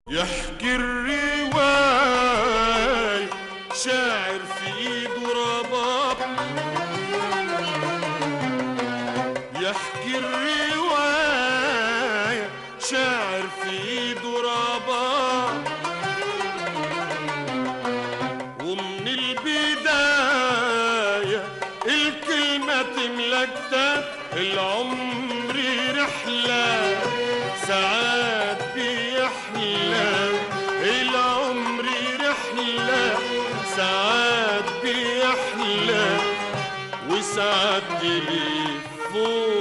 يحكي الرواية شاعر في ايده رباب يحكي الرواية شاعر في ايده رباب ومن البداية الكلمة تملى كتاب العمر رحلة ساعات بيحلى العمر رحلة ساعات بيحلى وساعات تلف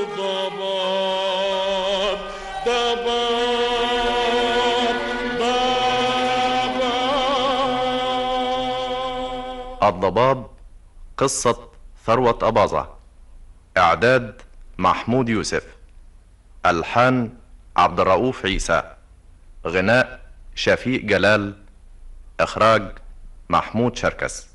ضباب ضباب ضباب الضباب قصة ثروة أباظة إعداد محمود يوسف ألحان عبد الرؤوف عيسى غناء شفيق جلال إخراج محمود شركس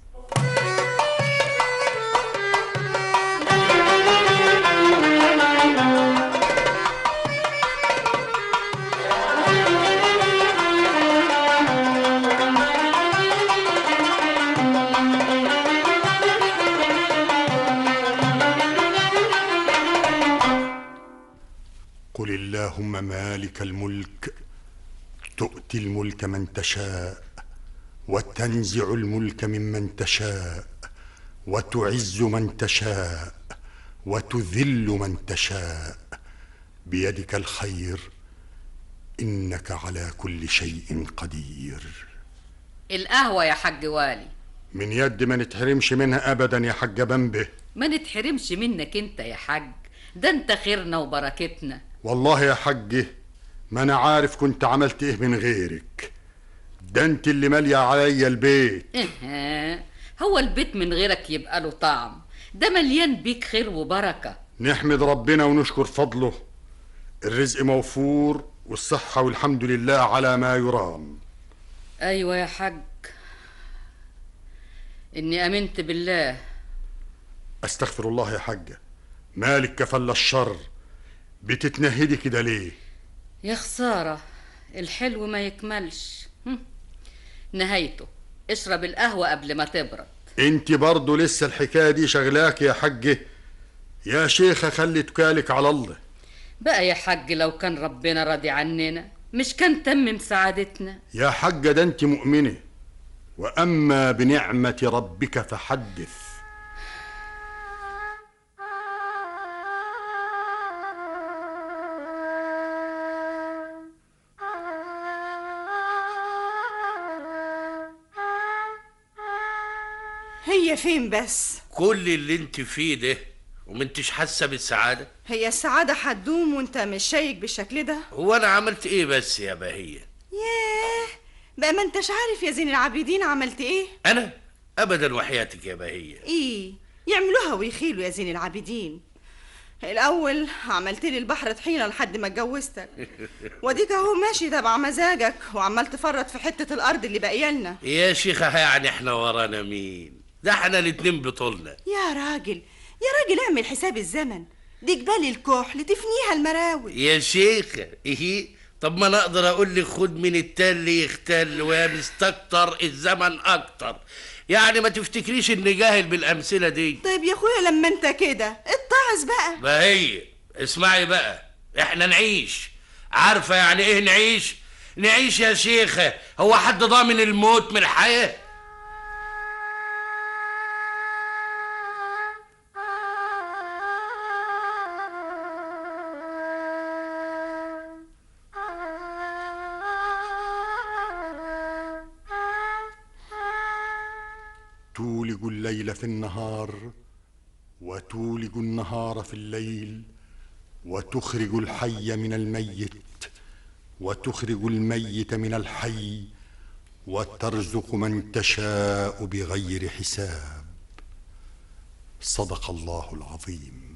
قل اللهم مالك الملك تؤتي الملك من تشاء وتنزع الملك ممن تشاء وتعز من تشاء وتذل من تشاء بيدك الخير انك على كل شيء قدير القهوة يا حاج والي من يد ما نتحرمش منها ابدا يا حاج بنبه ما نتحرمش منك انت يا حاج ده انت خيرنا وبركتنا والله يا حجي ما انا عارف كنت عملت ايه من غيرك ده انت اللي ماليه عليا البيت إيه هو البيت من غيرك يبقى له طعم ده مليان بيك خير وبركة نحمد ربنا ونشكر فضله الرزق موفور والصحة والحمد لله على ما يرام ايوه يا حاج اني امنت بالله استغفر الله يا حاجة مالك كفل الشر بتتنهدي كده ليه يا خسارة الحلو ما يكملش هم. نهايته اشرب القهوة قبل ما تبرد انت برضه لسه الحكاية دي شغلاك يا حجة يا شيخة خلي تكالك على الله بقى يا حاج لو كان ربنا راضي عننا مش كان تمم سعادتنا يا حجة ده انت مؤمنة وأما بنعمة ربك فحدث هي فين بس كل اللي انت فيه ده ومنتش حاسه بالسعاده هي السعادة هتدوم وانت مش شايك بالشكل ده هو انا عملت ايه بس يا بهيه ياه بقى ما انتش عارف يا زين العابدين عملت ايه انا ابدا وحياتك يا بهيه ايه يعملوها ويخيلوا يا زين العابدين الاول عملت لي البحر طحينه لحد ما اتجوزتك واديك اهو ماشي تبع مزاجك وعمال تفرط في حته الارض اللي باقيه لنا يا شيخه يعني احنا ورانا مين ده احنا الاتنين بطولنا يا راجل يا راجل اعمل حساب الزمن دي جبال الكحل تفنيها المراوي يا شيخه ايه طب ما انا اقدر اقول لك خد من التل يختل ويا مستكتر الزمن اكتر يعني ما تفتكريش اني جاهل بالامثله دي طيب يا اخويا لما انت كده اتعظ بقى بهية اسمعي بقى احنا نعيش عارفة يعني ايه نعيش نعيش يا شيخة هو حد ضامن الموت من الحياة تولج الليل في النهار وتولج النهار في الليل وتخرج الحي من الميت وتخرج الميت من الحي وترزق من تشاء بغير حساب صدق الله العظيم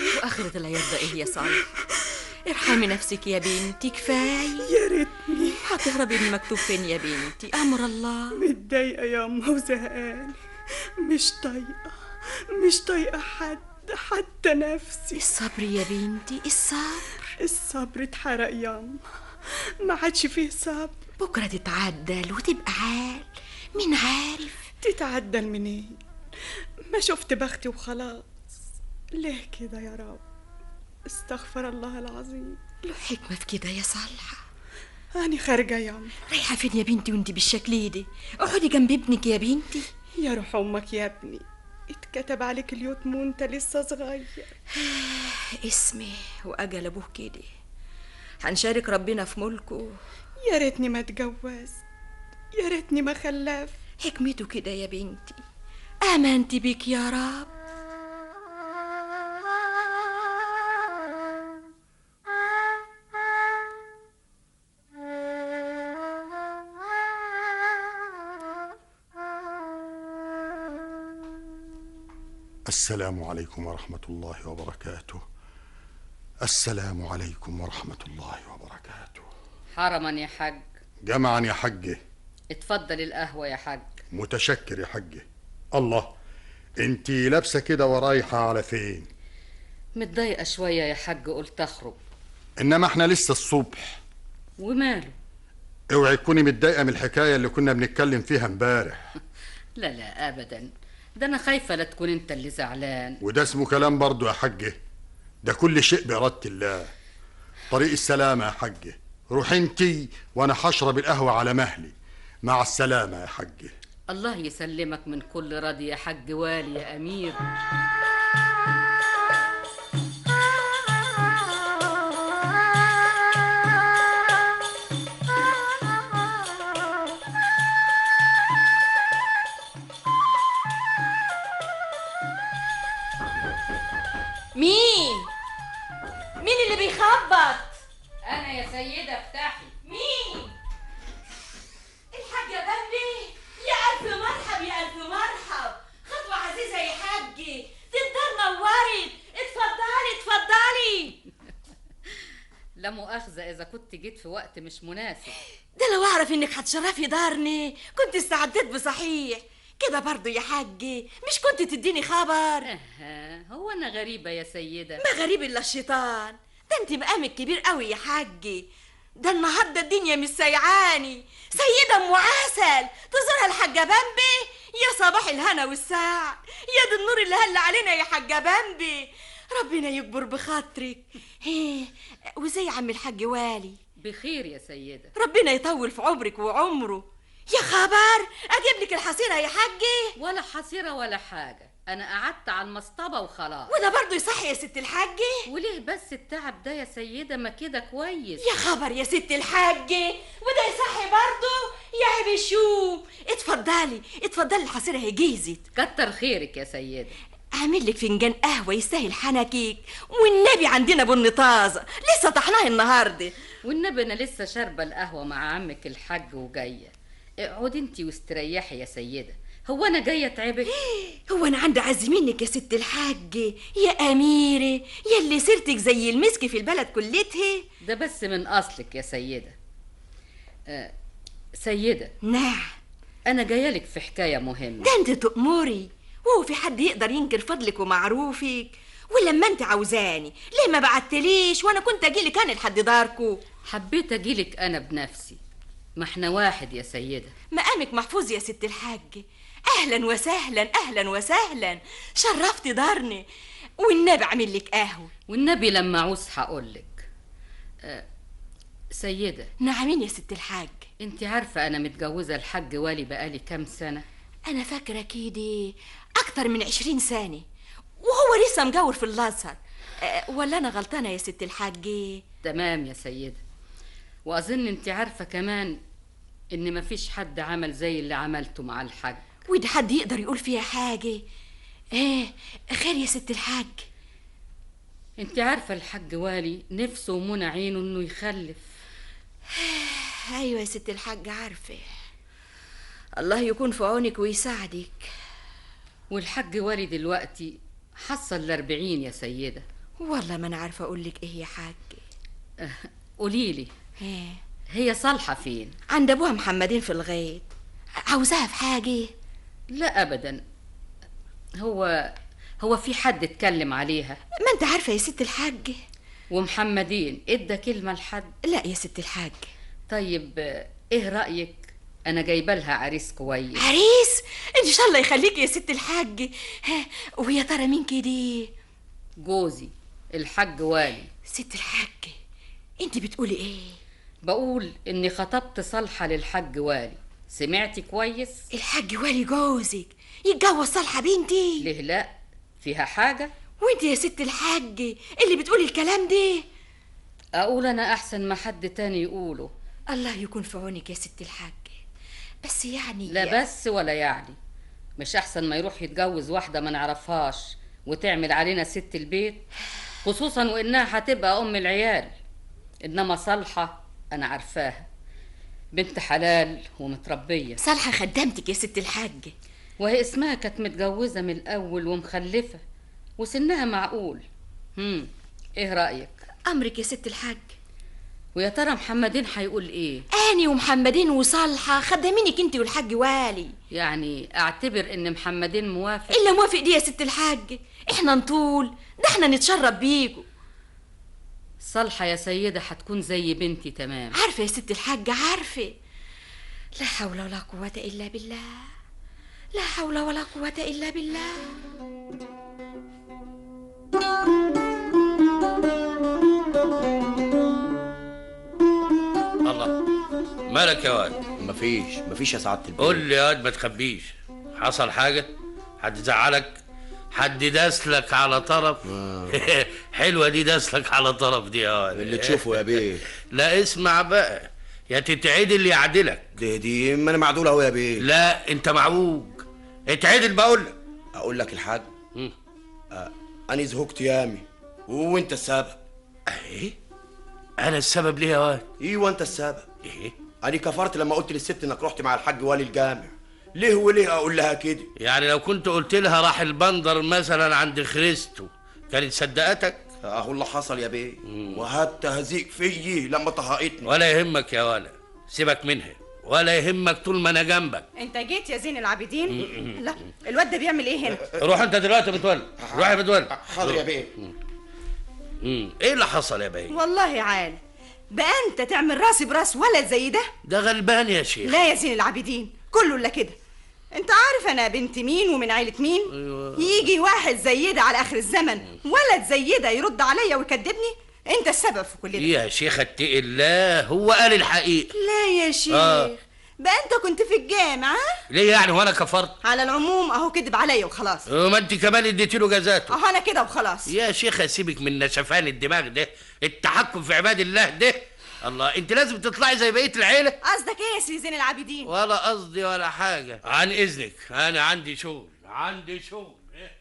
العياط ده ايه يا صالح ارحمي نفسك يا بنتي كفايه يا ريتني هتهربي من المكتوب فين يا بنتي امر الله متضايقة يا أما وزهقانة مش طايقة مش طايقة حد حتى نفسي الصبر يا بنتي الصبر الصبر اتحرق يا أما ما عادش فيه صبر بكرة تتعدل وتبقى عال مين عارف تتعدل منين ما شفت بختي وخلاص ليه كده يا رب استغفر الله العظيم له حكمة في كده يا صالحة أنا خارجة يا أما رايحة فين يا بنتي وانت بالشكل ده اقعدي جنب ابنك يا بنتي يا روح أمك يا ابني اتكتب عليك اليتم وانت لسه صغير اسمي واجل ابوه كده هنشارك ربنا في ملكه يا ريتني ما اتجوزت يا ريتني ما خلفت حكمته كده يا بنتي امنت بك يا رب السلام عليكم ورحمة الله وبركاته السلام عليكم ورحمة الله وبركاته حرما يا حاج جمعا يا حجه اتفضل القهوة يا حاج متشكر يا حجه الله انتي لابسة كده ورايحة على فين متضايقة شوية يا حاج قلت أخرج انما احنا لسه الصبح وماله اوعي تكوني متضايقة من الحكاية اللي كنا بنتكلم فيها امبارح لا لا أبدا ده أنا خايفة لا تكون أنت اللي زعلان وده اسمه كلام برضو يا حجه ده كل شيء بإرادة الله طريق السلامة يا حجه روح انتي وانا هشرب القهوة على مهلي مع السلامة يا حجه الله يسلمك من كل راضي يا حاج والي يا أمير مين مين اللي بيخبط أنا يا سيدة افتحي مين الحاجة بمبي يا ألف مرحب يا ألف مرحب خطوة عزيزة يا حاجي تقدر نورت اتفضلي اتفضلي لا مؤاخذة إذا كنت جيت في وقت مش مناسب ده لو أعرف إنك هتشرفي دارني كنت استعدت بصحيح كده برضو يا حاجي مش كنت تديني خبر أها هو أنا غريبة يا سيدة ما غريب إلا الشيطان ده انت مقامك كبير قوي يا حاجي ده النهارده الدنيا مش سيعاني سيدة ام عسل تزورها الحاجة بامبي يا صباح الهنا والسعد يا دي النور اللي هل علينا يا حاجة بامبي ربنا يكبر بخاطرك هيه وزي عم الحاج والي بخير يا سيدة ربنا يطول في عمرك وعمره يا خبر اجيب لك الحصيرة يا حاجي ولا حصيرة ولا حاجة أنا قعدت على المصطبة وخلاص وده برضه يصحي يا ست الحاجي وليه بس التعب ده يا سيدة ما كده كويس يا خبر يا ست الحاجة وده يصحي برضه يا بشوم اتفضلي اتفضلي الحصيرة هي جهزت كتر خيرك يا سيدة اعمل لك فنجان قهوة يستاهل حنكيك والنبي عندنا بن طازة لسه طحناه النهاردة والنبي أنا لسه شاربة القهوة مع عمك الحاج وجاية اقعدي انتي واستريحي يا سيدة هو أنا جاية أتعبك هو انا عندي عز منك يا ست الحاجة يا اميرة يا اللي سيرتك زي المسك في البلد كلتها ده بس من أصلك يا سيدة آه سيدة نعم أنا جاية لك في حكاية مهمة ده انت تأمري وهو في حد يقدر ينكر فضلك ومعروفك ولما انت عاوزاني ليه ما بعتليش وانا كنت اجيلك انا لحد داركو حبيت أجيلك أنا بنفسي ما احنا واحد يا سيدة مقامك محفوظ يا ست الحاج اهلا وسهلا اهلا وسهلا شرفت دارني والنبي عامل لك قهوه والنبي لما عوز هقولك آه سيدة نعمين يا ست الحاج انت عارفة أنا متجوزة الحاج والي بقالي كام سنة انا فاكره كده اكتر من عشرين سنه وهو لسه مجور في الازهر أه، ولا انا غلطانه يا ست الحاج تمام يا سيدة وأظن انت عارفة كمان إن مفيش حد عمل زي اللي عملته مع الحاج وده حد يقدر يقول فيها حاجه ايه خير يا ست الحاج انت عارفة الحاج والي نفسه ومنى عينه إنه يخلف ايوه يا ست الحاج عارفه الله يكون في عونك ويساعدك والحاج والي دلوقتي حصل الأربعين يا سيدة والله ما انا عارفه اقول لك ايه يا حاج قوليلي ايه هي صالحة فين عند ابوها محمدين في الغيط عاوزاها في حاجه لا ابدا هو هو في حد اتكلم عليها ما انت عارفه يا ست الحاج ومحمدين ادى كلمة لحد لا يا ست الحاج طيب آه، ايه رأيك انا جايبه لها عريس كويس عريس ان شاء الله يخليك يا ست الحاج ها ويا ترى مين كده جوزي الحاج والي ست الحاج انت بتقولي ايه بقول اني خطبت صالحة للحاج والي سمعتي كويس الحاج والي جوزك يتجوز صالحه بنتي ليه لا فيها حاجة وانت يا ست الحاج اللي بتقولي الكلام ده اقول انا احسن ما حد تاني يقوله الله يكون في عونك يا ست الحاج بس يعني لا بس ولا يعني مش احسن ما يروح يتجوز واحدة ما نعرفهاش وتعمل علينا ست البيت خصوصا وانها هتبقى ام العيال انما صالحة انا عارفاها بنت حلال ومتربية صالحه خدامتك يا ست الحاج وهي اسمها كانت متجوزة من الأول ومخلفة وسنها معقول هم ايه رأيك امرك يا ست الحاج ويا ترى محمدين هيقول ايه اني ومحمدين وصالحه خدامينك انت والحاج والي يعني اعتبر ان محمدين موافق الا موافق دي يا ست الحاج احنا نطول ده احنا نتشرب بيكوا صالحة يا سيدة هتكون زي بنتي تمام عارفه يا ست الحاج عارفه لا حول ولا قوه الا بالله لا حول ولا قوه الا بالله الله مالك يا واد مفيش مفيش يا سعاده البيت قول لي يا واد ما تخبيش حصل حاجه حد زعلك حد داسلك على طرف حلوه دي داسلك على طرف دي يا واد اللي تشوفه يا بيه لا اسمع بقى يا تتعدل يعدلك دي دي ما انا معدول اهو يا بيه لا انت معوج اتعدل بقول لك اقول لك الحاج مم. آه انا زهقت يامي وانت السبب ايه انا السبب ليه يا واد ايوه انت السبب ايه انا كفرت لما قلت للست انك رحت مع الحاج والي الجامع ليه وليه اقول لها كده يعني لو كنت قلت لها راح البندر مثلا عند خريستو كانت صدقتك اهو اللي حصل يا بيه وهات تهزيق فيي لما طهقتني ولا يهمك يا ولا سيبك منها ولا يهمك طول ما انا جنبك انت جيت يا زين العابدين لا الواد ده بيعمل ايه هنا روح انت دلوقتي يا متولي روح يا متولي حاضر يا بيه مم. ايه اللي حصل يا باي والله عال بقى انت تعمل راسي براس ولد زي ده ده غلبان يا شيخ لا يا زين العابدين كله الا كده انت عارف انا بنت مين ومن عيلة مين أيوة. يجي واحد زي ده على اخر الزمن ولد زي ده يرد عليا ويكذبني انت السبب في كل ده يا شيخ اتقي الله هو قال الحقيقه لا يا شيخ آه. بقى انت كنت في الجامعة ها؟ ليه يعني وانا كفرت على العموم اهو كذب عليا وخلاص وما انت كمان اديتي له جزاته اهو انا كده وخلاص يا شيخ سيبك من نشفان الدماغ ده التحكم في عباد الله ده الله انت لازم تطلعي زي بقيه العيله قصدك ايه يا سي زين العابدين ولا قصدي ولا حاجه عن اذنك انا عندي شغل عندي شغل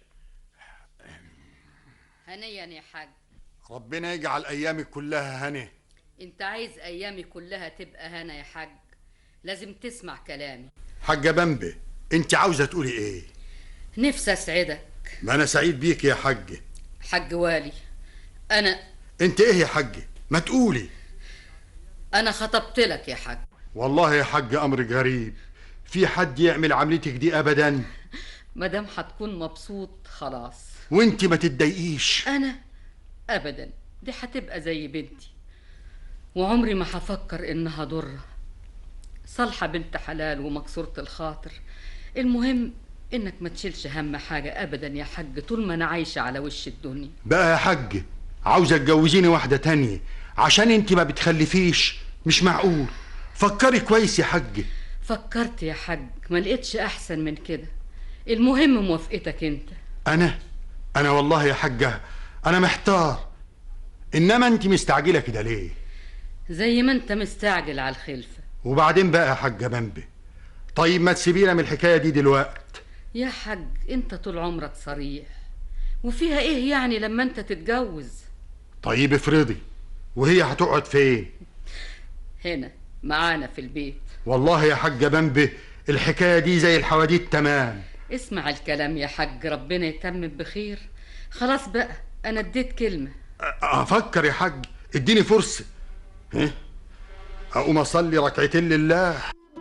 هنيا يا حاج ربنا يجعل ايامك كلها هنا انت عايز ايامي كلها تبقى هنا يا حاج لازم تسمع كلامي حاجه بمبه انت عاوزه تقولي ايه نفسي اسعدك ما انا سعيد بيك يا حاجه حاج والي انا انت ايه يا حاجه ما تقولي انا خطبت لك يا حاج والله يا حاج امر غريب في حد يعمل عملتك دي ابدا مادام هتكون مبسوط خلاص وانت ما تتضايقيش انا ابدا دي هتبقى زي بنتي وعمري ما هفكر انها ضره صالحة بنت حلال ومكسورة الخاطر المهم انك ما تشيلش هم حاجة ابدا يا حاج طول ما انا عايشة على وش الدنيا بقى يا حاج عاوزه تجوزيني واحده تانية عشان انت ما بتخلفيش مش معقول فكري كويس يا حاج فكرت يا حاج ما لقيتش احسن من كده المهم موافقتك انت انا انا والله يا حاجه انا محتار انما انت مستعجله كده ليه زي ما انت مستعجل على الخلفة وبعدين بقى يا حاجه بمبه طيب ما تسيبينا من الحكايه دي دلوقت يا حاج انت طول عمرك صريح وفيها ايه يعني لما انت تتجوز طيب افرضي وهي هتقعد فين هنا معانا في البيت والله يا حاجه بمبه الحكايه دي زي الحواديت تمام اسمع الكلام يا حاج ربنا يتمم بخير خلاص بقى انا اديت كلمة افكر يا حاج اديني فرصه ها؟ اقوم اصلي ركعتين لله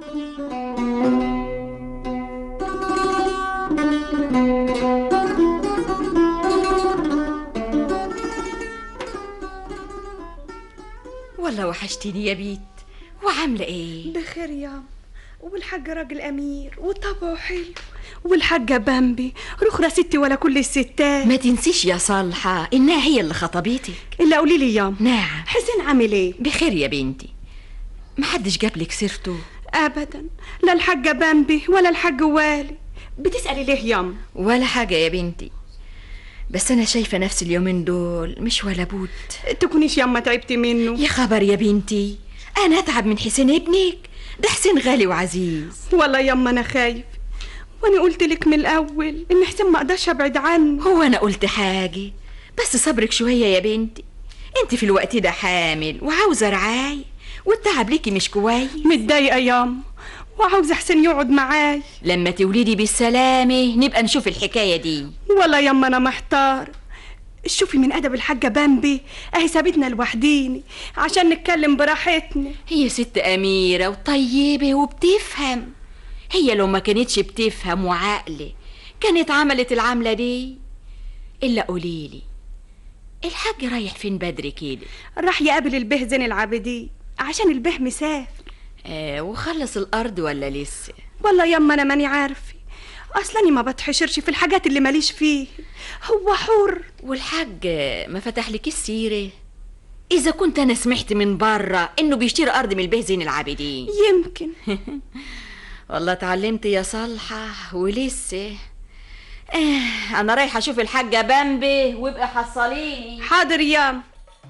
والله وحشتيني يا بيت وعاملة ايه؟ بخير يا والحاج راجل امير وطبعه حلو والحاجة بامبي رخرة ستي ولا كل الستات ما تنسيش يا صالحة انها هي اللي خطبتك الا قولي لي يا نعم حسين عامل ايه بخير يا بنتي محدش جابلك سيرته ابدا لا الحاجة بامبي ولا الحاج والي بتسألي ليه ياما ولا حاجة يا بنتي بس انا شايفة نفسي اليومين دول مش ولا بد تكونيش ياما تعبتي منه يا خبر يا بنتي انا اتعب من حسين ابنك ده حسين غالي وعزيز والله ياما انا خايف وانا قلت لك من الاول ان حسين ما اقدرش ابعد عنه هو انا قلت حاجة بس صبرك شوية يا بنتي انت في الوقت ده حامل وعاوزة رعاية والتعب ليكي مش كويس متضايقة ياما وعاوزة حسين يقعد معاي لما تولدي بالسلامة نبقى نشوف الحكاية دي والله ياما انا محتار شوفي من ادب الحاجة بامبي اهي سابتنا لوحديني عشان نتكلم براحتنا هي ست أميرة وطيبة وبتفهم هي لو ما كانتش بتفهم وعقلة كانت عملت العملة دي إلا قوليلي الحاج رايح فين بدري كده راح يقابل البه زين العابدين عشان البه مسافر آه وخلص الأرض ولا لسه والله ياما انا ماني عارفه اصلا ما بتحشرش في الحاجات اللي ماليش فيه هو حر والحاج ما فتح لك السيرة إذا كنت أنا سمعت من برا إنه بيشتري أرض من البه زين العابدين يمكن والله اتعلمت يا صالحة ولسه آه أنا رايحة أشوف الحاجة بامبي وابقى حصليني حاضر يام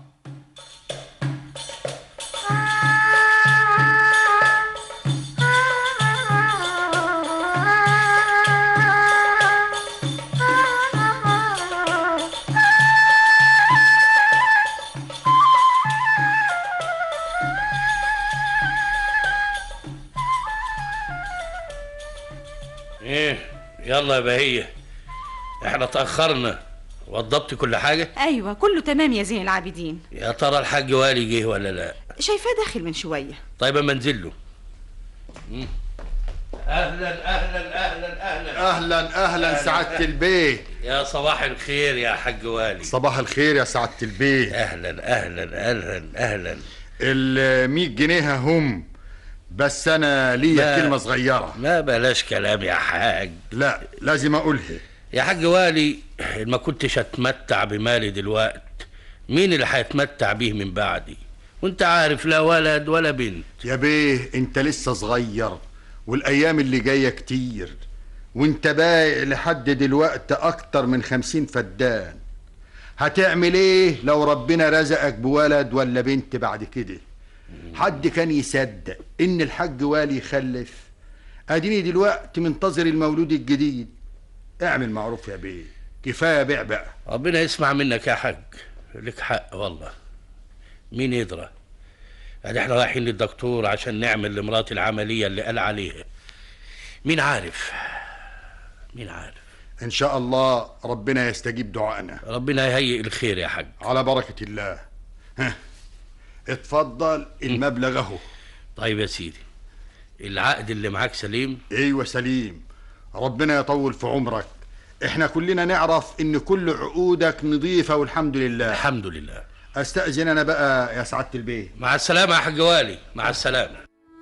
ايه يلا يا بهية احنا تأخرنا وضبط كل حاجة ايوه كله تمام يا زين العابدين يا ترى الحاج والي جه ولا لا شايفاه داخل من شويه طيب اما انزل له مم. اهلا اهلا اهلا اهلا اهلا اهلا سعاده البيه يا صباح الخير يا حاج والي صباح الخير يا سعاده البيه اهلا اهلا اهلا اهلا ال 100 جنيه هم بس انا ليا لا. كلمه صغيره ما بلاش كلام يا حاج لا لازم اقولها يا حاج والي إن ما كنتش اتمتع بمالي دلوقت مين اللي هيتمتع بيه من بعدي وانت عارف لا ولد ولا بنت يا بيه انت لسه صغير والايام اللي جايه كتير وانت بايع لحد دلوقت اكتر من خمسين فدان هتعمل ايه لو ربنا رزقك بولد ولا بنت بعد كده حد كان يصدق ان الحاج والي يخلف اديني دلوقتي منتظر المولود الجديد اعمل معروف يا بيه كفايه بيع بقى ربنا يسمع منك يا حاج لك حق والله مين يدرى ادي احنا رايحين للدكتور عشان نعمل لمراتي العمليه اللي قال عليها مين عارف مين عارف ان شاء الله ربنا يستجيب دعائنا ربنا يهيئ الخير يا حاج على بركه الله ها اتفضل المبلغ اهو طيب يا سيدي العقد اللي معاك سليم ايوه سليم ربنا يطول في عمرك احنا كلنا نعرف ان كل عقودك نظيفه والحمد لله الحمد لله استاذن انا بقى يا سعاده البيه مع السلامه يا حاج والي مع السلامه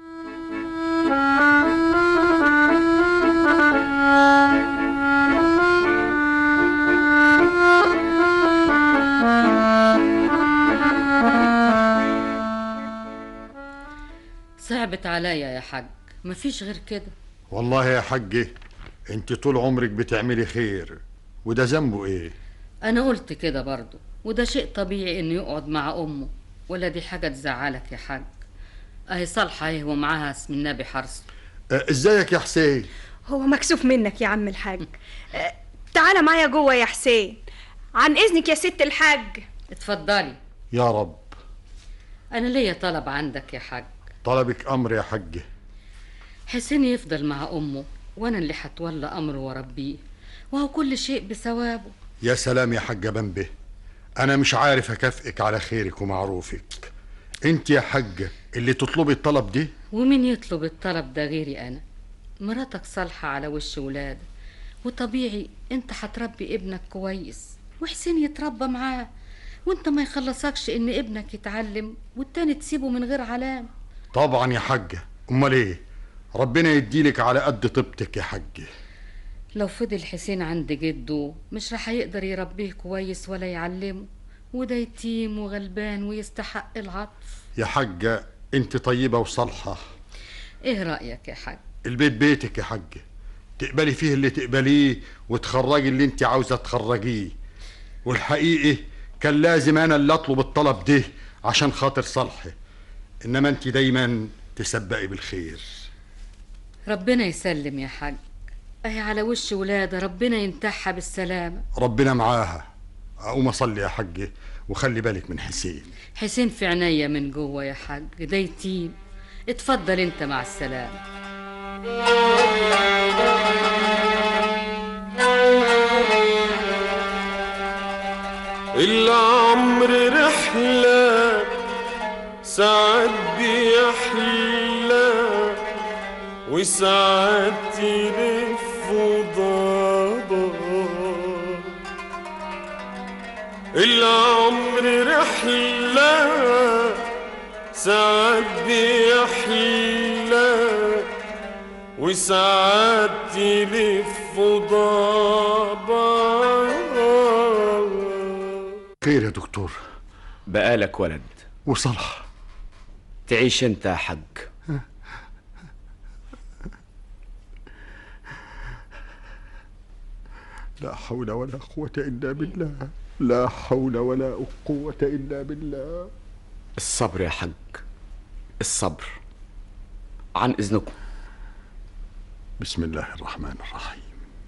صعبت عليا يا حاج مفيش غير كده والله يا حجه انت طول عمرك بتعملي خير وده ذنبه ايه انا قلت كده برضو وده شيء طبيعي انه يقعد مع امه ولا دي حاجه تزعلك يا حاج اهي صالحه اهي ومعاها اسم النبي حرص آه، ازيك يا حسين هو مكسوف منك يا عم الحاج آه، تعالى معايا جوه يا حسين عن اذنك يا ست الحاج اتفضلي يا رب انا ليا طلب عندك يا حاج طلبك امر يا حجه حسين يفضل مع امه وانا اللي هتولى امره واربيه وهو كل شيء بثوابه يا سلام يا حاجه بمبه انا مش عارف اكافئك على خيرك ومعروفك انت يا حاجة اللي تطلبي الطلب ده ومين يطلب الطلب ده غيري انا مراتك صالحة على وش ولاد وطبيعي انت هتربي ابنك كويس وحسين يتربى معاه وانت ما يخلصكش ان ابنك يتعلم والتاني تسيبه من غير علام طبعا يا حاجة امال ايه ربنا يديلك على قد طيبتك يا حاجة لو فضل حسين عند جده مش رح يقدر يربيه كويس ولا يعلمه وده يتيم وغلبان ويستحق العطف يا حاجة انت طيبة وصالحة ايه رأيك يا حاج البيت بيتك يا حاجة تقبلي فيه اللي تقبليه وتخرجي اللي انت عاوزة تخرجيه والحقيقة كان لازم انا اللي اطلب الطلب ده عشان خاطر صالحة انما انت دايما تسبقي بالخير ربنا يسلم يا حاج اهي على وش ولادة ربنا ينتحها بالسلامة ربنا معاها اقوم اصلي يا حاجة وخلي بالك من حسين حسين في عينيا من جوه يا حاج ده يتيم اتفضل انت مع السلامة العمر رحلة ساعات بيحلى وساعات يلف ضباب العمر رحلة ساعات بيحلى وساعات يلف ضباب خير يا دكتور بقالك ولد وصالحة تعيش انت يا حج لا حول ولا قوة إلا بالله لا حول ولا قوة إلا بالله الصبر يا حج الصبر عن اذنكم بسم الله الرحمن الرحيم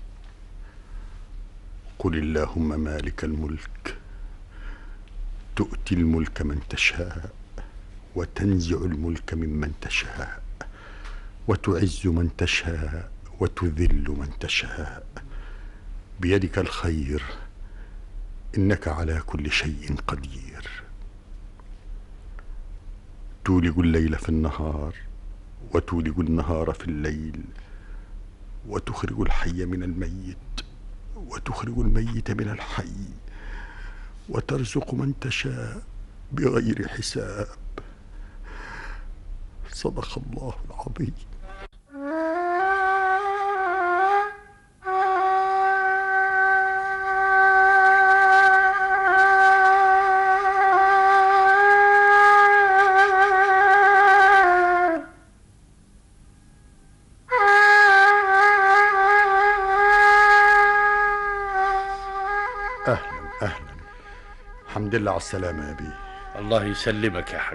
قل اللهم مالك الملك تؤتي الملك من تشاء وتنزع الملك ممن تشاء وتعز من تشاء وتذل من تشاء بيدك الخير انك على كل شيء قدير تولج الليل في النهار وتولج النهار في الليل وتخرج الحي من الميت وتخرج الميت من الحي وترزق من تشاء بغير حساب صدق الله العظيم اهلا اهلا الحمد لله على السلامه يا بيه الله يسلمك يا حج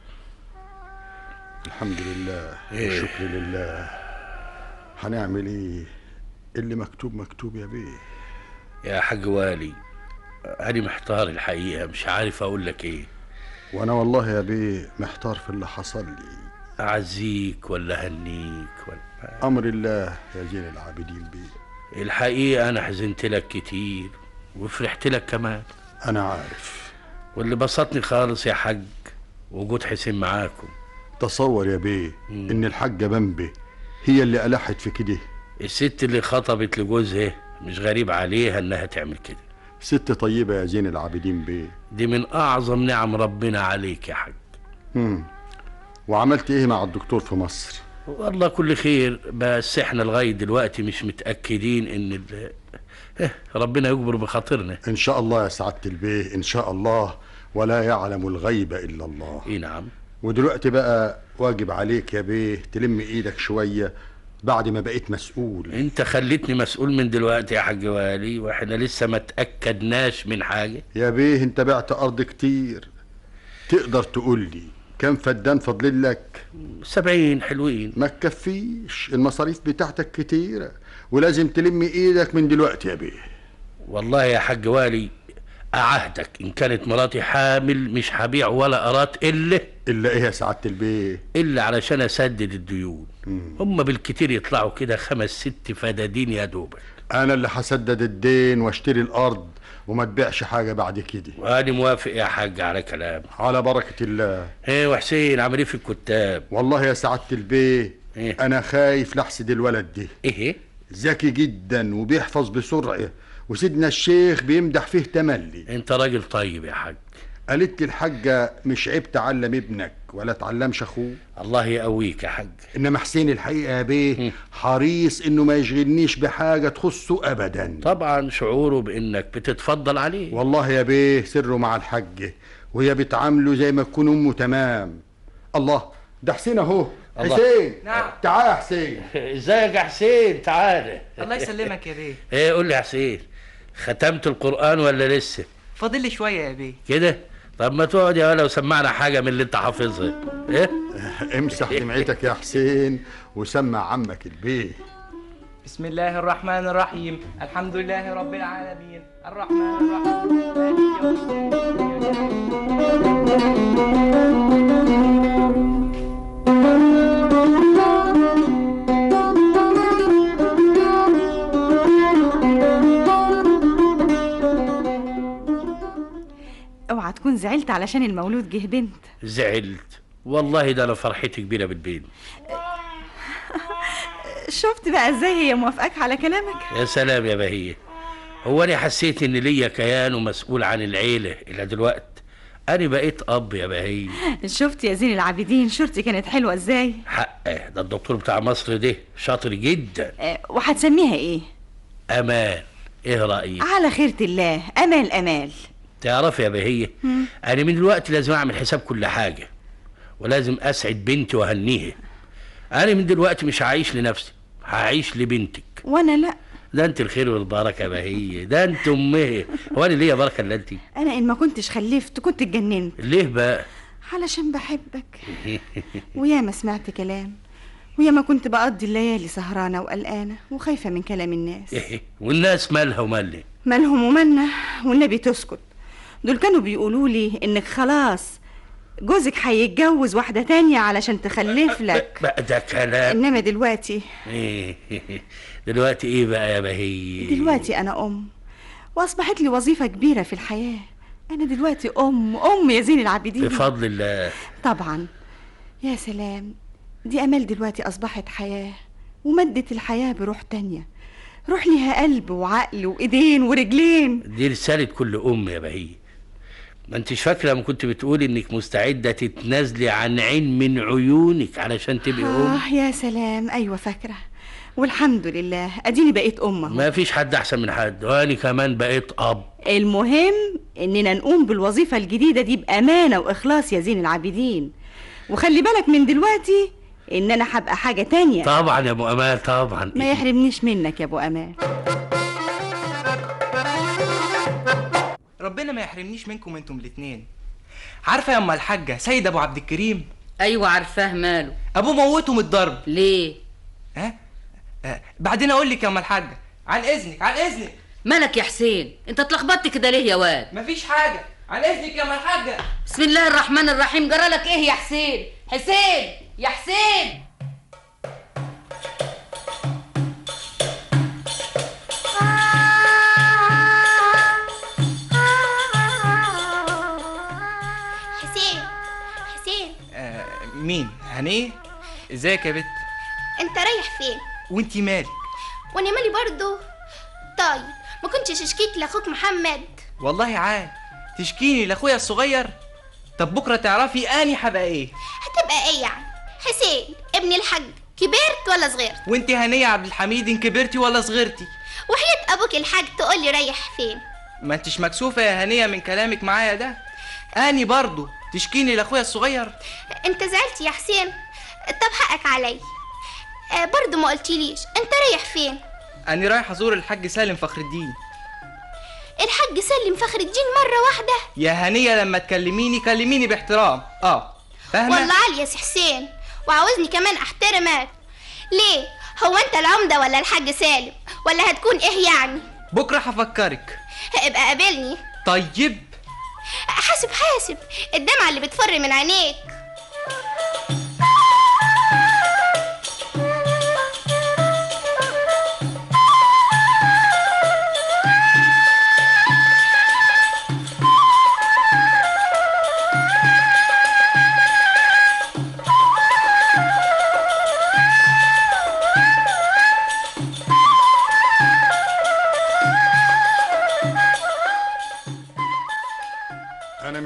الحمد لله إيه. والشكر لله هنعمل ايه اللي مكتوب مكتوب يا بيه يا حاج والي أنا محتار الحقيقة مش عارف أقول لك إيه وانا والله يا بيه محتار في اللي حصل لي أعزيك ولا هنيك ولا امر الله يا زين العابدين بيه الحقيقة أنا حزنت لك كتير وفرحت لك كمان انا عارف واللي بسطني خالص يا حج وجود حسين معاكم تصور يا بيه ان الحاجه بمبي هي اللي ألحت في كده الست اللي خطبت لجوزها مش غريب عليها إنها تعمل كده ست طيبه يا زين العابدين بيه دي من أعظم نعم ربنا عليك يا حج مم. وعملت ايه مع الدكتور في مصر والله كل خير بس احنا لغاية دلوقتي مش متأكدين إن ال... إيه، ربنا يجبر بخاطرنا ان شاء الله يا سعاده البيه ان شاء الله ولا يعلم الغيب الا الله اي نعم ودلوقتي بقى واجب عليك يا بيه تلم ايدك شويه بعد ما بقيت مسؤول انت خليتني مسؤول من دلوقتي يا حاج والي واحنا لسه ما تأكدناش من حاجة يا بيه انت بعت ارض كتير تقدر تقول لي كم فدان فاضل لك سبعين حلوين ما تكفيش المصاريف بتاعتك كتيرة ولازم تلم ايدك من دلوقتي يا بيه والله يا حاج والي أعهدك إن كانت مراتي حامل مش هبيع ولا أرات إلا الا ايه يا سعاده البيه الا علشان اسدد الديون هم بالكتير يطلعوا كده خمس ست فدادين يا دوبك انا اللي هسدد الدين واشتري الارض وما تبيعش حاجه بعد كده وانا موافق يا حاج على كلام على بركه الله ايه وحسين عامل ايه في الكتاب والله يا سعاده البيه إيه؟ انا خايف لحسد الولد ده ايه ذكي جدا وبيحفظ بسرعه وسيدنا الشيخ بيمدح فيه تملي انت راجل طيب يا حاج قالت لي الحاجه مش عيب تعلم ابنك ولا تعلمش اخوه الله يقويك يا حاج انما حسين الحقيقه يا بيه حريص انه ما يشغلنيش بحاجه تخصه ابدا طبعا شعوره بانك بتتفضل عليه والله يا بيه سره مع الحاجه وهي بتعامله زي ما تكون امه تمام الله ده حسين اهو الله. حسين نعم. تعال يا حسين ازيك يا حسين تعالى الله يسلمك يا بيه ايه قول لي يا حسين ختمت القرآن ولا لسه فاضل لي شويه يا بيه كده طب ما تقعد يا ولا وسمعنا حاجة من اللي انت حافظها ايه امسح دمعتك يا حسين وسمع عمك البيه بسم الله الرحمن الرحيم الحمد لله رب العالمين الرحمن الرحيم مالك يوم اوعى تكون زعلت علشان المولود جه بنت زعلت والله ده انا فرحتي كبيرة بالبين شفت بقى ازاي هي موافقاك على كلامك يا سلام يا بهية هو انا حسيت ان ليا كيان ومسؤول عن العيلة الى دلوقت انا بقيت اب يا بهية شفت يا زين العابدين شورتي كانت حلوه ازاي حقه ده الدكتور بتاع مصر ده شاطر جدا آه، وهتسميها ايه امان ايه رأيك على خيرة الله امال امال تعرف يا بهية مم. انا من دلوقتي لازم اعمل حساب كل حاجة ولازم اسعد بنتي واهنيها انا من دلوقتي مش هعيش لنفسي هعيش لبنتك وانا لا ده انت الخير والبركه يا بهية ده انت امها هو انا ليا بركه الا انت انا ان ما كنتش خلفت كنت اتجننت ليه بقى علشان بحبك ويا ما سمعت كلام ويا ما كنت بقضي الليالي سهرانه وقلقانه وخايفه من كلام الناس والناس مالها ومالي مالهم ومالنا والنبي تسكت دول كانوا بيقولوا لي انك خلاص جوزك هيتجوز واحده تانية علشان تخلف لك بقى ده كلام انما دلوقتي إيه، دلوقتي ايه بقى يا بهية دلوقتي انا ام واصبحت لي وظيفه كبيره في الحياه انا دلوقتي ام ام يا زين العابدين بفضل الله طبعا يا سلام دي امال دلوقتي اصبحت حياه ومدت الحياه بروح تانية روح ليها قلب وعقل وايدين ورجلين دي رساله كل ام يا بهية ما انتش فاكره لما كنت بتقولي انك مستعده تتنازلي عن عين من عيونك علشان تبقي ام اه يا سلام ايوه فاكره والحمد لله اديني بقيت ام أهو. ما فيش حد احسن من حد وانا كمان بقيت اب المهم اننا نقوم بالوظيفه الجديده دي بامانه واخلاص يا زين العابدين وخلي بالك من دلوقتي ان انا هبقى حاجه تانية طبعا يا ابو امال طبعا ما يحرمنيش منك يا ابو امان ربنا ما يحرمنيش منكم انتم الاتنين عارفه يا ام الحاجه سيد ابو عبد الكريم ايوه عارفاه ماله ابوه موته من الضرب ليه ها آه بعدين اقول لك يا ام الحاجه عن اذنك عن اذنك مالك يا حسين انت اتلخبطت كده ليه يا واد مفيش حاجه عن اذنك يا ام الحاجه بسم الله الرحمن الرحيم جرالك ايه يا حسين حسين يا حسين حسين حسين آه مين هنيه ازيك يا بت انت رايح فين وانتي مالك وانا مالي برضو طيب ما كنتش اشكيك لاخوك محمد والله عاد تشكيني لاخويا الصغير طب بكره تعرفي اني هبقى ايه هتبقى ايه يعني حسين ابن الحاج كبرت ولا صغرت وانتي هنيه عبد الحميد ان كبرتي ولا صغرتي وحياة ابوك الحاج تقولي رايح فين ما انتش مكسوفه يا هنيه من كلامك معايا ده اني برضو تشكيني لاخويا الصغير انت زعلت يا حسين طب حقك علي آه برضو ما قلتيليش انت رايح فين اني رايح ازور الحاج سالم فخر الدين الحاج سلم فخر الدين مرة واحدة يا هنيه لما تكلميني كلميني باحترام اه فاهمه والله عالي يا سي حسين وعاوزني كمان احترمك ليه هو انت العمدة ولا الحاج سالم ولا هتكون ايه يعني بكره هفكرك ابقى قابلني طيب حاسب حاسب الدمعة اللي بتفر من عينيك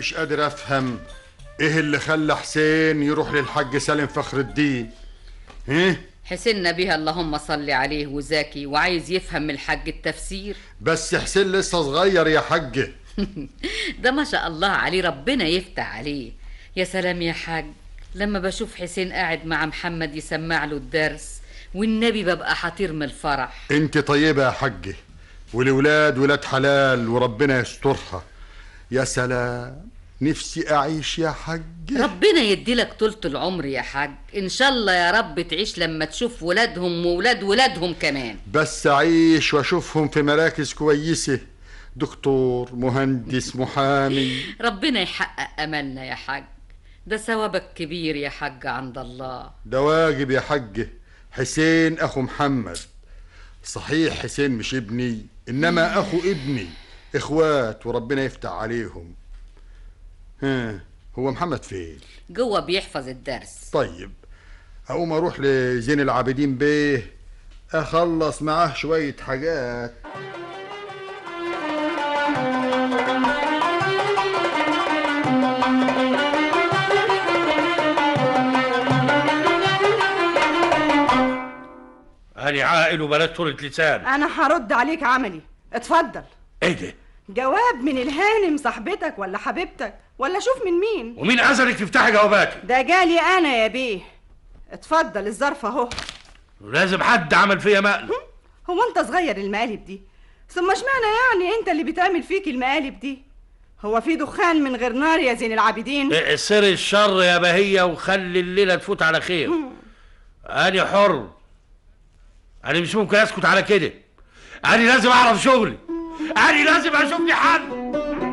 مش قادر افهم ايه اللي خلى حسين يروح للحاج سالم فخر الدين ايه حسين نبيها اللهم صل عليه وزاكي وعايز يفهم من الحاج التفسير بس حسين لسه صغير يا حاج ده ما شاء الله عليه ربنا يفتح عليه يا سلام يا حاج لما بشوف حسين قاعد مع محمد يسمع له الدرس والنبي ببقى حطير من الفرح انت طيبة يا حجة والولاد ولاد حلال وربنا يسترها يا سلام نفسي اعيش يا حج ربنا يديلك طولة العمر يا حاج ان شاء الله يا رب تعيش لما تشوف ولادهم وولاد ولادهم كمان بس اعيش واشوفهم في مراكز كويسة دكتور مهندس محامي ربنا يحقق املنا يا حاج ده ثوابك كبير يا حاج عند الله ده واجب يا حج حسين اخو محمد صحيح حسين مش ابني انما اخو ابني اخوات وربنا يفتح عليهم ها هو محمد فين جوه بيحفظ الدرس طيب اقوم اروح لزين العابدين بيه اخلص معاه شوية حاجات أنا عاقل وبلد طولة لسان انا هرد عليك عملي اتفضل إيه ده؟ جواب من الهانم صاحبتك ولا حبيبتك ولا شوف من مين ومين أذنك تفتحي جواباتي؟ ده جالي انا يا بيه اتفضل الظرف اهو لازم حد عمل فيا مقلب هو انت صغير المقالب دي ثم اشمعنى يعني انت اللي بتعمل فيك المقالب دي هو في دخان من غير نار يا زين العابدين سر الشر يا بهية وخلي الليلة تفوت على خير أنا حر أنا مش ممكن أسكت على كده أنا لازم أعرف شغلي أنا لازم أشوف لي حل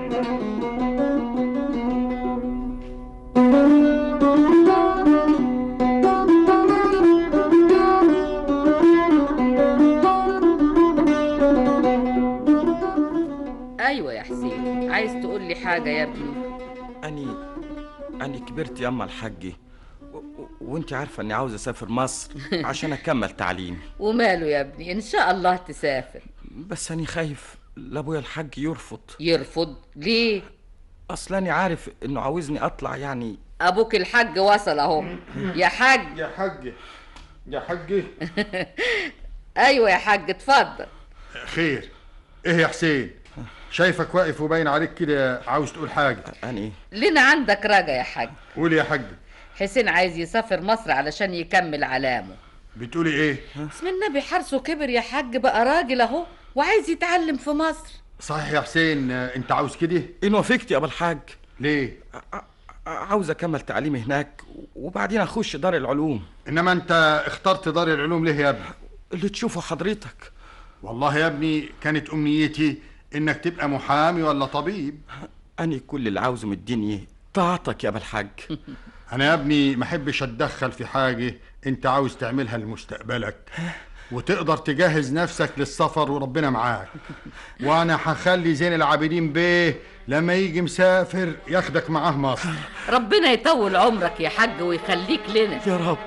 ايوه يا حسين عايز تقول لي حاجه يا ابني أني أني كبرت يا أما الحاجة و... و... وانت عارفة إني عاوز أسافر مصر عشان أكمل تعليمي وماله يا ابني ان شاء الله تسافر بس أني خايف لأبويا الحاج يرفض يرفض ليه أصل أني عارف إنه عاوزني أطلع يعني ابوك الحاج وصل اهو يا حاج يا حج يا حج ايوه يا حاج اتفضل خير ايه يا حسين شايفك واقف وباين عليك كده عاوز تقول حاجة أني لنا عندك رجا يا حاج قول يا حج حسين عايز يسافر مصر علشان يكمل علامه بتقولي ايه اسم النبي حرصه كبر يا حاج بقى راجل اهو وعايز يتعلم في مصر صحيح يا حسين آه، انت عاوز كده إن وافقت يا أبا الحاج ليه عاوز أكمل تعليمي هناك وبعدين أخش دار العلوم انما انت اخترت دار العلوم ليه يا ابني اللي تشوفه حضرتك والله يا ابني كانت امنيتي انك تبقى محامي ولا طبيب أني كل اللي عاوزه من الدنيا طاعتك يا أبا الحاج انا يا ابني ما احبش اتدخل في حاجه انت عاوز تعملها لمستقبلك وتقدر تجهز نفسك للسفر وربنا معاك وانا هخلي زين العابدين بيه لما يجي مسافر ياخدك معاه مصر ربنا يطول عمرك يا حاج ويخليك لنا يا رب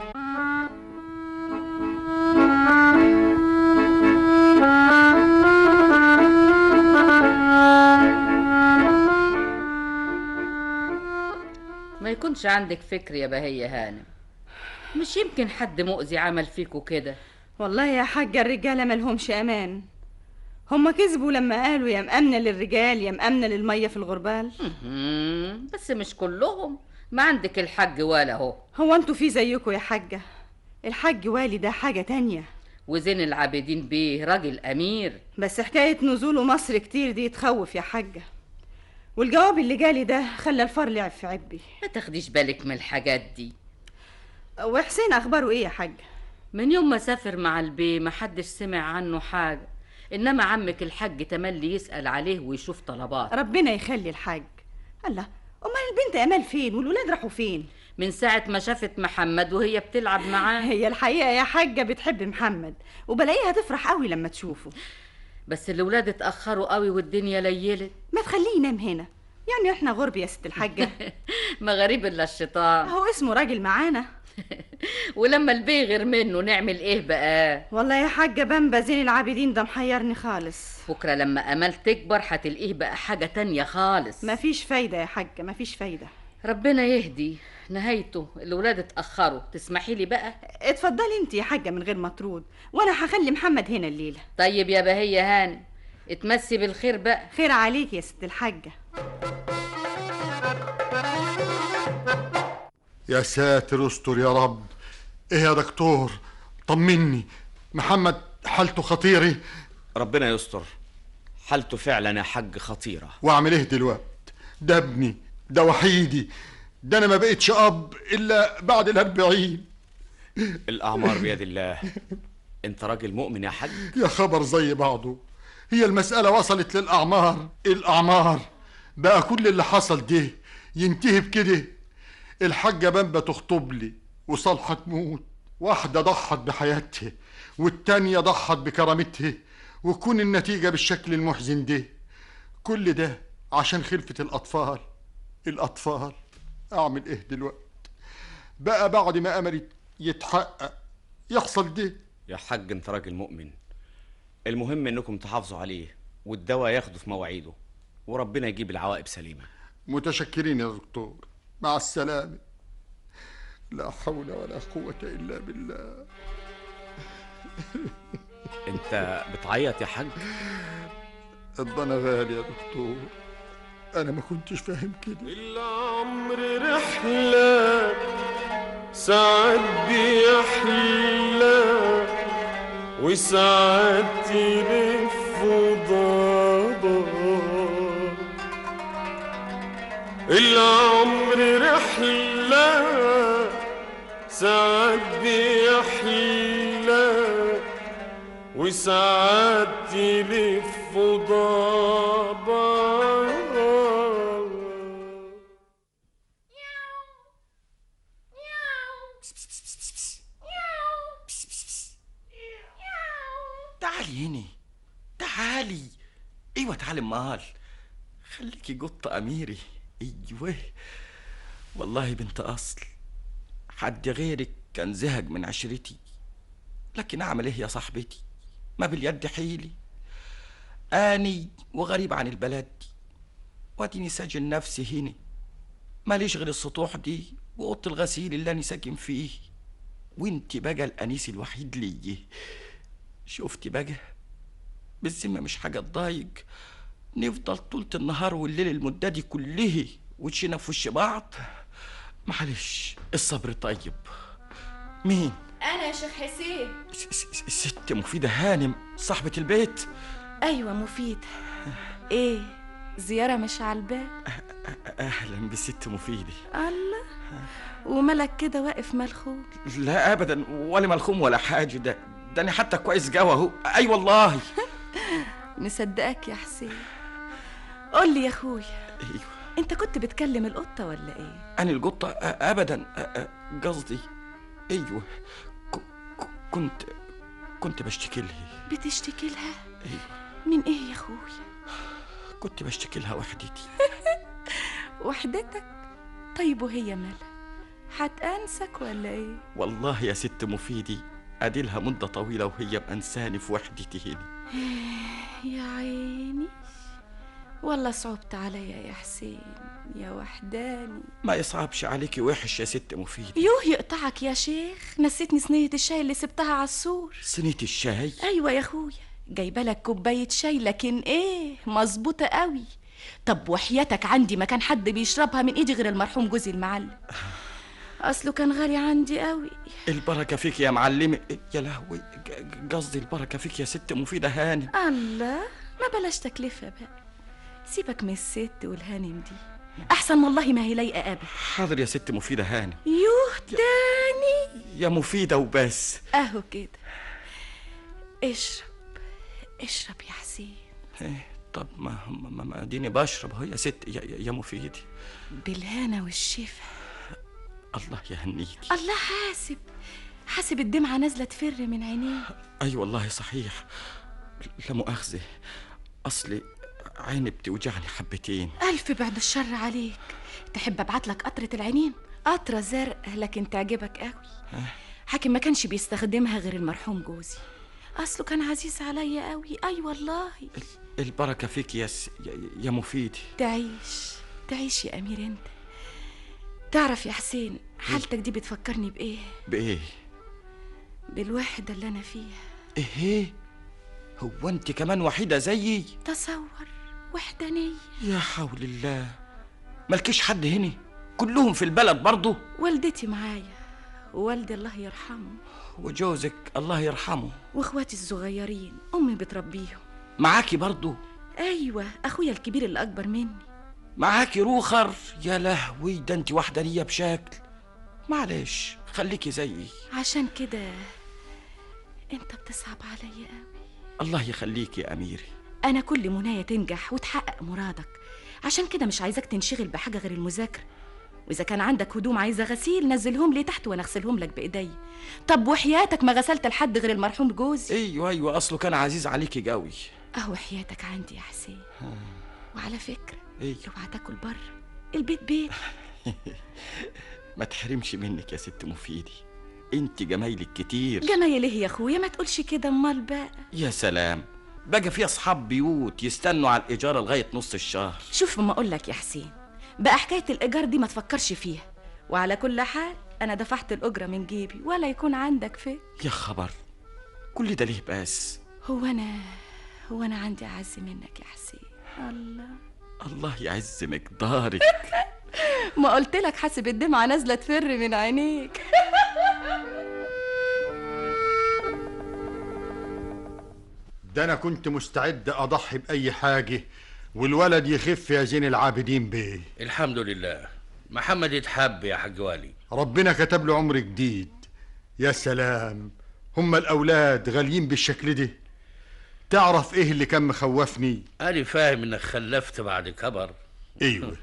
ما يكونش عندك فكر يا بهية هانم مش يمكن حد مؤذي عمل فيكوا كده والله يا حاجة الرجالة ملهمش أمان هما كذبوا لما قالوا يا مأمنة للرجال يا مأمنة للمية في الغربال مم، بس مش كلهم ما عندك الحاج ولا اهو هو انتوا في زيكوا يا حاجة الحاج والي ده حاجة تانية وزين العابدين بيه راجل امير بس حكاية نزوله مصر كتير دي تخوف يا حاجة والجواب اللي جالي ده خلى الفار لعب في عبي ما تاخديش بالك من الحاجات دي وحسين أخباره إيه يا حاجة من يوم ما سافر مع البي ما حدش سمع عنه حاجة إنما عمك الحاج تملي يسأل عليه ويشوف طلبات ربنا يخلي الحاج الله أمال البنت أمال فين والولاد راحوا فين من ساعة ما شافت محمد وهي بتلعب معاه هي الحقيقة يا حاجة بتحب محمد وبلاقيها تفرح قوي لما تشوفه بس الولاد اتأخروا قوي والدنيا ليلت ما تخليه ينام هنا يعني احنا غرب يا ست الحاجة ما غريب إلا الشيطان هو اسمه راجل معانا ولما البيه غير منه نعمل ايه بقى والله يا حاجة بامبا زين العابدين ده محيرني خالص بكرة لما امل تكبر هتلاقيه بقى حاجة تانية خالص مفيش فايدة يا حاجة مفيش فايدة ربنا يهدي نهايته الولاد اتأخروا تسمحي لي بقى اتفضلي انت يا حاجة من غير مطرود وانا هخلي محمد هنا الليلة طيب يا بهية هانم اتمسي بالخير بقى خير عليك يا ست الحاجة يا ساتر استر يا رب ايه يا دكتور طمني محمد حالته خطيرة ربنا يستر حالته فعلا يا حاج خطيرة واعمل ايه دلوقتي ده ابني ده وحيدي ده انا ما بقتش اب الا بعد الاربعين الأعمار بيد الله أنت راجل مؤمن يا حاج يا خبر زي بعضه هي المسألة وصلت للأعمار الأعمار بقى كل اللي حصل ده ينتهي بكده الحاجة بامبا تخطب لي وصالحة تموت واحدة ضحت بحياتها والتانية ضحت بكرامتها وكون النتيجة بالشكل المحزن ده كل ده عشان خلفة الأطفال الأطفال أعمل إيه دلوقتي بقى بعد ما أمري يتحقق يحصل ده يا حاج أنت راجل مؤمن المهم إنكم تحافظوا عليه والدواء ياخده في مواعيده وربنا يجيب العواقب سليمة متشكرين يا دكتور مع السلامة لا حول ولا قوة إلا بالله أنت بتعيط يا حاج الضنا غالي يا دكتور أنا ما كنتش فاهم كده العمر رحلة ساعات بيحلى وساعات يلف ضباب العمر رحلة ساعات بيحلى وساعات يلف ضباب تعالي هنا تعالي ايوه تعالي امال خليكي قطة اميري ايوه والله بنت اصل حد غيرك كان زهق من عشرتي لكن اعمل ايه يا صاحبتي ما باليد حيلي اني وغريب عن البلد دي واديني ساجن نفسي هنا ماليش غير السطوح دي واوضه الغسيل اللي انا ساكن فيه وانت بقى الانيس الوحيد ليا شفتي بقى بالذمة مش حاجة تضايق نفضل طولة النهار والليل المدة دي كلها وشنا في وش بعض معلش الصبر طيب مين انا يا شيخ حسين س- س- ست مفيدة هانم صاحبة البيت ايوه مفيد ايه زيارة مش على البال أهلا بست مفيدة الله وملك كده واقف ملخوم لا أبدا ولا ملخوم ولا حاجة ده ده أنا حتى كويس جوا أهو أي والله مصدقك يا حسين قول لي يا اخويا أيوه انت كنت بتكلم القطة ولا ايه أنا القطة أ- أبدا أ- أ- قصدي أيوه ك- ك- كنت كنت بشتكي لها بتشتكي لها أيوه من ايه يا اخويا كنت بشتكي لها وحدتي وحدتك طيب وهي مالها هتأنسك ولا ايه والله يا ست مفيدي أديلها مدة طويلة وهي مأنساني في وحدتي هنا يا عيني والله صعبت عليا يا حسين يا وحداني ما يصعبش عليكي وحش يا ست مفيدي يوه يقطعك يا شيخ نسيتني صينية الشاي اللي سبتها على السور صينية الشاي ايوه يا اخويا جايبه لك كوبايه شاي لكن ايه مظبوطه قوي طب وحياتك عندي ما كان حد بيشربها من ايدي غير المرحوم جوزي المعلم اصله كان غالي عندي قوي البركة فيك يا معلمة يا لهوي ج- ج- قصدي البركة فيك يا ست مفيدة هانم الله ما بلاش تكلفه بقى سيبك من الست والهانم دي احسن والله ما هي لايقه ابدا حاضر يا ست مفيدة هانم يوه تاني يا مفيدة وبس اهو كده اشرب اشرب يا حسين إيه طب ما ما, ما اديني بشرب اهو يا ست يا, يا- يا مفيدي بالهنا والشفا الله يهنيكي الله حاسب حاسب الدمعة نازلة تفر من عينيه اي والله صحيح لا مؤاخذة اصلي عيني بتوجعني حبتين ألف بعد الشر عليك تحب أبعت لك قطرة العينين قطرة زرق لكن تعجبك قوي حاكم ما كانش بيستخدمها غير المرحوم جوزي اصله كان عزيز عليا قوي اي والله البركة فيك يا س... يا, يا مفيدي تعيش تعيش يا امير انت تعرف يا حسين حالتك دي بتفكرني بايه بإيه؟ بالوحدة اللي انا فيها إيه؟ هو أنت كمان وحيدة زيي؟ تصور وحدانية يا حول الله مالكيش حد هنا كلهم في البلد برضه والدتي معايا ووالدي الله يرحمه وجوزك الله يرحمه واخواتي الصغيرين امي بتربيهم معاكي برضه ايوه اخويا الكبير اللي اكبر مني معاكي روخر يا لهوي ده انت وحدانية بشكل معلش خليكي زيي عشان كده انت بتصعب عليا قوي الله يخليكي يا أميري انا كل منايا تنجح وتحقق مرادك عشان كده مش عايزاك تنشغل بحاجه غير المذاكره واذا كان عندك هدوم عايزه غسيل نزلهم لي تحت وانا اغسلهم لك بايدي طب وحياتك ما غسلت لحد غير المرحوم جوزي ايوه ايوه اصله كان عزيز عليكي قوي اهو حياتك عندي يا حسين وعلى فكره ايه اوعى تاكل بره البيت بيت ما تحرمش منك يا ست مفيدي انت جمايلك كتير جمايل ايه يا اخويا ما تقولش كده امال بقى يا سلام بقى في اصحاب بيوت يستنوا على الايجار لغايه نص الشهر شوف ما اقول لك يا حسين بقى حكايه الايجار دي ما تفكرش فيها وعلى كل حال انا دفعت الاجره من جيبي ولا يكون عندك فكر يا خبر كل ده ليه بس هو انا هو انا عندي اعز منك يا حسين الله الله يعز مقدارك ما قلت لك حاسب الدمعه نازله تفر من عينيك ده انا كنت مستعد اضحي باي حاجه والولد يخف يا زين العابدين بيه الحمد لله محمد يتحب يا حاج والي ربنا كتب له عمر جديد يا سلام هم الاولاد غاليين بالشكل ده تعرف ايه اللي كان مخوفني انا فاهم انك خلفت بعد كبر ايوه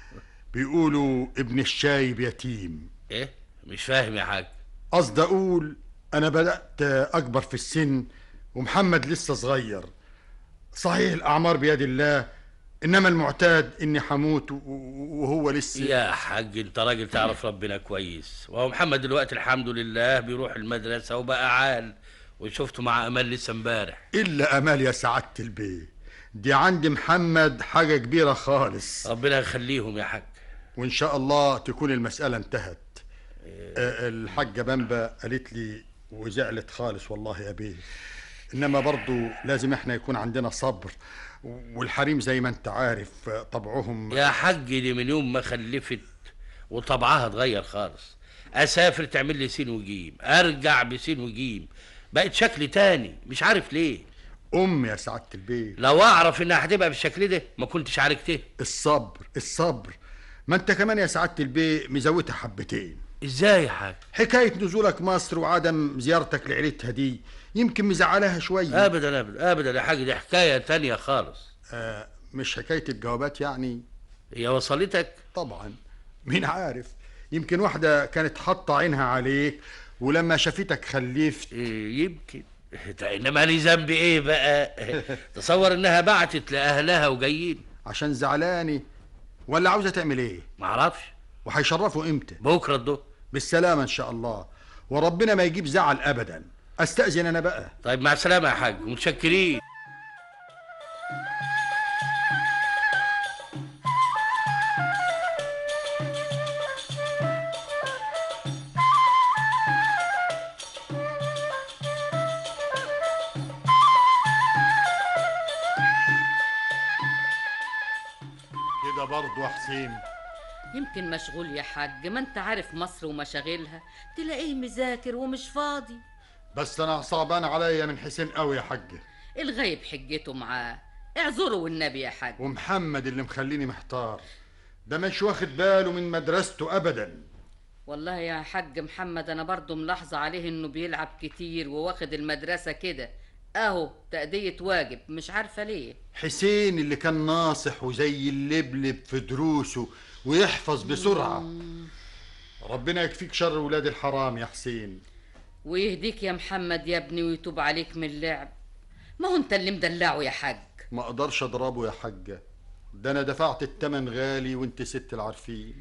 بيقولوا ابن الشايب يتيم ايه مش فاهم يا حاج قصدي اقول انا بدات اكبر في السن ومحمد لسه صغير صحيح الاعمار بيد الله انما المعتاد اني حموت و- و- وهو لسه يا حاج انت راجل تعرف ربنا كويس وهو محمد دلوقتي الحمد لله بيروح المدرسة وبقى عال وشفته مع امال لسه امبارح الا امال يا سعاده البيه دي عند محمد حاجه كبيره خالص ربنا يخليهم يا حاج وان شاء الله تكون المساله انتهت آه، الحاجه بامبا قالت لي وزعلت خالص والله يا بيه انما برضو لازم احنا يكون عندنا صبر والحريم زي ما انت عارف آه، طبعهم يا حاج دي من يوم ما خلفت وطبعها اتغير خالص اسافر تعمل لي سين وجيم ارجع بسين وجيم بقت شكل تاني مش عارف ليه ام يا سعاده البيه لو اعرف انها هتبقى بالشكل ده ما كنتش عاركتها الصبر الصبر ما انت كمان يا سعاده البيه مزودها حبتين ازاي يا حاج حكايه نزولك مصر وعدم زيارتك لعيلتها دي يمكن مزعلها شويه ابدا ابدا ابدا يا حاج دي حكايه تانية خالص آه مش حكايه الجوابات يعني هي وصلتك طبعا مين عارف يمكن واحده كانت حاطه عينها عليك ولما شافتك خلفت يمكن ده انما لي ذنب ايه بقى تصور انها بعتت لاهلها وجايين عشان زعلاني ولا عاوزه تعمل ايه معرفش وهيشرفوا امتى بكره الظهر بالسلامه ان شاء الله وربنا ما يجيب زعل ابدا استاذن انا بقى طيب مع السلامه يا حاج متشكرين كده برضه يا حسين يمكن مشغول يا حاج ما انت عارف مصر ومشاغلها تلاقيه مذاكر ومش فاضي بس انا صعبان عليا من حسين قوي يا حاجه الغايب حجته معاه اعذره والنبي يا حاج ومحمد اللي مخليني محتار ده مش واخد باله من مدرسته ابدا والله يا حاج محمد انا برضو ملاحظة عليه انه بيلعب كتير وواخد المدرسة كده اهو تأدية واجب مش عارفة ليه حسين اللي كان ناصح وزي اللبلب في دروسه ويحفظ بسرعة ربنا يكفيك شر ولاد الحرام يا حسين ويهديك يا محمد يا ابني ويتوب عليك من اللعب ما هو انت اللي مدلعه يا حاج ما اقدرش اضربه يا حاجة ده انا دفعت التمن غالي وانت ست العارفين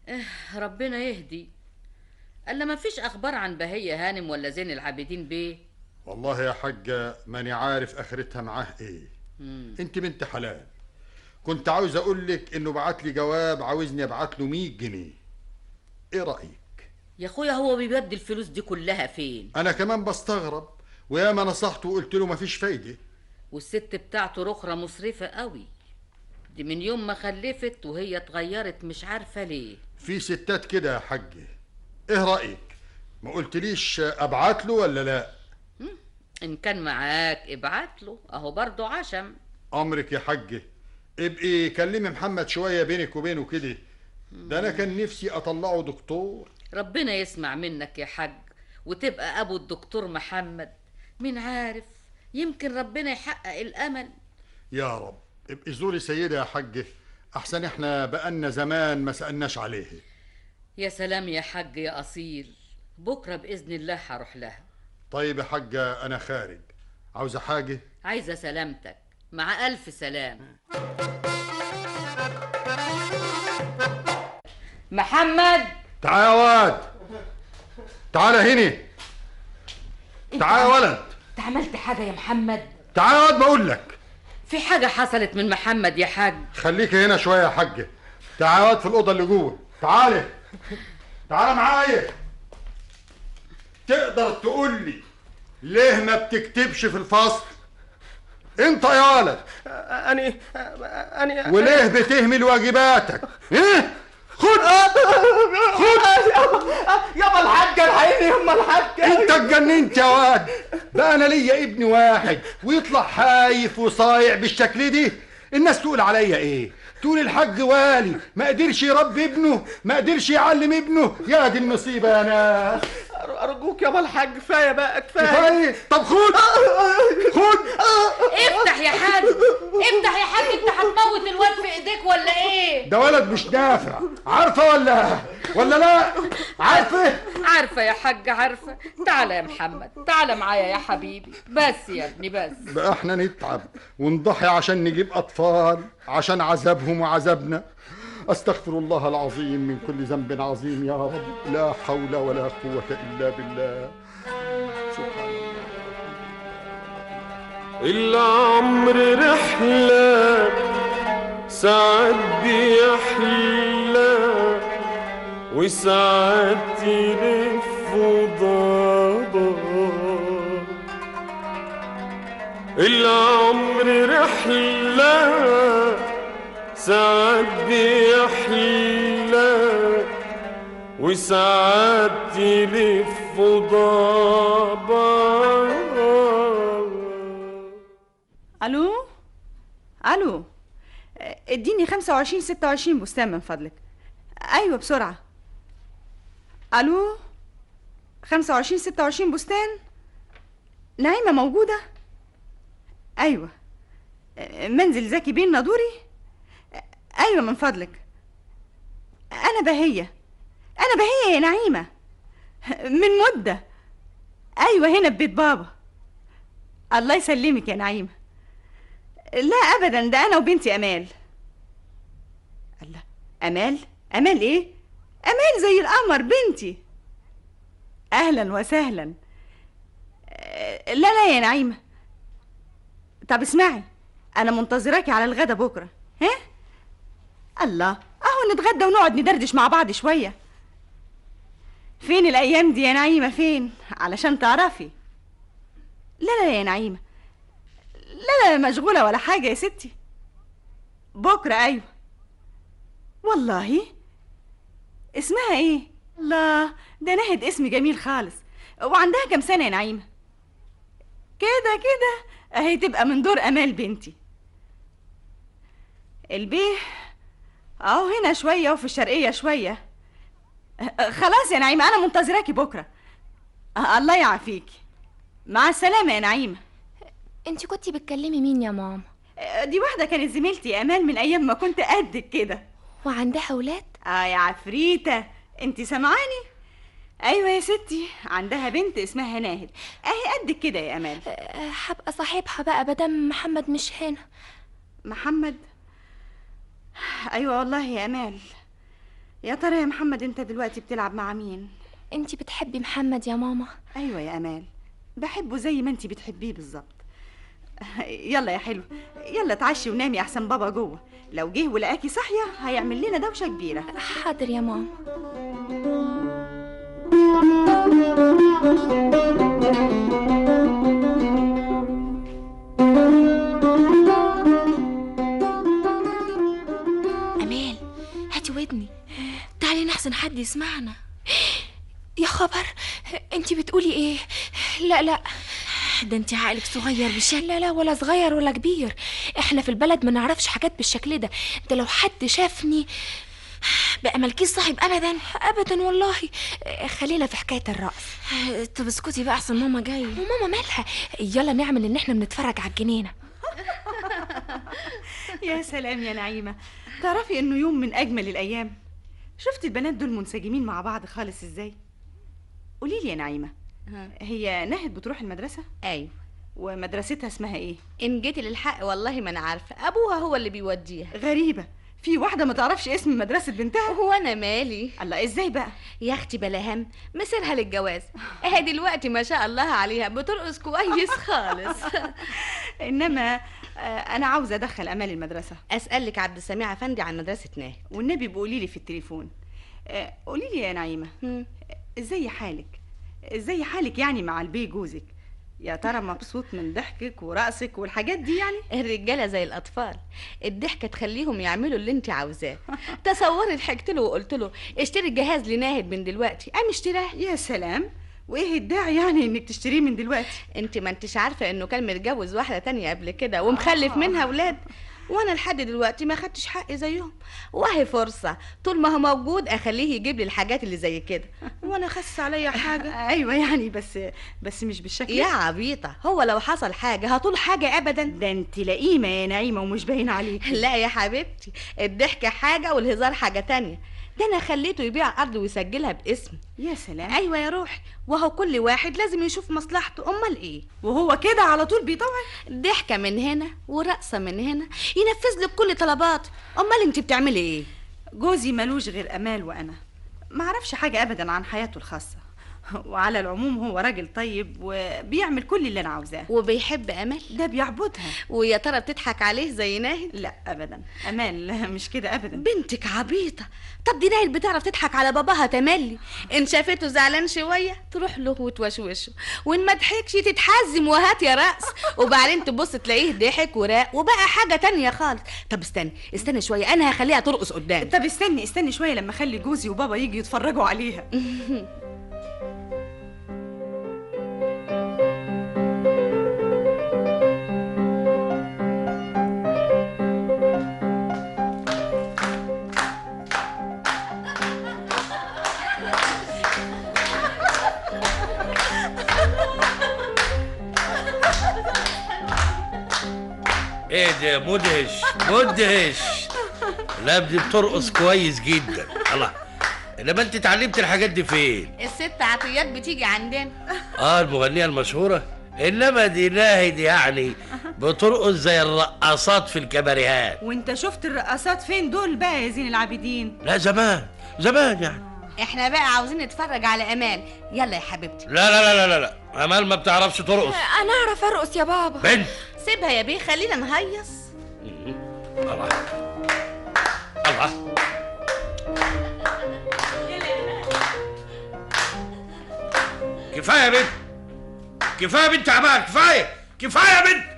إيه ربنا يهدي الا ما فيش اخبار عن بهية هانم ولا زين العابدين بيه والله يا حاجة ماني عارف اخرتها معاه ايه مم. انت بنت حلال كنت عاوز اقول لك انه بعت لي جواب عاوزني ابعت له 100 جنيه ايه رايك يا اخويا هو بيودي الفلوس دي كلها فين انا كمان بستغرب وياما نصحته وقلت له مفيش فايده والست بتاعته رخرة مصرفة قوي دي من يوم ما خلفت وهي اتغيرت مش عارفة ليه في ستات كده يا حاج ايه رايك ما قلتليش ابعت له ولا لا ان كان معاك ابعت له اهو برضه عشم امرك يا حاج ابقي كلمي محمد شويه بينك وبينه كده ده انا كان نفسي اطلعه دكتور ربنا يسمع منك يا حاج وتبقى ابو الدكتور محمد مين عارف يمكن ربنا يحقق الامل يا رب ابقي زوري سيدة يا حاج احسن احنا بقالنا زمان ما سألناش عليه يا سلام يا حاج يا اصيل بكره باذن الله هروح لها طيب يا حاجة انا خارج عاوزة حاجة عايزه سلامتك مع الف سلام محمد تعال يا واد تعال هنا تعال يا ولد انت عملت حاجه يا محمد تعال يا واد بقول لك في حاجه حصلت من محمد يا حاج خليك هنا شوية يا حاج تعال يا واد في الأوضة اللي جوه تعالى تعال معايا تقدر تقول لي ليه ما بتكتبش في الفصل انت يا ولد أني أني وليه بتهمل واجباتك ايه خد خد يابا الحاجة الحقيني يما الحاجة انت اتجننت يا واد بقى انا ليا ابن واحد ويطلع حايف وصايع بالشكل دي الناس تقول عليا ايه تقول الحاج والي ما قدرش يربي ابنه ما قدرش يعلم ابنه يا دي النصيبه يا ناس أرجوك يابا الحاج كفاية بقى كفاية كفايه طب خد خد افتح يا حاج افتح يا حاج انت هتموت الواد في ايديك ولا ايه ده ولد مش نافع عارفه ولا ولا لا عارفه عارفه يا حاج عارفه تعالى يا محمد تعالى معايا يا حبيبي بس يا ابني بس بقى احنا نتعب ونضحي عشان نجيب اطفال عشان عذابهم وعذابنا استغفر الله العظيم من كل ذنب عظيم يا رب لا حول ولا قوة الا بالله سبحان العمر رحلة ساعات بيحلى وساعات يلف وضابا العمر رحلة ساعات بيحلى وساعات يلف وضابا الو الو آه، اديني 25 26 بستان من فضلك ايوه بسرعه الو 25 26 بستان نعيمه موجوده ايوه آه، منزل زكي بين نادوري آه، ايوه من فضلك انا بهيه انا بهيه يا نعيمه من مده ايوه هنا ببيت بابا الله يسلمك يا نعيمه لا ابدا ده انا وبنتي امال الله امال امال ايه امال زي القمر بنتي اهلا وسهلا آه، لا لا يا نعيمه طب اسمعي انا منتظراكي على الغدا بكره ها الله اهو نتغدى ونقعد ندردش مع بعض شويه فين الايام دي يا نعيمه فين علشان تعرفي لا لا يا نعيمه لا لا مشغولة ولا حاجة يا ستي بكرة أيوة والله اسمها ايه؟ الله ده نهد اسم جميل خالص وعندها كام سنة يا نعيمة؟ كده كده اهي تبقى من دور أمال بنتي البيه اهو هنا شوية وفي الشرقية شوية أه، خلاص يا نعيمة أنا منتظراكي بكرة أه، الله يعافيكي مع السلامة يا نعيمة انت كنتي بتكلمي مين يا ماما دي واحدة كانت زميلتي أمال من أيام ما كنت قدك كده وعندها ولاد؟ آه يا عفريتة انت سامعاني؟ أيوة يا ستي عندها بنت اسمها ناهد أهي قدك كده يا أمال هبقى صاحبها بقى مدام محمد مش هنا محمد أيوة والله يا أمال يا ترى يا محمد انت دلوقتي بتلعب مع مين انت بتحبي محمد يا ماما ايوه يا امال بحبه زي ما انت بتحبيه بالظبط يلا يا حلو يلا تعشي ونامي احسن بابا جوه لو جه ولقاكي صاحيه هيعمل لنا دوشه كبيره حاضر يا ماما امال هاتي ودني تعالي نحسن حد يسمعنا يا خبر انت بتقولي ايه لا لا ده انت عقلك صغير بشكل لا لا ولا صغير ولا كبير احنا في البلد ما نعرفش حاجات بالشكل ده ده لو حد شافني بقى مالكيش صاحب ابدا ابدا والله خلينا في حكايه الرقص طب اسكتي بقى احسن ماما جايه وماما مالها يلا نعمل ان احنا بنتفرج على الجنينه يا سلام يا نعيمه تعرفي انه يوم من اجمل الايام شفت البنات دول منسجمين مع بعض خالص ازاي قولي لي يا نعيمه هي ناهد بتروح المدرسه ايوه ومدرستها اسمها ايه ان جيتي للحق والله ما انا عارفه ابوها هو اللي بيوديها غريبه في واحده ما تعرفش اسم مدرسه بنتها هو انا مالي الله ازاي بقى يا اختي بلا هم مسيرها للجواز اهي دلوقتي ما شاء الله عليها بترقص كويس خالص انما آه، انا عاوزه ادخل امال المدرسه اسالك عبد السميع افندي عن مدرسه ناهد والنبي بقولي لي في التليفون آه، قولي لي يا نعيمه ازاي حالك ازاي حالك يعني مع البي جوزك يا ترى مبسوط من ضحكك ورقصك والحاجات دي يعني الرجاله زي الاطفال الضحكه تخليهم يعملوا اللي انت عاوزاه تصوري ضحكت له وقلت له اشتري الجهاز لناهد من دلوقتي قام اشتراه يا سلام وايه الداعي يعني انك تشتريه من دلوقتي انت ما انتش عارفه انه كان متجوز واحده تانية قبل كده ومخلف آه. منها ولاد وانا لحد دلوقتي ما خدتش حقي زيهم وهي فرصه طول ما هو موجود اخليه يجيب لي الحاجات اللي زي كده وانا خس عليا حاجه ايوه يعني بس بس مش بالشكل يا عبيطه هو لو حصل حاجه هطول حاجه ابدا ده انت لئيمه يا نعيمه ومش باين عليك لا يا حبيبتي الضحكه حاجه والهزار حاجه تانية ده انا خليته يبيع ارض ويسجلها باسمي يا سلام ايوه يا روحي وهو كل واحد لازم يشوف مصلحته امال ايه وهو كده على طول بيطوع ضحكه من هنا ورقصه من هنا ينفذ لك كل طلباته امال انت بتعملي ايه جوزي ملوش غير امال وانا ما اعرفش حاجه ابدا عن حياته الخاصه وعلى العموم هو راجل طيب وبيعمل كل اللي انا عاوزاه وبيحب امل ده بيعبدها ويا ترى بتضحك عليه زي ناهد لا ابدا امال مش كده ابدا بنتك عبيطه طب دي ناهد بتعرف تضحك على باباها تملي ان شافته زعلان شويه تروح له وتوشوشه وان ما ضحكش تتحزم وهات يا راس وبعدين تبص تلاقيه ضحك وراق وبقى حاجه تانية خالص طب استني استني شويه انا هخليها ترقص قدام طب استني استني شويه لما اخلي جوزي وبابا يجي يتفرجوا عليها ايه ده مدهش مدهش لا دي بترقص كويس جدا الله انما انت اتعلمت الحاجات دي فين الست عطيات بتيجي عندنا اه المغنيه المشهوره انما دي ناهد يعني بترقص زي الرقاصات في الكباريهات وانت شفت الرقصات فين دول بقى يا زين العابدين لا زمان زمان يعني احنا بقى عاوزين نتفرج على امان يلا يا حبيبتي لا لا لا لا لا لا امال ما بتعرفش ترقص انا اعرف ارقص يا بابا بنت سيبها يا بيه خلينا نهيص الله الله كفايه يا بنت كفايه يا بنت عمال كفايه كفايه يا بنت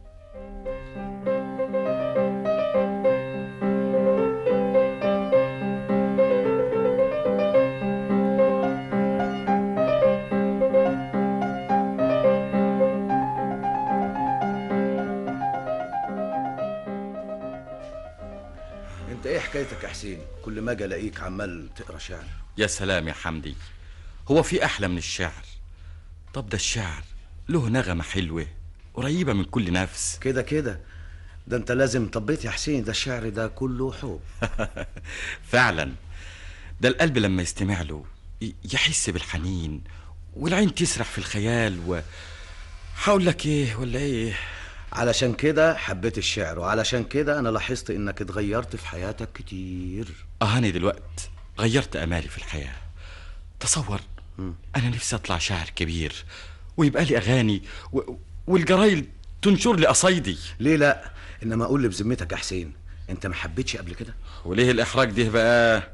انت ايه حكايتك يا حسين كل ما اجي الاقيك عمال تقرا شعر يا سلام يا حمدي هو في أحلى من الشعر طب ده الشعر له نغمة حلوة قريبة من كل نفس كده كده ده انت لازم طبيت يا حسين ده الشعر ده كله حب فعلا ده القلب لما يستمع له ي- يحس بالحنين والعين تسرح في الخيال و هقول لك ايه ولا ايه علشان كده حبيت الشعر وعلشان كده انا لاحظت انك اتغيرت في حياتك كتير اه انا دلوقت غيرت امالي في الحياه تصور انا نفسي اطلع شاعر كبير ويبقى لي اغاني و... والجرايل تنشر لي قصايدي ليه لا انما اقول لي بذمتك يا حسين انت ما حبيتش قبل كده وليه الاحراج ده بقى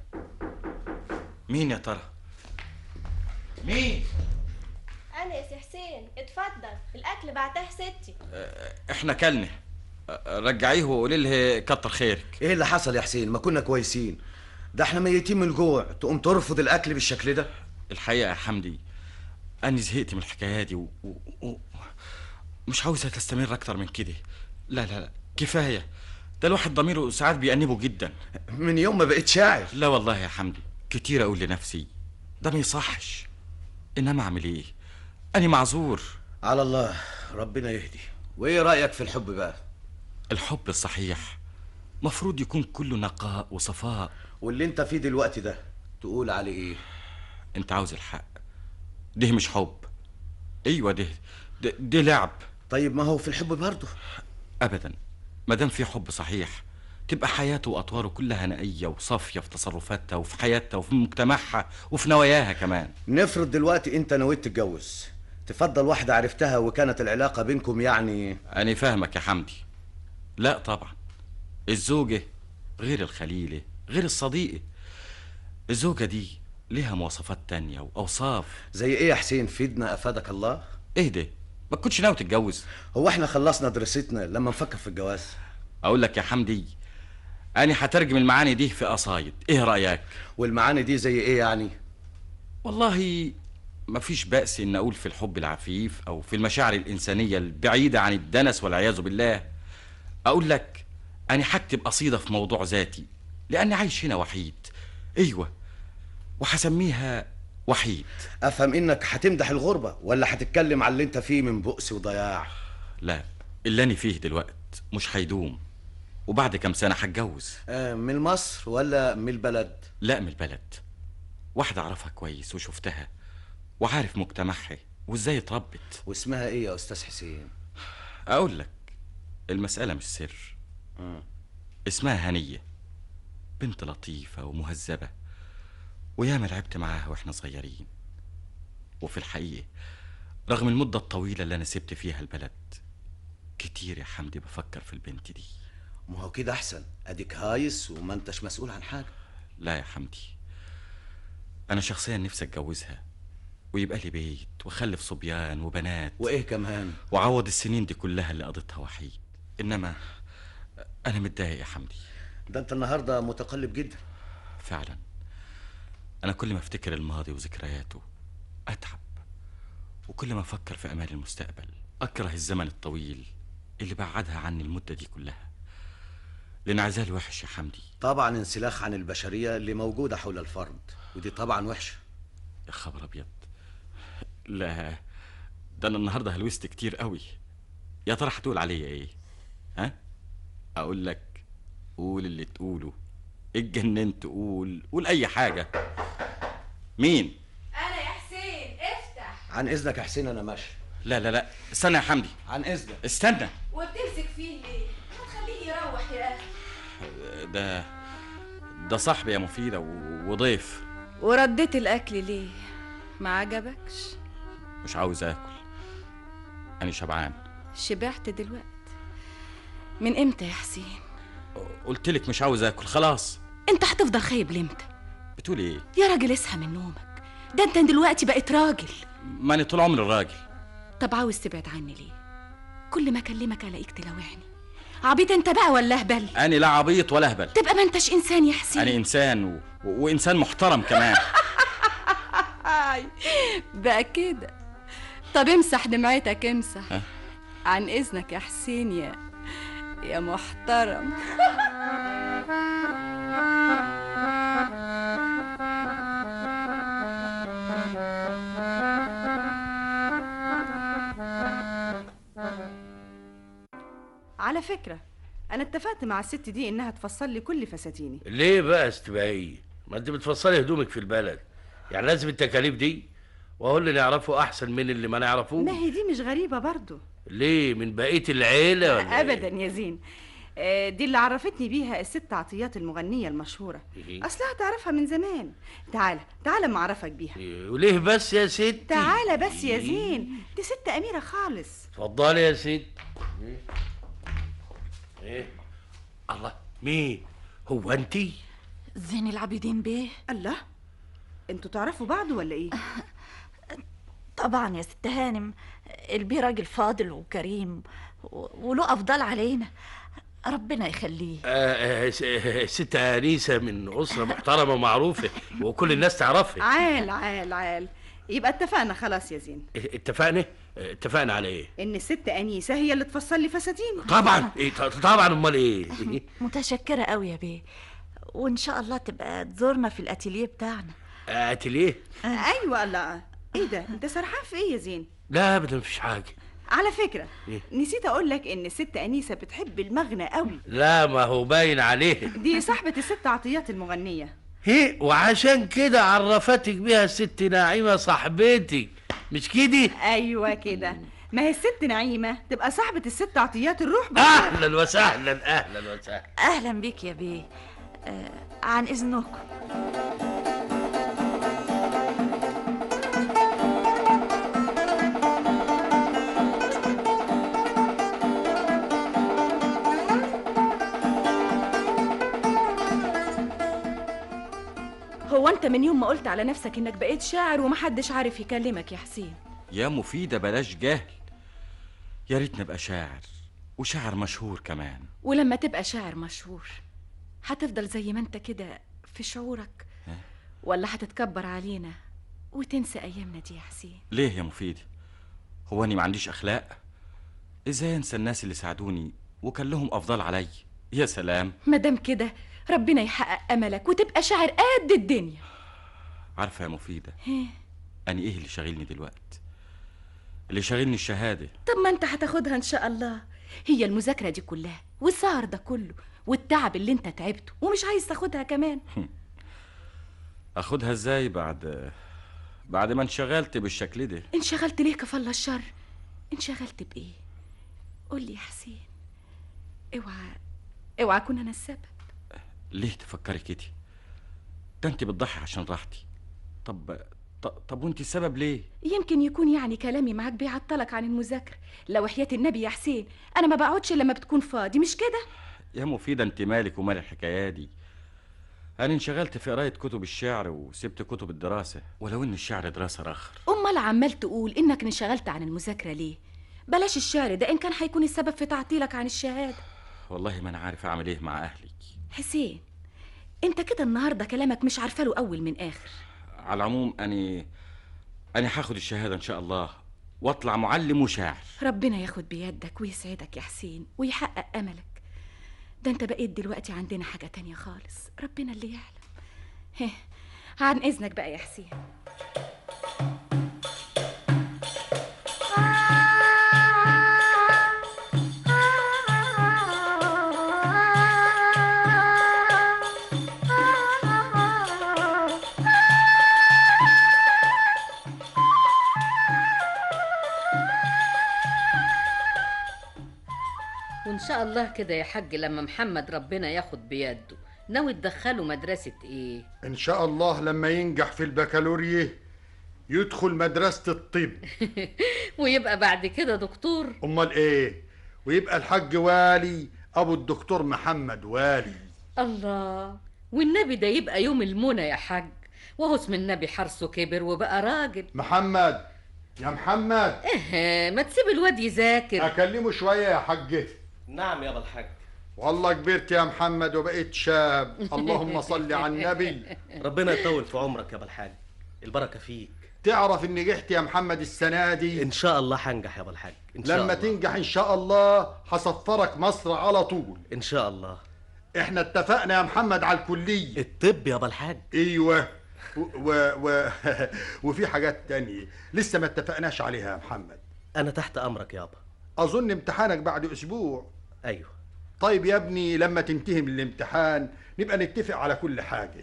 مين يا ترى مين انا يا سي حسين اتفضل الاكل بعتها ستي احنا كلنا رجعيه وقولي له كتر خيرك ايه اللي حصل يا حسين ما كنا كويسين ده احنا ميتين من الجوع تقوم ترفض الاكل بالشكل ده الحقيقه يا حمدي انا زهقت من الحكايه دي و... و... و... مش عاوزها تستمر اكتر من كده لا لا لا كفايه ده الواحد ضميره ساعات بيأنبه جدا من يوم ما بقيت شاعر لا والله يا حمدي كتير اقول لنفسي ده ما يصحش انما اعمل ايه انا معذور على الله ربنا يهدي وايه رايك في الحب بقى الحب الصحيح مفروض يكون كله نقاء وصفاء واللي انت فيه دلوقتي ده تقول عليه ايه انت عاوز الحق ده مش حب ايوه ده ده, ده لعب طيب ما هو في الحب برضه ابدا ما دام في حب صحيح تبقى حياته واطواره كلها نقيه وصافيه في تصرفاتها وفي حياتها وفي مجتمعها وفي نواياها كمان نفرض دلوقتي انت نويت تتجوز تفضل واحده عرفتها وكانت العلاقه بينكم يعني انا فاهمك يا حمدي لا طبعا الزوجه غير الخليله غير الصديقه الزوجه دي ليها مواصفات تانية واوصاف زي ايه يا حسين فيدنا افادك الله اهدى ما كنتش ناوي تتجوز هو احنا خلصنا دراستنا لما نفكر في الجواز اقول لك يا حمدي انا هترجم المعاني دي في قصايد ايه رايك والمعاني دي زي ايه يعني والله مفيش بأس إن أقول في الحب العفيف أو في المشاعر الإنسانية البعيدة عن الدنس والعياذ بالله أقول لك أنا هكتب قصيدة في موضوع ذاتي لأني عايش هنا وحيد أيوة وهسميها وحيد افهم انك هتمدح الغربه ولا هتتكلم على اللي انت فيه من بؤس وضياع لا اللي أنا فيه دلوقت مش هيدوم وبعد كام سنة هتجوز آه من مصر ولا من البلد لا من البلد واحدة أعرفها كويس وشفتها وعارف مجتمعها وإزاي اتربت واسمها ايه يا استاذ حسين أقول لك المسألة مش سر اسمها هنية بنت لطيفة ومهذبة وياما لعبت معاها واحنا صغيرين وفي الحقيقة رغم المدة الطويلة اللي أنا سبت فيها البلد كتير يا حمدي بفكر في البنت دي ما هو كده احسن اديك هايس وما انتش مسؤول عن حاجه لا يا حمدي أنا شخصيا نفسي أتجوزها ويبقى لي بيت وأخلف صبيان وبنات وايه كمان وأعوض السنين دي كلها اللي قضيتها وحيد إنما أنا متضايق يا حمدي ده انت النهارده متقلب جدا فعلا أنا كل ما أفتكر الماضي وذكرياته أتعب وكل ما أفكر في أمال المستقبل أكره الزمن الطويل اللي بعدها عني المدة دي كلها الانعزال وحش يا حمدي طبعا انسلاخ عن البشريه اللي موجوده حول الفرد ودي طبعا وحشه يا خبر أبيض لا ده أنا النهاردة هلوست كتير قوي يا ترى هتقول عليا إيه ها أقول لك قول اللي تقوله اتجننت قول قول أي حاجة مين انا يا حسين افتح عن اذنك يا حسين انا ماشي لا لا لا استنى يا حمدي عن اذنك استنى وبتمسك فيه ليه ما تخليه يروح يا اخي ده ده صاحبي يا مفيدة و- وضيف ورديت الاكل ليه ما عجبكش مش عاوز آكل أنا شبعان شبعت دلوقتي من امتى يا حسين قلت لك مش عاوز آكل خلاص انت هتفضل خايب لامتى بتقول إيه يا راجل اصحى من نومك ده انت دلوقتي بقيت راجل ما أنا طول عمري راجل طب عاوز تبعد عني ليه كل ما اكلمك الاقيك تلوعني عبيط انت بقى ولا هبل أنا لا عبيط ولا هبل تبقى ما انتش انسان يا حسين أنا إنسان و... و... وإنسان محترم كمان هاي بقى كده طب امسح دمعتك امسح ها؟ عن اذنك يا حسين يا يا محترم على فكره انا اتفقت مع الست دي انها تفصل لي كل فساتيني ليه بقى استباقية ما انت بتفصلي هدومك في البلد يعني لازم التكاليف دي وهو اللي نعرفه احسن من اللي ما نعرفوش ما هي دي مش غريبه برضو ليه من بقية العيلة ولا إيه؟ ابدا يا زين آه، دي اللي عرفتني بيها الست عطيات المغنية المشهورة إيه. أصلها تعرفها من زمان تعالى تعالى ما أعرفك بيها إيه، وليه بس يا ستي تعالى بس يا زين دي ست أميرة خالص اتفضلي يا ست ايه ايه الله مين هو انتي زين العابدين بيه الله انتوا تعرفوا بعض ولا ايه طبعا يا ست هانم البيه راجل فاضل وكريم و- وله افضل علينا ربنا يخليه آه آه س- آه، ست انيسه من اسره محترمه ومعروفه وكل الناس تعرفها عال عال عال يبقى اتفقنا خلاص يا زين إيه، اتفقنا آه، اتفقنا على ايه ان الست انيسه هي اللي تفصل لي فساتين طبعا إيه ط- طبعا امال ايه متشكرة قوي يا بيه وان شاء الله تبقى تزورنا في الاتيليه بتاعنا اتليه ايوه لا ايه ده انت سرحان في ايه يا زين لا ابدا مفيش حاجه على فكره إيه؟ نسيت اقول لك ان الست انيسه بتحب المغنى قوي لا ما هو باين عليه دي صاحبه الست عطيات المغنيه هي وعشان كده عرفتك بيها الست ناعمه صاحبتك مش كده ايوه كده ما هي الست نعيمه تبقى صاحبه الست عطيات الروح بقى. اهلا وسهلا اهلا وسهلا اهلا بيك يا بيه آه عن اذنكم هو انت من يوم ما قلت على نفسك انك بقيت شاعر ومحدش عارف يكلمك يا حسين يا مفيدة بلاش جهل يا ريت نبقى شاعر وشاعر مشهور كمان ولما تبقى شاعر مشهور هتفضل زي ما انت كده في شعورك ولا هتتكبر علينا وتنسى ايامنا دي يا حسين ليه يا مفيدة هو أني ما عنديش أخلاق إزاي أنسى الناس اللي ساعدوني وكان لهم أفضل علي يا سلام مادام كده ربنا يحقق املك وتبقى شاعر قد الدنيا عارفة يا مفيدة هيه. أنا إيه اللي شاغلني دلوقتي اللي شاغلني الشهادة طب ما انت هتاخدها ان شاء الله هي المذاكره دي كلها والسهر ده كله والتعب اللي انت تعبته ومش عايز تاخدها كمان أخدها إزاي بعد بعد ما انشغلت بالشكل ده انشغلت ليه كفل الشر انشغلت بايه قول لي يا حسين اوعى اوعى اكون انا السبب ليه تفكري كده ده انت بتضحي عشان راحتي طب ط- طب وانت السبب ليه يمكن يكون يعني كلامي معاك بيعطلك عن المذاكره لو حياه النبي يا حسين انا ما بقعدش لما بتكون فاضي مش كده يا مفيدة انت مالك ومال الحكاية دي انا انشغلت في قراية كتب الشعر وسبت كتب الدراسة ولو ان الشعر دراسة رخر امال عمال تقول انك انشغلت عن المذاكره ليه بلاش الشعر ده ان كان هيكون السبب في تعطيلك عن الشهاده والله ما انا عارف اعمل ايه مع اهلي حسين انت كده النهارده كلامك مش عارفه له اول من اخر على العموم اني انا هاخد الشهادة ان شاء الله واطلع معلم وشاعر ربنا ياخد بيدك ويسعدك يا حسين ويحقق املك ده انت بقيت دلوقتي عندنا حاجه تانية خالص ربنا اللي يعلم هه عن اذنك بقى يا حسين وان شاء الله كده يا حاج لما محمد ربنا ياخد بيده ناوي تدخله مدرسة ايه ان شاء الله لما ينجح في البكالوريا يدخل مدرسة الطب ويبقى بعد كده دكتور امال ايه ويبقى الحاج والي ابو الدكتور محمد والي الله والنبي ده يبقى يوم المنى يا حاج وهو اسم النبي حرسه كبر وبقى راجل محمد يا محمد ايه ما تسيب الواد يذاكر اكلمه شوية يا حاج نعم يابا الحاج والله كبرت يا محمد وبقيت شاب اللهم صل على النبي ربنا يطول في عمرك يابا الحاج البركه فيك تعرف اني نجحت يا محمد السنة دي ان شاء الله هنجح يابا الحاج ان شاء لما الله تنجح ان شاء الله هسفرك مصر على طول ان شاء الله احنا اتفقنا يا محمد على الكلية الطب يابا الحاج ايوه و... و... و... وفي حاجات تانية لسه ما اتفقناش عليها يا محمد انا تحت امرك يابا اظن امتحانك بعد اسبوع ايوه طيب يا ابني لما تنتهي من الامتحان نبقى نتفق على كل حاجة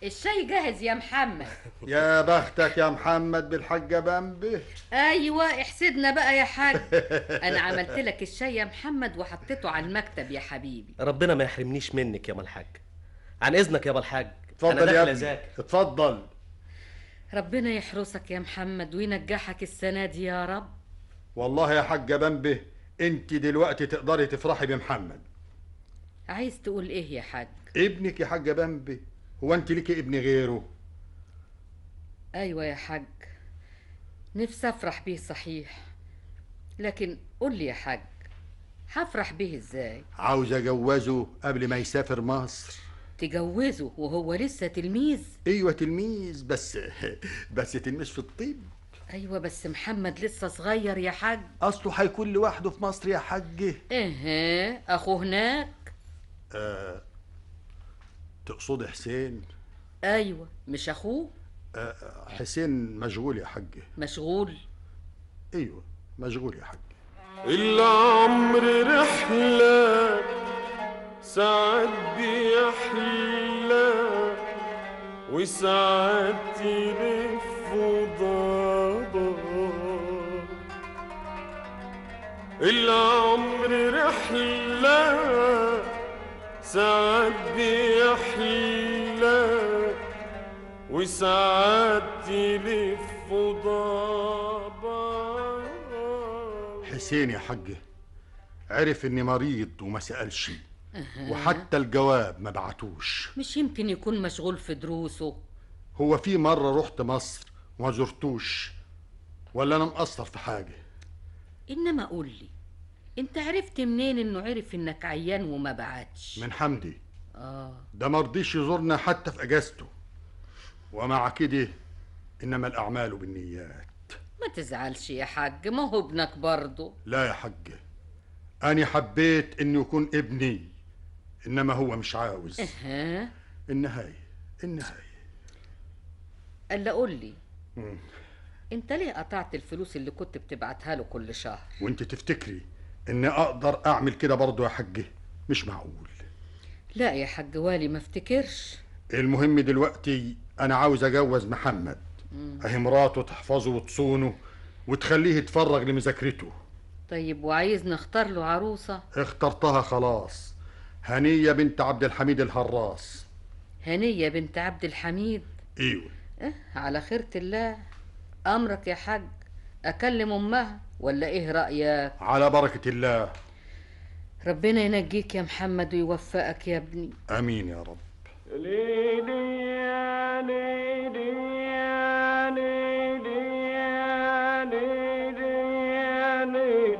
الشاي جاهز يا محمد يا بختك يا محمد بالحاجة بامبي ايوه احسدنا بقى يا حاج انا عملت لك الشاي يا محمد وحطيته على المكتب يا حبيبي ربنا ما يحرمنيش منك يا الحاج عن اذنك يا الحاج اتفضل أنا يا داخل ابني أذاكر. اتفضل ربنا يحرسك يا محمد وينجحك السنه دي يا رب والله يا حاجة بامبي انت دلوقتي تقدري تفرحي بمحمد عايز تقول ايه يا حاج ابنك يا حاجة بامبي هو انت ليكي ابن غيره ايوه يا حاج نفسي افرح بيه صحيح لكن قول لي يا حاج هفرح بيه ازاي عاوز اجوزه قبل ما يسافر مصر تجوزه وهو لسه تلميذ ايوه تلميذ بس بس تلميذ في الطب ايوه بس محمد لسه صغير يا حاج اصله هيكون لوحده في مصر يا حاج ايه اخوه هناك آه تقصد حسين ايوه مش اخوه آه حسين مشغول يا حاج مشغول ايوه مشغول يا حاج العمر رحلة ساعات بيحلى وساعات يلف وضابا العمر رحلة ساعات بيحلى وساعات يلف وضابا حسين يا حاج عرف اني مريض وما سألش وحتى الجواب ما بعتوش مش يمكن يكون مشغول في دروسه هو في مرة رحت مصر وما زرتوش ولا انا مقصر في حاجة انما قول لي انت عرفت منين انه عرف انك عيان وما بعتش من حمدي اه ده مرضيش يزورنا حتى في اجازته ومع كده انما الاعمال بالنيات ما تزعلش يا حاج ما هو ابنك برضه لا يا حاج أنا حبيت إنه يكون ابني إنما هو مش عاوز اها النهاية النهاية الا قول لي مم. انت ليه قطعت الفلوس اللي كنت بتبعتها له كل شهر وانت تفتكري إني أقدر أعمل كده برضه يا حاج مش معقول لا يا حاج والي ما افتكرش المهم دلوقتي أنا عاوز أجوز محمد مم. أهي مراته تحفظه وتصونه وتخليه يتفرغ لمذاكرته طيب وعايز نختار له عروسة اخترتها خلاص هنية بنت عبد الحميد الهراس هنية بنت عبد الحميد ايوه اه على خيرة الله امرك يا حاج اكلم امها ولا ايه رأيك على بركة الله ربنا ينجيك يا محمد ويوفقك يا ابني امين يا رب ليلي يا ليلي يا ليلي يا ليلي يا ليلي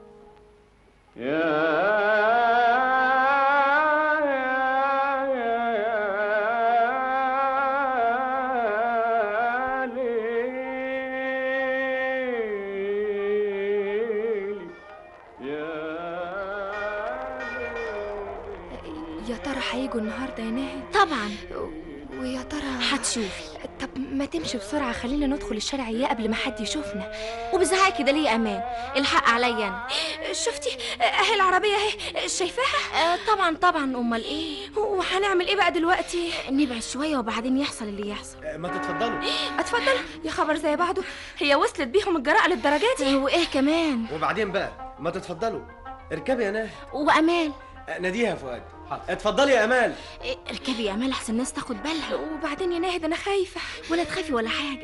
يا يا ليلي يا ترى هيجوا النهارده يا ناهد طبعا ويا ترى هتشوفي طب ما تمشي بسرعه خلينا ندخل الشارع اياه قبل ما حد يشوفنا وبزعقي كده ليه يا امان الحق عليا انا شفتي اهي العربيه اهي شايفاها آه طبعا طبعا امال ايه وهنعمل ايه بقى دلوقتي نبعد شويه وبعدين يحصل اللي يحصل ما تتفضلوا اتفضل يا خبر زي بعضه هي وصلت بيهم الجراءه للدرجه دي وايه كمان وبعدين بقى ما تتفضلوا اركبي يا ناهي وامال ناديها يا فؤاد اتفضلي يا امال إيه، اركبي يا امال احسن الناس تاخد بالها وبعدين يا ناهد انا خايفه ولا تخافي ولا حاجه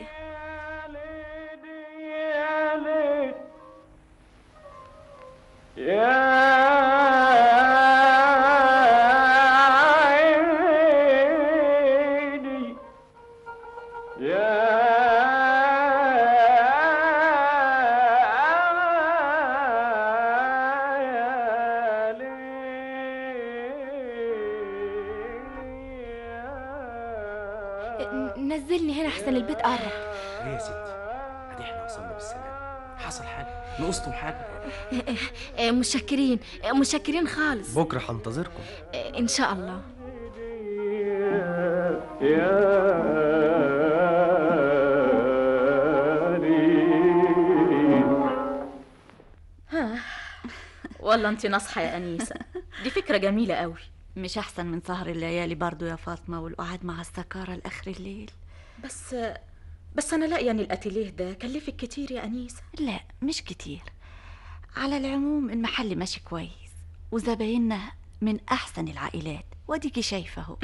عيني يا نزلني هنا احسن البيت قرب ليه يا ستي ادي احنا وصلنا بالسلام حصل حاجه نقصتم حاجه آه، متشكرين آه، متشكرين خالص بكره هنتظركم آه، ان شاء الله ها والله انت ناصحه يا انيسه دي فكره جميله قوي مش احسن من سهر الليالي برضو يا فاطمه والقعاد مع السكاره لاخر الليل بس بس انا لاقيه ان الاتيليه ده كلفك كتير يا انيسه لا مش كتير على العموم المحل ماشي كويس وزبايننا من احسن العائلات واديكي شايفه اهو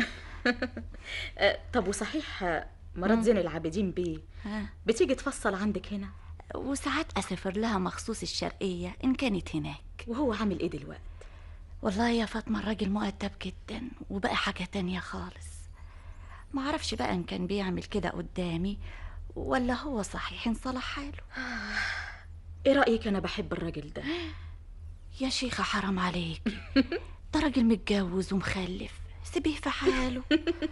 آه، طب وصحيح آه، مرات مم. زين العابدين بيه ها. بتيجي تفصل عندك هنا وساعات اسافر لها مخصوص الشرقيه ان كانت هناك وهو عامل ايه دلوقتي والله يا فاطمه الراجل مؤدب جدا وبقى حاجه تانية خالص معرفش بقى ان كان بيعمل كده قدامي ولا هو صحيح انصلح حاله ايه رايك انا بحب الراجل ده يا شيخة حرام عليك ده راجل متجوز ومخلف سيبيه في حاله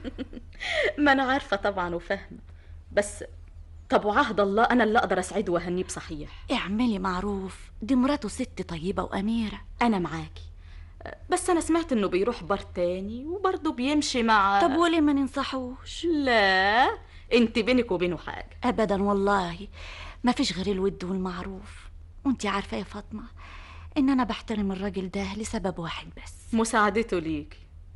ما انا عارفه طبعا وفاهمه بس طب وعهد الله انا اللي اقدر اسعده واهنيه بصحيح اعملي معروف دي مراته ست طيبة وأميرة انا معاكي بس انا سمعت انه بيروح بار تاني وبرضه بيمشي مع طب وليه ما ننصحوش لا انت بينك وبينه حاجه أبدا والله ما فيش غير الود والمعروف وانتي عارفة يا فاطمة إن أنا بحترم الراجل ده لسبب واحد بس مساعدته ليكي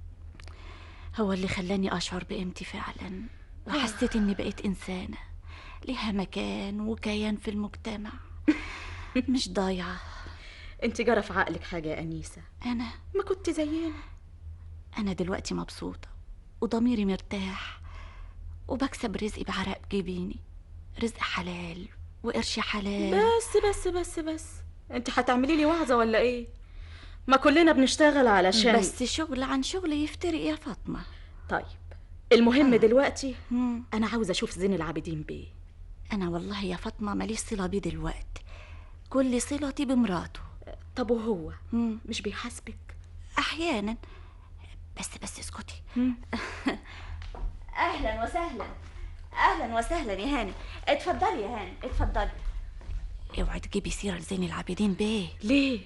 هو اللي خلاني أشعر بقيمتي فعلا وحسيت إني بقيت إنسانة ليها مكان وكيان في المجتمع مش ضايعة انت جرى في عقلك حاجه يا انيسه أنا ما كنت زينا أنا دلوقتي مبسوطة وضميري مرتاح وبكسب رزقي بعرق جبيني رزق حلال وقرش حلال بس بس بس بس انت هتعملي لي وعظه ولا ايه ما كلنا بنشتغل علشان بس شغل عن شغل يفترق يا فاطمة طيب المهم دلوقتي انا عاوزه اشوف زين العابدين بيه أنا والله يا فاطمة ماليش صلة بيه دلوقتي كل صلتي بمراته طب وهو مش بيحاسبك أحيانا بس بس اسكتي اهلا وسهلا اهلا وسهلا يا هاني اتفضلي يا هاني اتفضلي اوعي تجيبي سيرة لزين العابدين بيه ليه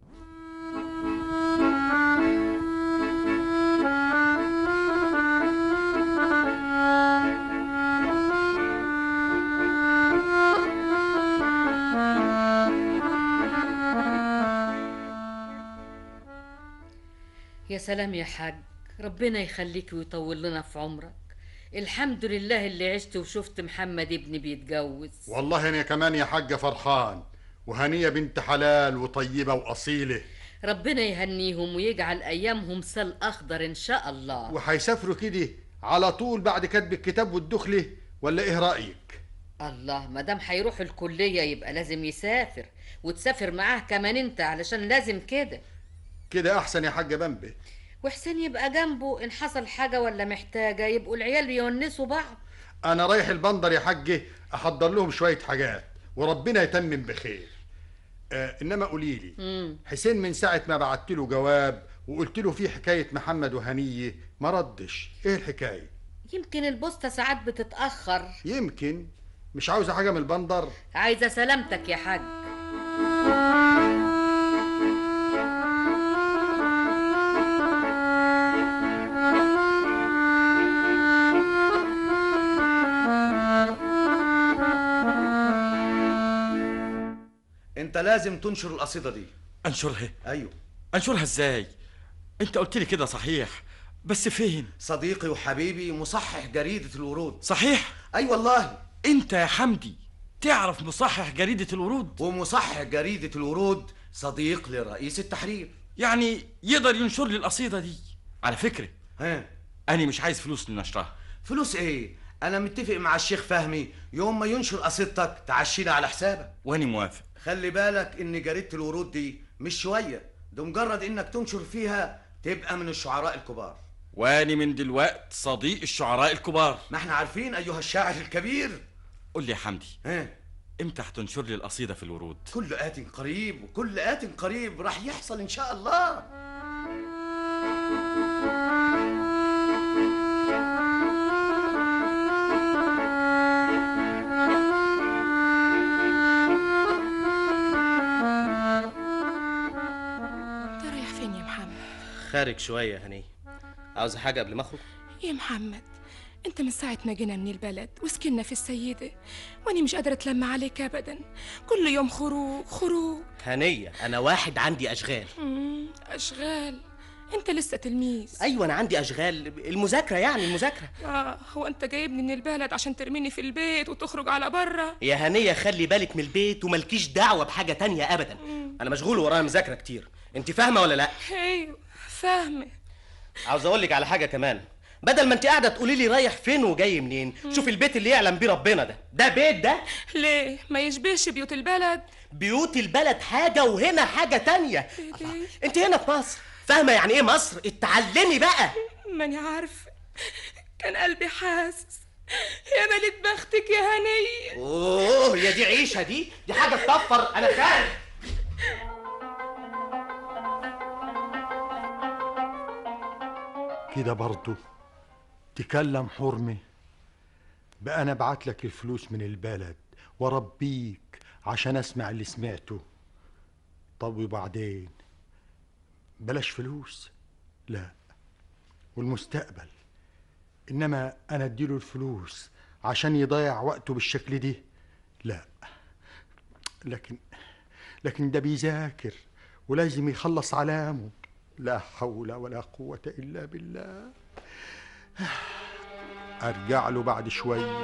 يا سلام يا حاج ربنا يخليك ويطول لنا في عمرك الحمد لله اللي عشت وشفت محمد ابني بيتجوز والله انا كمان يا حاجة فرحان وهنية بنت حلال وطيبة وأصيلة ربنا يهنيهم ويجعل ايامهم سل اخضر ان شاء الله وهيسافروا كده على طول بعد كتب الكتاب والدخلة ولا ايه رأيك الله ما دام هيروح الكليه يبقى لازم يسافر وتسافر معاه كمان انت علشان لازم كده كده احسن يا حاجة بمبه وحسين يبقى جنبه ان حصل حاجه ولا محتاجه يبقوا العيال يونسوا بعض انا رايح البندر يا حاجة احضر لهم شوية حاجات وربنا يتمم بخير آه انما قولي لي مم. حسين من ساعة ما بعت له جواب وقلت له في حكاية محمد وهنية ما ردش ايه الحكاية يمكن البوسطه ساعات بتتاخر يمكن مش عاوزة حاجة من البندر عايزه سلامتك يا حاج انت لازم تنشر القصيدة دي انشرها ايوه انشرها ازاي انت قلت لي كده صحيح بس فين صديقي وحبيبي مصحح جريدة الورود صحيح اي والله انت يا حمدي تعرف مصحح جريدة الورود ومصحح جريدة الورود صديق لرئيس التحرير يعني يقدر ينشر لي القصيدة دي على فكرة ها انا مش عايز فلوس لنشرها فلوس ايه انا متفق مع الشيخ فهمي يوم ما ينشر قصيدتك تعشينا على حسابك واني موافق خلي بالك ان جريدة الورود دي مش شوية ده مجرد انك تنشر فيها تبقى من الشعراء الكبار واني من دلوقت صديق الشعراء الكبار ما احنا عارفين ايها الشاعر الكبير قول لي يا حمدي ها امتى هتنشر لي القصيدة في الورود كل آت قريب وكل آت قريب راح يحصل ان شاء الله انت رايح فين يا محمد خارج شوية يا هنية عاوز حاجة قبل ما اخرج يا محمد انت من ساعة ما جينا من البلد وسكننا في السيدة واني مش قادرة اتلم عليك ابدا كل يوم خروج خروج هنية انا واحد عندي اشغال مم، اشغال انت لسه تلميذ ايوه انا عندي اشغال المذاكره يعني المذاكره اه هو انت جايبني من البلد عشان ترميني في البيت وتخرج على بره يا هنيه خلي بالك من البيت وملكيش دعوه بحاجه تانية ابدا انا مشغول ورايا مذاكره كتير انت فاهمه ولا لا ايوه فاهمه عاوز اقول لك على حاجه كمان بدل ما انت قاعده تقولي لي رايح فين وجاي منين شوف البيت اللي يعلم بيه ربنا ده ده بيت ده ليه ما يشبهش بيوت البلد بيوت البلد حاجه وهنا حاجه تانية انت هنا في مصر فاهمه يعني ايه مصر اتعلمي بقى ماني عارفه كان قلبي حاسس يا مليت بختك يا هنيه اوه هي دي عيشه دي دي حاجه تطفر انا خارج كده برضه تكلم حرمة بقى انا ابعت لك الفلوس من البلد واربيك عشان اسمع اللي سمعته طب وبعدين بلاش فلوس لا والمستقبل انما انا اديله الفلوس عشان يضيع وقته بالشكل دي لا لكن لكن ده بيذاكر ولازم يخلص علامه لا حول ولا قوة إلا بالله أرجع له بعد شوية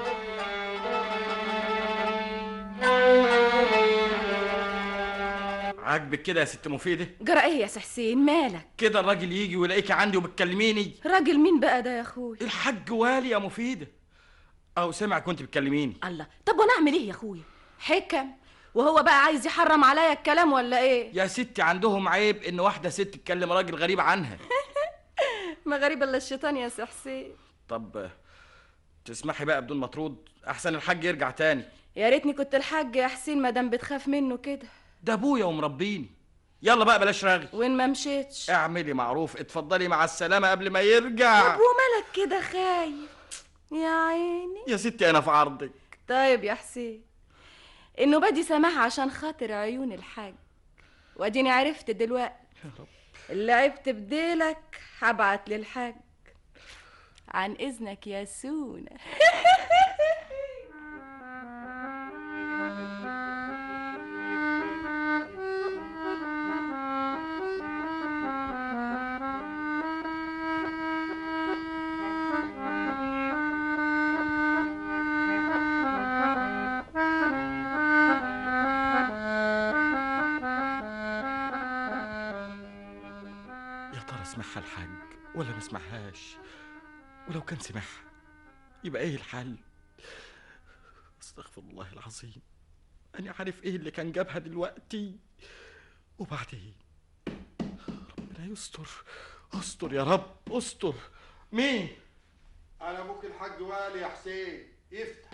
عاجبك كده يا ست مفيدة جرى ايه يا سي حسين مالك كده الراجل يجي ويلاقيكي عندي وبتكلميني راجل مين بقى ده يا اخوي الحاج والي يا مفيدة أو سمع كنت بتكلميني الله طب وانا اعمل ايه يا اخويا حكم وهو بقى عايز يحرم عليا الكلام ولا ايه يا ستي عندهم عيب إن واحدة ست تتكلم راجل غريب عنها ما غريب الا الشيطان يا سي حسين طب تسمحي بقى بدون مطرود أحسن الحاج يرجع تاني يا ريتني كنت الحاج يا حسين ما دام بتخاف منه كده ده أبويا ومربيني يلا بقى بلاش رغي وين ما مشيتش اعملي معروف اتفضلي مع السلامة قبل ما يرجع طب ومالك كده خايف يا عيني يا ستي أنا في عرضك طيب يا حسين النوبة دي سماحة عشان خاطر عيون الحاج واديني عرفت دلوقتي اللي عبت بديلك هبعت للحاج عن اذنك يا سونا يا ترى اسمعها الحاج ولا ما اسمعهاش ولو كان سمعها يبقى ايه الحل استغفر الله العظيم انا عارف ايه اللي كان جابها دلوقتي وبعدين ربنا يستر استر يا رب استر مين أنا أبوك الحاج والي يا حسين افتح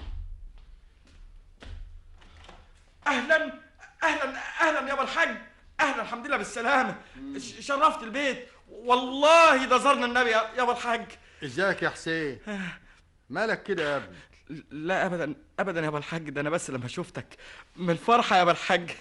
اهلا اهلا اهلا يابا الحاج اهلا الحمد لله بالسلامه ش- شرفت البيت والله ده زرنا النبي يا- يابا الحاج ازيك يا حسين مالك كده يا ابني لا ابدا ابدا يابا الحاج ده انا بس لما شفتك من الفرحه يابا الحاج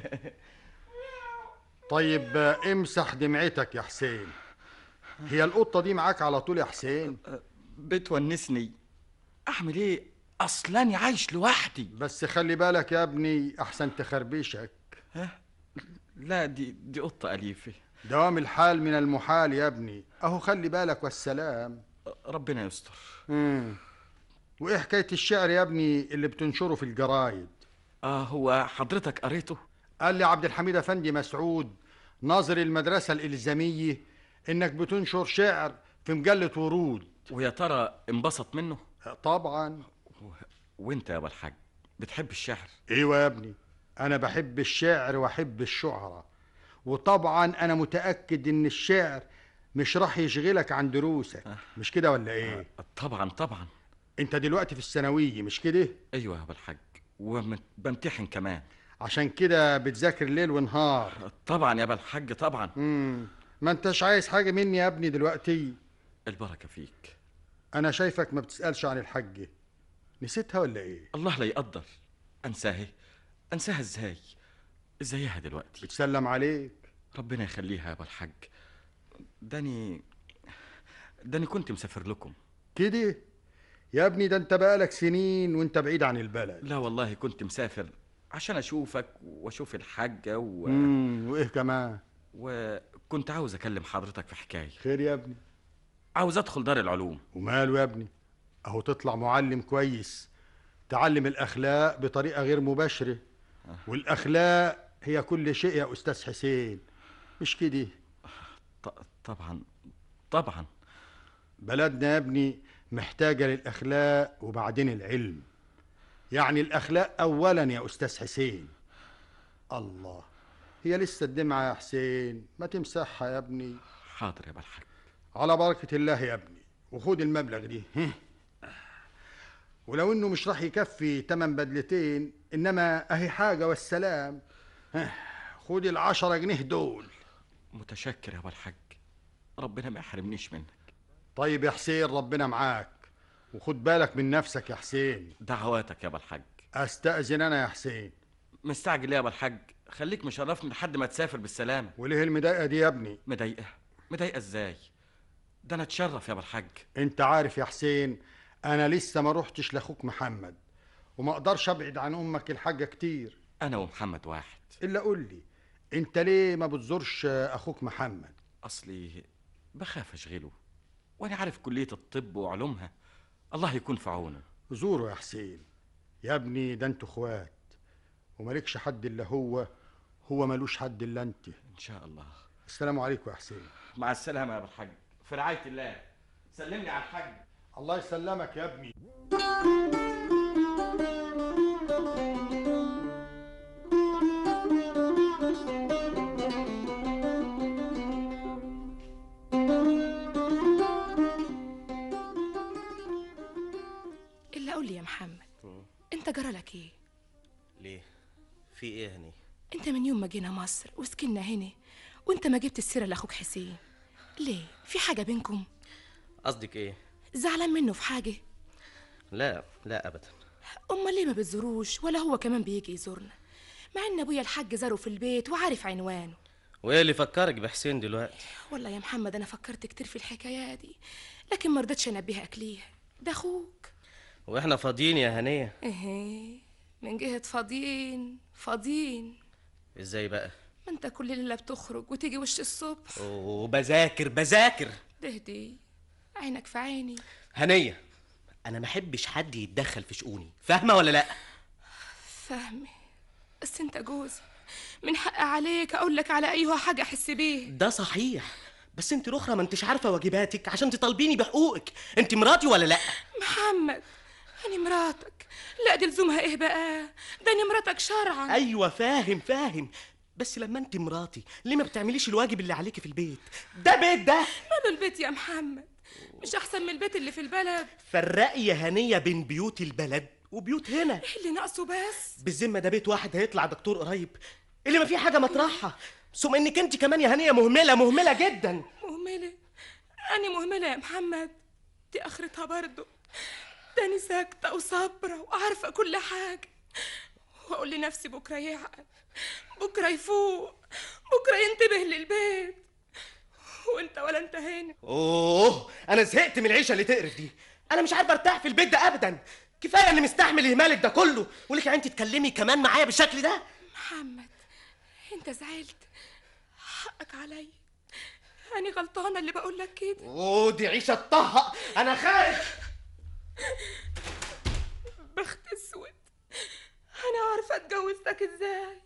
طيب آه، امسح دمعتك يا حسين هي القطة دي معاك على طول يا حسين بتونسني اعمل ايه اصلاني عايش لوحدي بس خلي بالك يا ابني احسن تخربشك لا دي دي قطه اليفه دوام الحال من المحال يا ابني اهو خلي بالك والسلام ربنا يستر مم. وايه حكايه الشعر يا ابني اللي بتنشره في الجرايد اه هو حضرتك قريته قال لي عبد الحميد افندي مسعود ناظر المدرسه الالزاميه انك بتنشر شعر في مجله ورود ويا ترى انبسط منه طبعا وانت يابا الحاج بتحب الشعر ايوه يا ابني انا بحب الشعر واحب الشعراء وطبعا انا متاكد ان الشعر مش راح يشغلك عن دروسك مش كده ولا ايه طبعا طبعا انت دلوقتي في الثانويه مش كده ايوه يابا الحاج وبمتحن كمان عشان كده بتذاكر ليل ونهار طبعا يابا الحاج طبعا امم ما انتش عايز حاجه مني يا ابني دلوقتي البركه فيك انا شايفك ما بتسالش عن الحاجه نسيتها ولا ايه الله لا يقدر انساها انساها ازاي ازيها دلوقتي بتسلم عليك ربنا يخليها يابا الحاج داني داني كنت مسافر لكم كده يا ابني ده انت بقالك سنين وانت بعيد عن البلد لا والله كنت مسافر عشان اشوفك واشوف الحاجه و... امم وايه كمان وكنت كنت عاوز اكلم حضرتك في حكايه خير يا ابني عاوز ادخل دار العلوم وماله يا ابني اهو تطلع معلم كويس تعلم الاخلاق بطريقه غير مباشره والاخلاق هي كل شيء يا استاذ حسين مش كده طبعا طبعا بلدنا يا ابني محتاجه للاخلاق وبعدين العلم يعني الاخلاق اولا يا استاذ حسين الله هي لسه الدمعه يا حسين ما تمسحها يا ابني حاضر يا بالحاج على بركه الله يا ابني وخد المبلغ دي هه. ولو انه مش راح يكفي تمن بدلتين انما اهي حاجه والسلام هه. خد العشرة جنيه دول متشكر يا بالحاج ربنا ما يحرمنيش منك طيب يا حسين ربنا معاك وخد بالك من نفسك يا حسين دعواتك يا بالحاج استأذن انا يا حسين مستعجل ليه يا بالحاج خليك مشرفني لحد ما تسافر بالسلامه وليه المضايقه دي يا ابني مضايقه مضايقه ازاي ده انا اتشرف يا بالحاج انت عارف يا حسين انا لسه ما روحتش لاخوك محمد وما اقدرش ابعد عن امك الحاجه كتير انا ومحمد واحد الا قول لي انت ليه ما بتزورش اخوك محمد اصلي بخاف اشغله وانا عارف كليه الطب وعلومها الله يكون في عونه زوره يا حسين يا ابني ده انتوا اخوات ومالكش حد الا هو هو ملوش حد الا انت ان شاء الله السلام عليكم يا حسين مع السلامه يا بالحاج في رعايه الله سلمني على الحاج الله يسلمك يا ابني الا قول لي يا محمد انت جرالك ايه ليه في ايه هني انت من يوم ما جينا مصر وسكننا هنا وانت ما جبت السيره لاخوك حسين ليه في حاجه بينكم قصدك ايه زعلان منه في حاجه لا لا ابدا امال ليه ما بتزوروش ولا هو كمان بيجي يزورنا مع ان ابويا الحاج زاره في البيت وعارف عنوانه وايه اللي فكرك بحسين دلوقتي والله يا محمد انا فكرت كتير في الحكايه دي لكن ما رضيتش انبهك ليها ده اخوك واحنا فاضيين يا هنيه اهي من جهه فاضيين فاضيين ازاي بقى ما انت كل ليله بتخرج وتيجي وش الصبح وبذاكر بذاكر تهدي عينك في عيني هنيه انا ما احبش حد يتدخل في شؤوني فاهمه ولا لا فاهمه بس انت جوزي من حق عليك اقول لك على اي حاجه احس بيه ده صحيح بس انت الاخرى ما انتش عارفه واجباتك عشان تطالبيني بحقوقك انت مراتي ولا لا محمد أنا مراتك لا دي لزومها ايه بقى ده أنا مراتك شرعا ايوه فاهم فاهم بس لما انت مراتي ليه ما بتعمليش الواجب اللي عليكي في البيت ده بيت ده ماله البيت يا محمد مش احسن من البيت اللي في البلد فرقي يا هنيه بين بيوت البلد وبيوت هنا إيه اللي ناقصه بس بالذمه ده بيت واحد هيطلع دكتور قريب اللي ما فيه حاجه مطرحها ثم انك انت كمان يا هنيه مهمله مهمله جدا مهملة أنا مهملة يا محمد دي آخرتها برضه ده أنا ساكتة وصابرة وعارفة كل حاجة وأقول لنفسي بكرة يعقل بكرة يفوق بكرة ينتبه للبيت وأنت ولا أنت هنا اوه انا زهقت من العيشه اللي تقرف دي انا مش عارفه ارتاح في البيت ده ابدا كفايه اني مستحمل اهمالك ده كله ولك انت تتكلمي كمان معايا بالشكل ده محمد أنت زعلت حقك عليا أنا غلطانة اللي بقول لك كده اوه دي عيشه طه انا خارج بخت اسود أنا عارفة اتجوزتك إزاي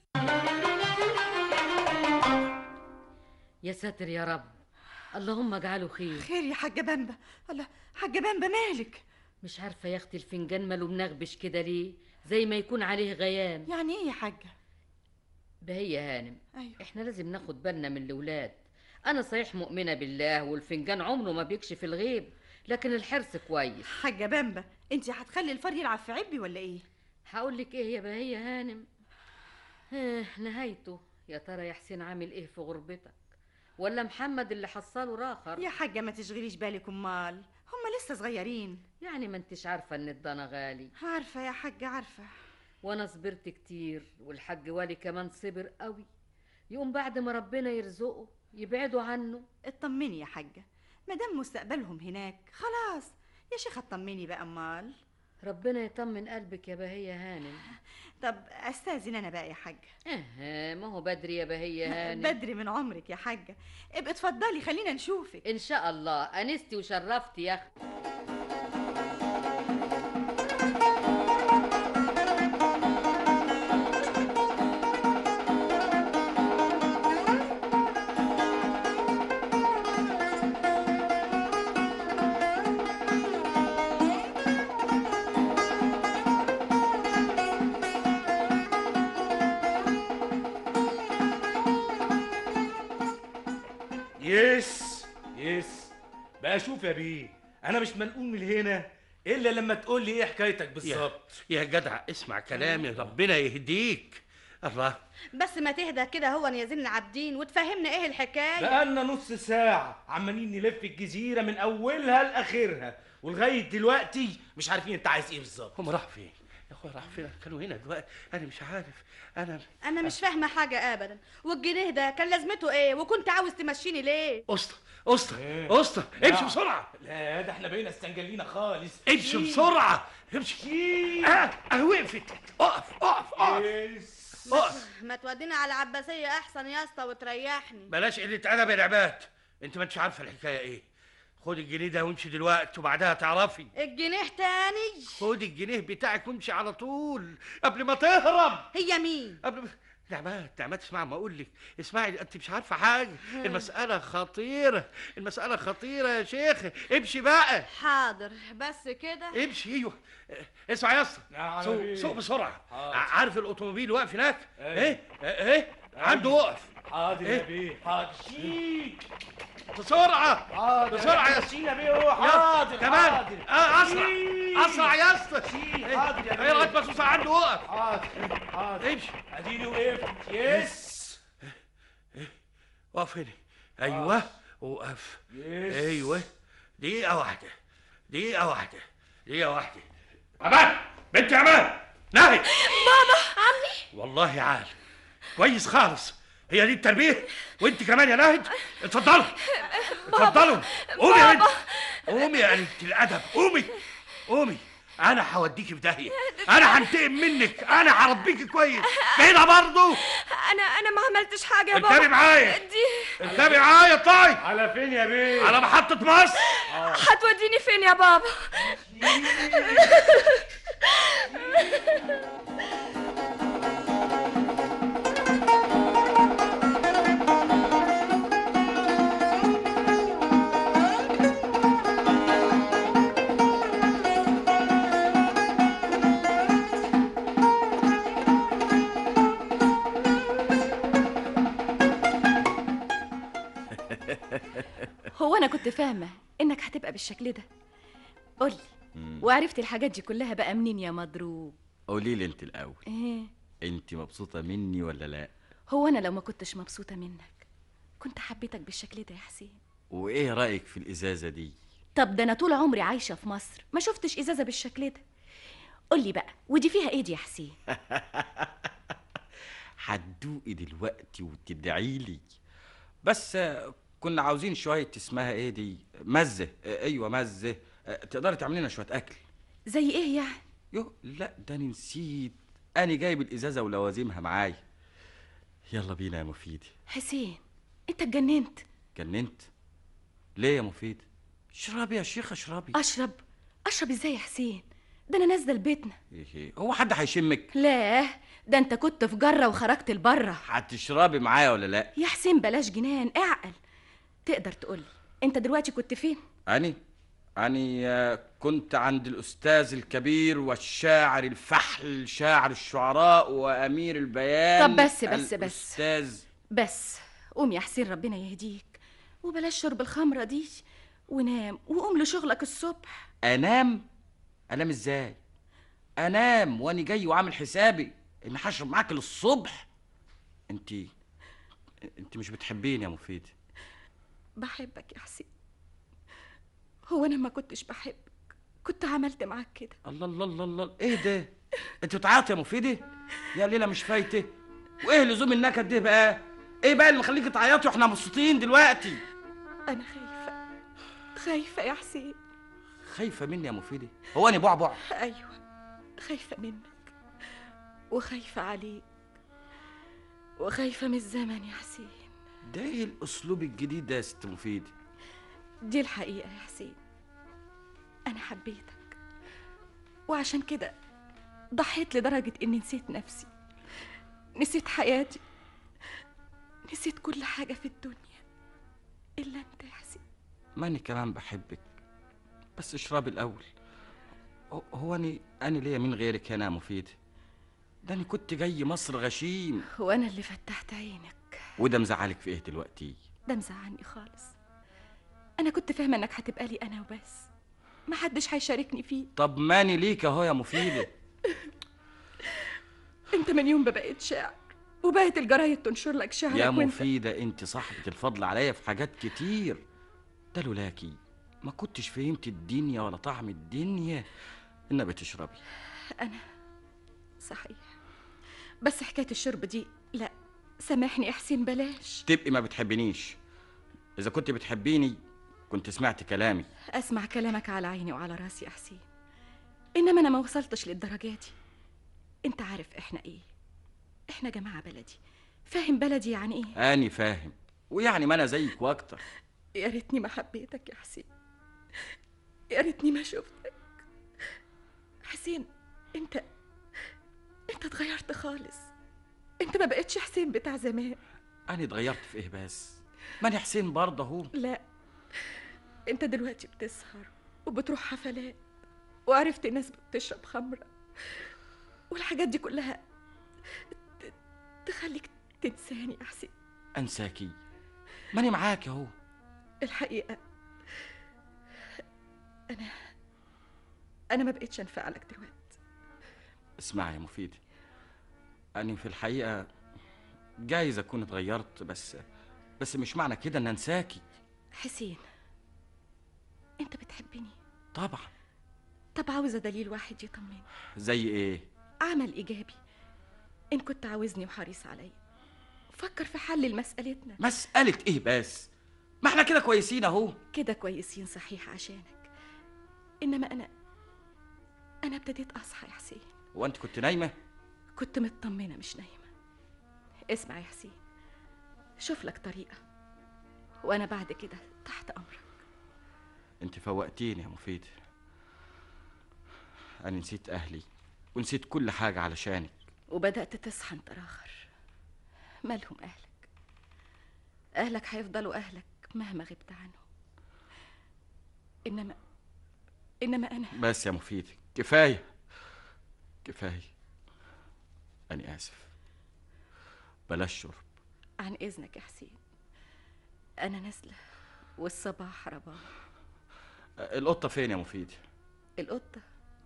يا ساتر يا رب اللهم اجعله خير خير يا حاجة بامبا الله حاجة بامبا مالك مش عارفه يا اختي الفنجان ماله منغبش كده ليه زي ما يكون عليه غيام يعني ايه يا حاجة بهي هانم أيوة. احنا لازم ناخد بالنا من الاولاد انا صحيح مؤمنه بالله والفنجان عمره ما بيكشف الغيب لكن الحرص كويس حاجة بامبا انت هتخلي الفار يلعب في عبي ولا ايه هقول لك ايه يا بهية هانم آه نهايته يا ترى يا حسين عامل ايه في غربتك ولا محمد اللي حصله راخر يا حاجة ما تشغليش بالك امال هما لسه صغيرين يعني ما انتش عارفه ان الضنا غالي عارفة يا حاجة عارفة وانا صبرت كتير والحاج والي كمان صبر قوي يقوم بعد ما ربنا يرزقه يبعدوا عنه اطمني يا حاجة مادام مستقبلهم هناك خلاص يا شيخة اطمني بقى امال ربنا يطمن قلبك يا بهية هانم طب استاذن انا بقى يا حاجه اه ما هو بدري يا بهية هانم بدري من عمرك يا حاجه ابقي اتفضلي خلينا نشوفك ان شاء الله انستي وشرفتي يا اختي يس يس بقى شوف يا بيه انا مش منقول من هنا الا لما تقول لي ايه حكايتك بالظبط يا جدع اسمع كلامي ربنا يهديك الله بس ما تهدى كده هو يا زين العابدين وتفهمنا ايه الحكايه بقالنا نص ساعة عمالين نلف الجزيرة من أولها لآخرها ولغاية دلوقتي مش عارفين أنت عايز إيه بالظبط هم راحوا فين؟ يا أخويا راحوا فين؟ كانوا هنا دلوقتي أنا مش عارف أنا انا مش فاهمه حاجه ابدا والجنيه ده كان لازمته ايه وكنت عاوز تمشيني ليه أسطى أسطى أسطى امشي بسرعة لا ده احنا بقينا استنجلينا خالص امشي بسرعة امشي اه اه وقفت اقف اقف اقف اقف ما تودينا على العباسيه احسن يا اسطى وتريحني بلاش قلة أدب يا نعمات أنت ما أنتش عارفة الحكاية إيه خد الجنيه ده وامشي دلوقتي وبعدها تعرفي الجنيه تاني خد الجنيه بتاعك وامشي على طول قبل ما تهرب هي مين قبل ما نعمات نعمات اسمع ما اقول لك اسمعي انت مش عارفه حاجه المساله خطيره المساله خطيره يا شيخ امشي بقى حاضر بس كده امشي ايوه اسمع يا اسطى نعم سوق بيه. سوق بسرعه حاضر. عارف الاوتوموبيل واقف هناك أيوة. ايه ايه عنده وقف حاضر يا إيه؟ بيه حاضر شيك بسرعه حاضر بسرعه يا سيدي يا بيه هو حاضر كمان حاضر. آه اسرع شيك. اسرع يا اسطى شيك. حاضر يا ايه بيه. لغايه ما سوسه عنده وقف حاضر حاضر امشي اديني وقفت يس وقف هنا ايوه وقف يس. ايوه دقيقه واحده دقيقه واحده دقيقه واحده امان بنت يا امان ناهي بابا عمي والله عال كويس خالص هي دي التربيه وانت كمان يا ناهد اتفضلوا اتفضلوا قومي يا بنت قومي يا قليلة الادب قومي قومي انا هوديكي في داهيه انا هنتقم منك انا هربيكي كويس كده برضه انا انا ما عملتش حاجه يا بابا اركبي معايا دي اركبي معايا طيب على فين يا بيه على محطه مصر هتوديني فين يا بابا هو انا كنت فاهمه انك هتبقى بالشكل ده قولي وعرفت الحاجات دي كلها بقى منين يا مضروب قولي لي انت الاول ايه انت مبسوطه مني ولا لا هو انا لو ما كنتش مبسوطه منك كنت حبيتك بالشكل ده يا حسين وايه رايك في الازازه دي طب ده انا طول عمري عايشه في مصر ما شفتش ازازه بالشكل ده قولي بقى ودي فيها ايه دي يا حسين هتدوقي دلوقتي وتدعي لي بس آه، كنا عاوزين شويه اسمها ايه دي مزه آه، ايوه مزه آه، تقدري تعملي لنا شويه اكل زي ايه يعني يو لا ده انا نسيت انا جايب الازازه ولوازمها معايا يلا بينا يا مفيد حسين انت اتجننت جننت ليه يا مفيد اشربي يا شيخ اشربي اشرب اشرب ازاي يا حسين ده انا نازله لبيتنا إيه، هو حد هيشمك لا ده انت كنت في جره وخرجت لبره هتشربي معايا ولا لا يا حسين بلاش جنان اعقل تقدر تقولي انت دلوقتي كنت فين أني أني آه، كنت عند الأستاذ الكبير والشاعر الفحل شاعر الشعراء وأمير البيان طب بس- بس- بس. الأستاذ بس قوم يا حسين ربنا يهديك وبلاش شرب الخمره دي ونام وقوم لشغلك الصبح أنام أنام إزاي أنام وأنا جاي وعامل حسابي إن هشرب معاك للصبح أنت أنت مش بتحبيني يا مفيد بحبك يا حسين هو انا ما كنتش بحبك كنت عملت معاك كده الله الله الله الله إيه ده أنت بتعيطي يا مفيدة يا ليلة مش فايتة وإيه لزوم النكد ده بقى إيه بقى اللي مخليكي تعيطي وإحنا مبسوطين دلوقتي انا خايفه خايفه يا حسين خايفه مني يا مفيده هو انا بعبع ايوه خايفه منك وخايفه عليك وخايفه من الزمن يا حسين ده ايه الاسلوب الجديد ده يا ست مفيده دي الحقيقه يا حسين انا حبيتك وعشان كده ضحيت لدرجه اني نسيت نفسي نسيت حياتي نسيت كل حاجه في الدنيا الا انت يا حسين ماني كمان بحبك بس اشربي الاول هو- هو انا انا ليا من غيرك هنا يا مفيده ده انا كنت جاي مصر غشيم وانا اللي فتحت عينك وده مزعلك في ايه دلوقتي ده مزعلني خالص انا كنت فاهمه انك هتبقى لي انا وبس محدش هيشاركني فيه طب ماني ليك اهو يا مفيده انت من يوم ما بقيت شاعر وبقت الجرايد تنشر لك شعرك يا وانت مفيده انت صاحبه الفضل عليا في حاجات كتير ده لولاكي ما كنتش فهمت الدنيا ولا طعم الدنيا انها بتشربي انا صحيح بس حكايه الشرب دي لا سامحني يا حسين بلاش تبقي ما بتحبنيش اذا كنت بتحبيني كنت سمعت كلامي اسمع كلامك على عيني وعلى راسي يا حسين انما انا ما وصلتش للدرجه دي انت عارف احنا ايه احنا جماعه بلدي فاهم بلدي يعني ايه اني فاهم ويعني ما انا زيك واكتر يا ريتني ما حبيتك يا حسين يا ريتني ما شفتك حسين انت انت اتغيرت خالص انت ما بقتش حسين بتاع زمان انا اتغيرت في ايه بس ماني حسين برضه اهو لا انت دلوقتي بتسهر وبتروح حفلات وعرفت ناس بتشرب خمرة والحاجات دي كلها ت- تخليك تنساني يا حسين انساكي ماني معاك اهو الحقيقة أنا أنا ما بقتش أنفع لك دلوقتي اسمعي يا مفيد أنا في الحقيقة جايز أكون اتغيرت بس بس مش معنى كده إن أنساكي حسين أنت بتحبني طبعا طب عاوزة دليل واحد يطمني زي إيه؟ عمل إيجابي إن كنت عاوزني وحريص عليا فكر في حل لمسألتنا مسألة إيه بس؟ ما إحنا كده كويسين أهو كده كويسين صحيح عشانك إنما أنا أنا ابتديت أصحى يا حسين هو أنت كنت نايمة؟ كنت مطمنة مش نايمة اسمع يا حسين شوف لك طريقة وأنا بعد كده تحت أمرك أنت فوقتيني يا مفيد أنا نسيت أهلي ونسيت كل حاجة علشانك وبدأت تصحى انت آخر مالهم أهلك أهلك هيفضلوا أهلك مهما غبت عنهم إنما إنما أنا بس يا مفيد كفاية كفاية أنا آسف بلاش شرب عن إذنك يا حسين أنا نازلة والصباح رباح القطة فين يا مفيد؟ القطة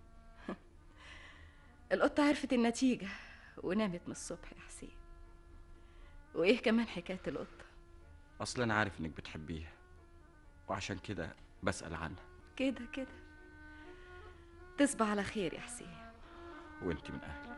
القطة عرفت النتيجة ونامت من الصبح يا حسين وإيه كمان حكاية القطة أصل أنا عارف إنك بتحبيها وعشان كده بسأل عنها كده كده تصبح على خير يا حسين وأنت من أهلي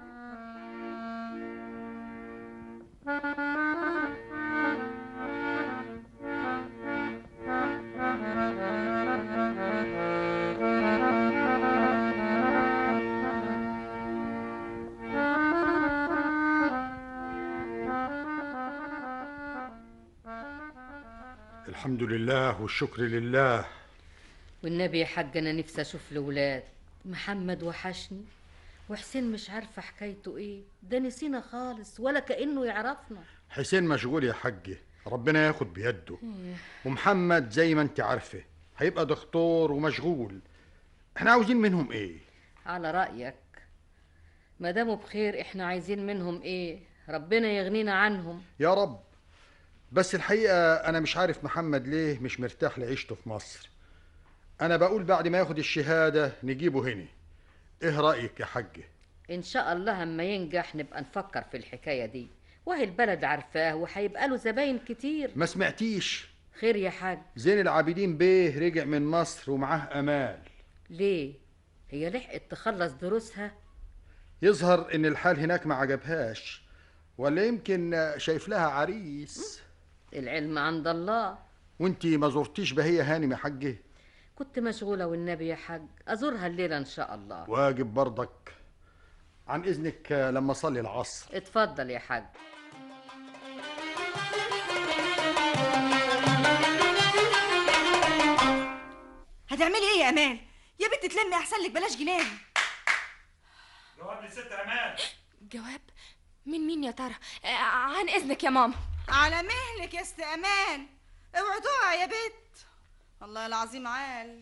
الحمد لله والشكر لله والنبي يا حاج انا نفسي اشوف الاولاد محمد وحشني وحسين مش عارفه حكايته ايه ده نسينا خالص ولا كانه يعرفنا حسين مشغول يا حجي ربنا ياخد بيده ومحمد زي ما انت عارفه هيبقى دكتور ومشغول احنا عاوزين منهم ايه على رايك ما داموا بخير احنا عايزين منهم ايه ربنا يغنينا عنهم يا رب بس الحقيقة أنا مش عارف محمد ليه مش مرتاح لعيشته في مصر أنا بقول بعد ما ياخد الشهادة نجيبه هنا إيه رأيك يا حجة؟ ان شاء الله اما ينجح نبقى نفكر في الحكايه دي وهي البلد عارفاه وهيبقى له زباين كتير ما سمعتيش خير يا حاج زين العابدين بيه رجع من مصر ومعاه أمال ليه هي لحقت تخلص دروسها يظهر إن الحال هناك ما عجبهاش ولا يمكن شايف لها عريس العلم عند الله وانتي ما زرتيش بهية هانم يا حجة كنت مشغولة والنبي يا حاج أزورها الليلة إن شاء الله واجب برضك عن اذنك آه، لما اصلي العصر اتفضل يا حاج هتعملي ايه يا امان يا بنت تلمي احسن لك بلاش جنان جواب للست امان جواب من مين يا ترى آه، عن اذنك يا ماما على مهلك يا ست امان اوعي تقعي يا بت والله العظيم عال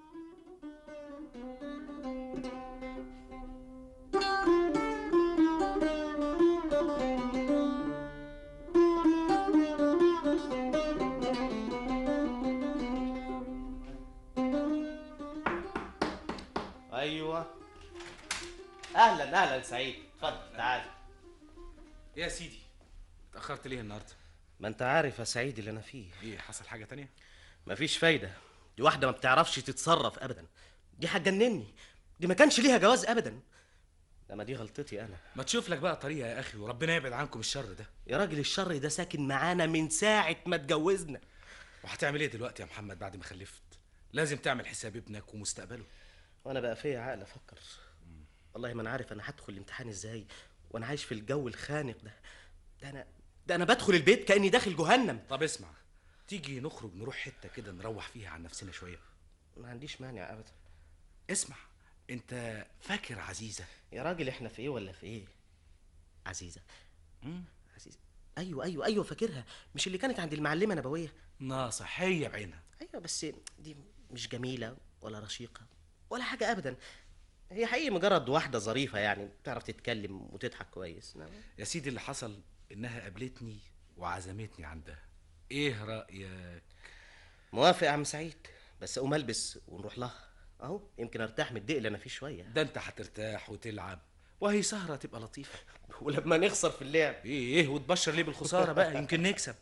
ايوه اهلا اهلا سعيد اتفضل تعال يا سيدي اتأخرت ليه النهارده؟ ما انت عارف يا سعيد اللي انا فيه ايه حصل حاجة تانية؟ مفيش فايده دي واحده ما بتعرفش تتصرف ابدا دي هتجنني دي ما كانش ليها جواز ابدا لما دي غلطتي انا ما تشوف لك بقى طريقة يا اخي وربنا يبعد عنكم الشر ده يا راجل الشر ده ساكن معانا من ساعه ما اتجوزنا وهتعمل ايه دلوقتي يا محمد بعد ما خلفت؟ لازم تعمل حساب ابنك ومستقبله وانا بقى فيا عقل افكر والله ما انا عارف انا هدخل الامتحان ازاي وانا عايش في الجو الخانق ده ده انا ده انا بدخل البيت كاني داخل جهنم طب اسمع تيجي نخرج نروح حتة كده نروح فيها عن نفسنا شوية ما عنديش مانع ابدا اسمع انت فاكر عزيزة يا راجل احنا في ايه ولا في ايه عزيزه عزيزه ايوه ايوه ايوه فاكرها مش اللي كانت عند المعلمه نبويه ناصح هي بعينها ايوه بس دي مش جميله ولا رشيقه ولا حاجه ابدا هي حقيقي مجرد واحده ظريفه يعني بتعرف تتكلم وتضحك كويس نعم. يا سيدي اللي حصل انها قابلتني وعزمتني عندها ايه رأيك؟ موافق يا عم سعيد بس اقوم البس ونروح لها اهو يمكن ارتاح من الدق اللي انا فيه شويه ده انت هترتاح وتلعب وهي سهرة تبقى لطيفة ولما نخسر في اللعب ايه ايه وتبشر ليه بالخسارة بقى يمكن نكسب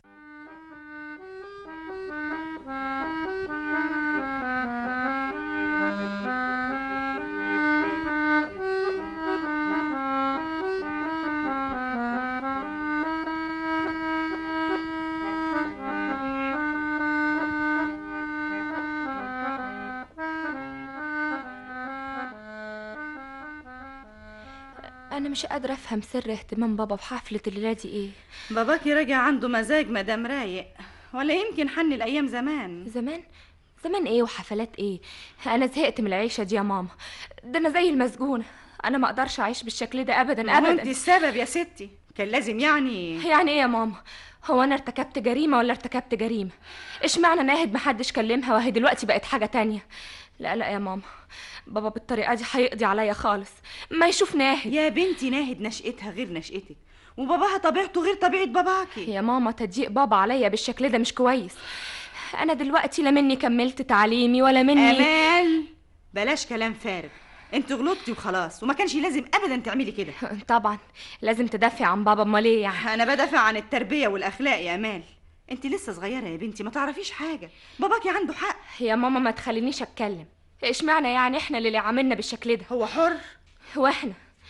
انا مش قادره افهم سر اهتمام بابا بحفله الليله دي ايه باباكي راجع عنده مزاج مدام رايق ولا يمكن حن الايام زمان زمان زمان ايه وحفلات ايه انا زهقت من العيشه دي يا ماما ده انا زي المسجونه انا ما اقدرش اعيش بالشكل ده ابدا ما هو انت ابدا السبب يا ستي كان لازم يعني يعني ايه يا ماما هو انا ارتكبت جريمه ولا ارتكبت جريمه اشمعنى ناهد محدش كلمها وهي دلوقتي بقت حاجه تانية لا لا يا ماما بابا بالطريقه دي هيقضي عليا خالص ما يشوف ناهد يا بنتي ناهد نشأتها غير نشأتك وباباها طبيعته غير طبيعة باباكي يا ماما تضييق بابا عليا بالشكل ده مش كويس انا دلوقتي لا مني كملت تعليمي ولا مني امال بلاش كلام فارغ انت غلطتي وخلاص وما كانش لازم ابدا تعملي كده طبعا لازم تدافعي عن بابا امال ايه يعني انا بدافع عن التربيه والاخلاق يا امال انت لسه صغيره يا بنتي ما تعرفيش حاجه باباكي عنده حق يا ماما ما تخلينيش اتكلم اشمعنى يعني احنا اللي عاملنا بالشكل ده هو حر واحنا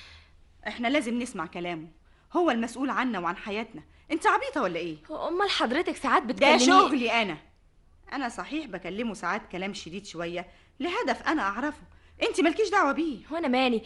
احنا لازم نسمع كلامه هو المسؤول عنا وعن حياتنا انت عبيطه ولا ايه امال حضرتك ساعات ده بتكلمي شغلي انا انا صحيح بكلمه ساعات كلام شديد شويه لهدف انا اعرفه انت مالكيش دعوه بيه وانا مالي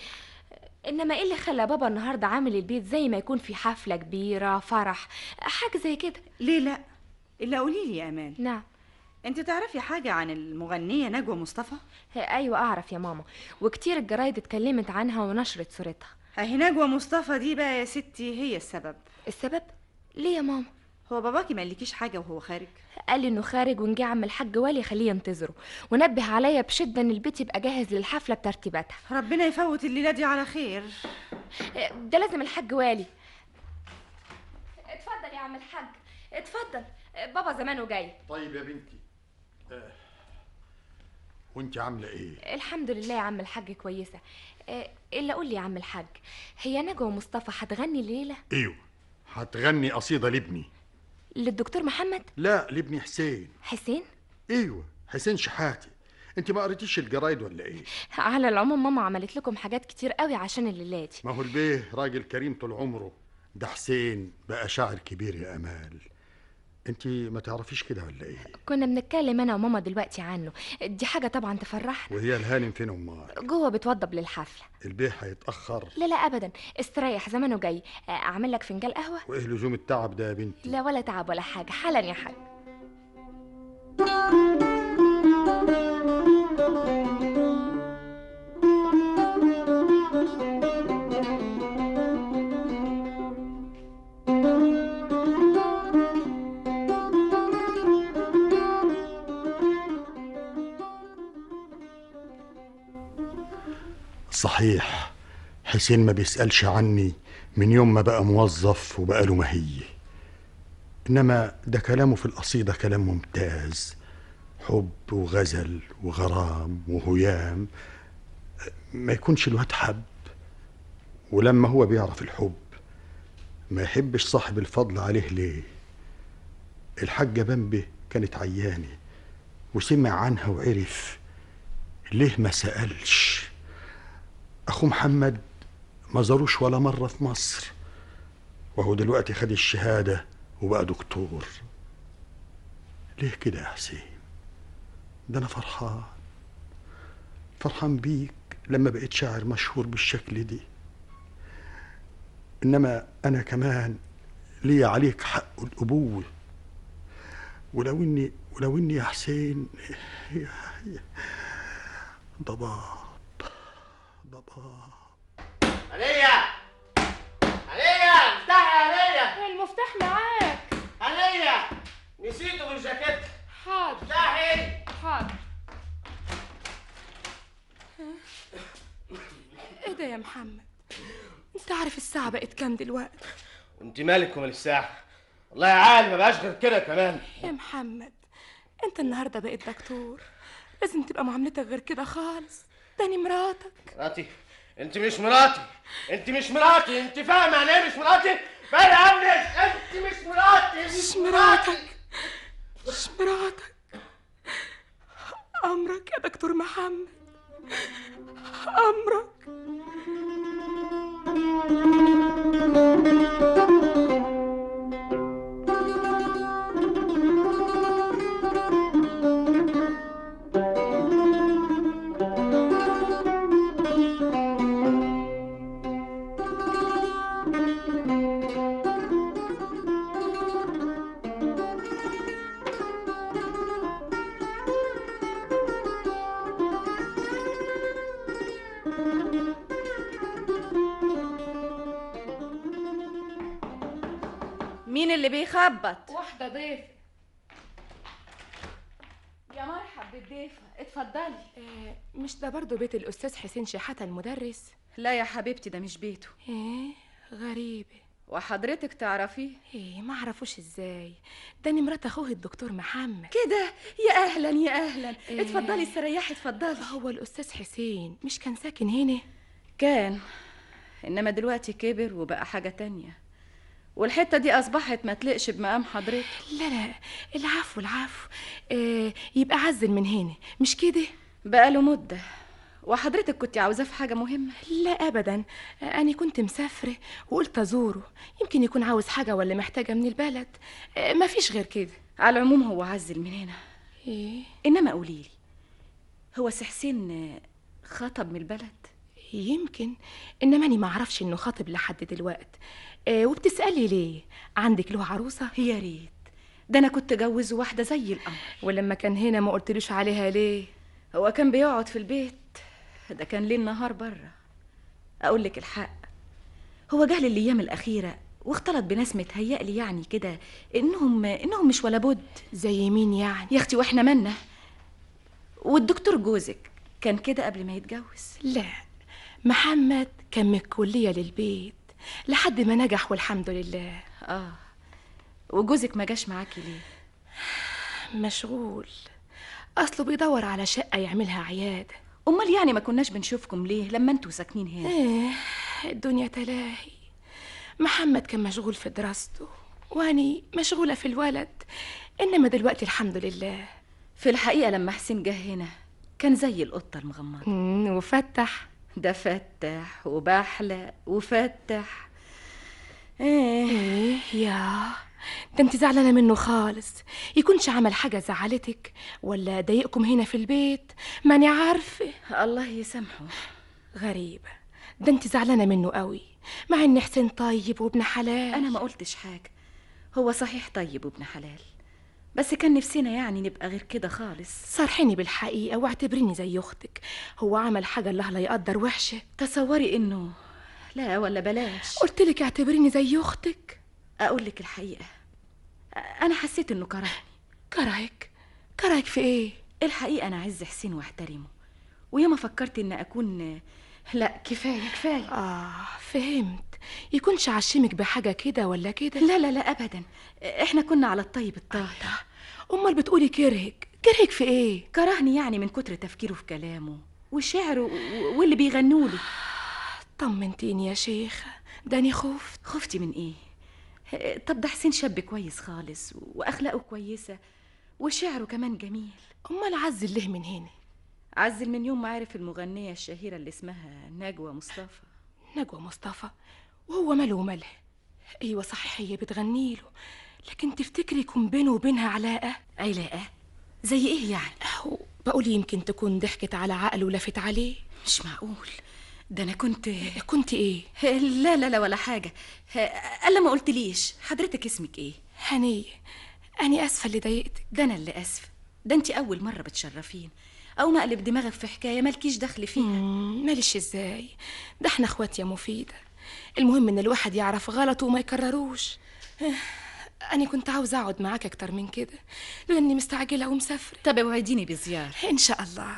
انما ايه اللي خلى بابا النهارده عامل البيت زي ما يكون في حفله كبيره فرح حاجه زي كده ليه لا الا قولي لي يا امان نعم انت تعرفي حاجه عن المغنيه نجوى مصطفى ايوه اعرف يا ماما وكتير الجرايد اتكلمت عنها ونشرت صورتها اهي نجوى مصطفى دي بقى يا ستي هي السبب السبب ليه يا ماما هو باباكي ما قالكيش حاجه وهو خارج قال لي انه خارج ونجي عم الحاج والي خليه ينتظره ونبه عليا بشده ان البيت يبقى جاهز للحفله بترتيباتها ربنا يفوت الليله دي على خير ده لازم الحاج والي اتفضل يا عم الحاج اتفضل بابا زمانه جاي طيب يا بنتي آه. وانت عامله ايه الحمد لله يا عم الحاج كويسه آه، الا قول لي يا عم الحاج هي نجوى مصطفى هتغني الليله ايوه هتغني قصيده لابني للدكتور محمد لا لابني حسين حسين ايوه حسين شحاتي انت ما قريتيش الجرايد ولا ايه على العموم ماما عملت لكم حاجات كتير قوي عشان الليله دي ما هو البيه راجل كريم طول عمره ده حسين بقى شاعر كبير يا امال انت ما تعرفيش كده ولا ايه كنا بنتكلم انا وماما دلوقتي عنه دي حاجه طبعا تفرحنا وهي الهانم فين امال جوه بتوضب للحفله البيه هيتاخر لا لا ابدا استريح زمانه جاي آه، اعمل لك فنجان قهوه وايه لزوم التعب ده يا بنتي لا ولا تعب ولا حاجه حالا يا حاج صحيح حسين ما بيسألش عني من يوم ما بقى موظف وبقى له مهية إنما ده كلامه في القصيدة كلام ممتاز حب وغزل وغرام وهيام ما يكونش الواد حب ولما هو بيعرف الحب ما يحبش صاحب الفضل عليه ليه الحاجة بمبي كانت عيانة وسمع عنها وعرف ليه ما سألش أخو محمد ما زاروش ولا مرة في مصر وهو دلوقتي خد الشهادة وبقى دكتور ليه كده يا حسين ده أنا فرحان فرحان بيك لما بقيت شاعر مشهور بالشكل دي إنما أنا كمان ليا عليك حق الأبوة ولو إني ولو إني يا حسين يا يا ضباب ضباب عليا عليا افتحي يا عليا المفتاح معاك عليا نسيته في الجاكيت حاضر افتحي حاضر ايه ده يا محمد انت عارف الساعة بقت كام دلوقتي وانت مالك ومال الساعة والله يا عالي ما بقاش غير كده كمان يا محمد انت النهاردة بقيت دكتور لازم تبقى معاملتك غير كده خالص تاني مراتك مراتي انت مش مراتي انت مش مراتي انت فاهمه يعني ايه مش مراتي بعد عنك انت مش مراتي مش مراتك مش مراتك امرك يا دكتور محمد امرك مين اللي بيخبط واحدة ضيفة يا مرحب بالضيفة اتفضلي آه، مش ده برضو بيت الاستاذ حسين شحاته المدرس لا يا حبيبتي ده مش بيته ايه غريبه وحضرتك تعرفيه ايه ما اعرفوش ازاي ده مرات اخوه الدكتور محمد كده يا اهلا يا اهلا إيه. اتفضلي استريحي اتفضلي هو الاستاذ حسين مش كان ساكن هنا كان انما دلوقتي كبر وبقى حاجة تانية والحتة دي اصبحت ما تلقش بمقام حضرتك لا لا العفو العفو آه يبقى عزل من هنا مش كده بقاله مدة وحضرتك كنت عاوزاه في حاجة مهمة لا ابدا آه، انا كنت مسافره وقلت ازوره يمكن يكون عاوز حاجه ولا محتاجه من البلد آه، مفيش غير كده على العموم هو عزل من هنا ايه انما قوليلي هو سي حسين خطب من البلد يمكن انما اني ما اعرفش انه خاطب لحد دلوقت آه وبتسالي ليه عندك له عروسه يا ريت ده انا كنت جوز واحدة زي القمر ولما كان هنا ما قلتلوش عليها ليه هو كان بيقعد في البيت ده كان ليل نهار بره اقول لك الحق هو جه الايام الاخيره واختلط بناس متهيألي يعني كده انهم انهم مش ولا بد زي مين يعني يا اختي واحنا مالنا والدكتور جوزك كان كده قبل ما يتجوز لا محمد كان من الكليه للبيت لحد ما نجح والحمد لله اه وجوزك ما جاش معاكي ليه مشغول اصله بيدور على شقه يعملها عياده امال يعني ما كناش بنشوفكم ليه لما انتوا ساكنين هنا ايه الدنيا تلاهي محمد كان مشغول في دراسته واني مشغوله في الولد انما دلوقتي الحمد لله في الحقيقه لما حسين جه هنا كان زي القطه المغمضه مم، وفتح ده فتح وبحلق وفتح ايه يا ده انت زعلانة منه خالص يكونش عمل حاجة زعلتك ولا ضايقكم هنا في البيت ماني عارفة الله يسامحه غريبة ده انت زعلانة منه قوي مع ان حسين طيب وابن حلال انا ما قلتش حاجه هو صحيح طيب وابن حلال بس كان نفسنا يعني نبقى غير كده خالص صرحيني بالحقيقة واعتبريني زي أختك هو عمل حاجة الله لا يقدر وحشة تصوري إنه لا ولا بلاش قلت لك اعتبريني زي أختك أقول لك الحقيقة أنا حسيت إنه كرهني كرهك كرهك في إيه؟ الحقيقة أنا أعز حسين وأحترمه وياما فكرت إن أكون لا كفاية كفاية آه فهمت يكونش عشمك بحاجة كده ولا كده لا لا لا أبدا إحنا كنا على الطيب الطاهر أمال بتقولي كرهك كرهك في إيه؟ كرهني يعني من كتر تفكيره في كلامه وشعره واللي بيغنوا له طمنتيني يا شيخة داني خفت خفتي من إيه؟ طب ده حسين شاب كويس خالص وأخلاقه كويسة وشعره كمان جميل أمال عزل ليه من هنا؟ عزل من يوم ما عرف المغنية الشهيرة اللي اسمها نجوى مصطفى نجوى مصطفى وهو ماله ومالها ايوه صحيح هي بتغني له لكن تفتكري يكون بينه وبينها علاقه علاقه زي ايه يعني أهو بقول يمكن تكون ضحكت على عقله ولفت عليه مش معقول ده انا كنت كنت ايه لا لا لا ولا حاجه الا ما قلتليش حضرتك اسمك ايه هنيه اني اسفه اللي ضايقتك ده انا اللي اسفه ده انت اول مره بتشرفين او مقلب دماغك في حكايه مالكيش دخل فيها مالش ازاي ده احنا اخوات يا مفيده المهم ان الواحد يعرف غلطه وما يكرروش أنا كنت عاوزة أقعد معاك أكتر من كده لأني مستعجلة ومسافرة طب اوعديني بزيارة إن شاء الله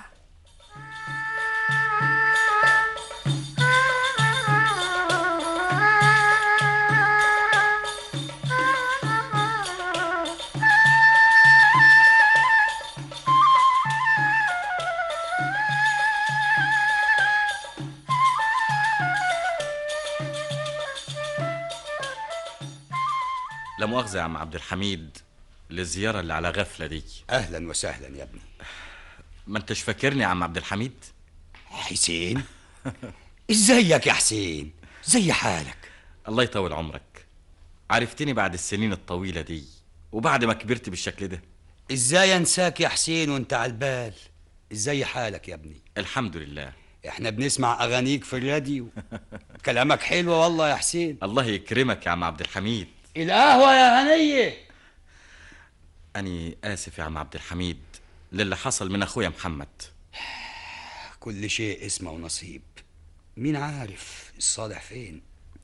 لا مؤاخذة يا عم عبد الحميد للزيارة اللي على غفلة دي اهلا وسهلا يا ابني ما انتش فاكرني يا عم عبد الحميد حسين ازيك يا حسين زي حالك الله يطول عمرك عرفتني بعد السنين الطويلة دي وبعد ما كبرت بالشكل ده ازاي انساك يا حسين وانت على البال ازاي حالك يا ابني الحمد لله احنا بنسمع اغانيك في الراديو كلامك حلو والله يا حسين الله يكرمك يا عم عبد الحميد القهوة يا هنية أني آسف يا عم عبد الحميد للي حصل من أخويا محمد كل شيء اسمه ونصيب مين عارف الصالح فين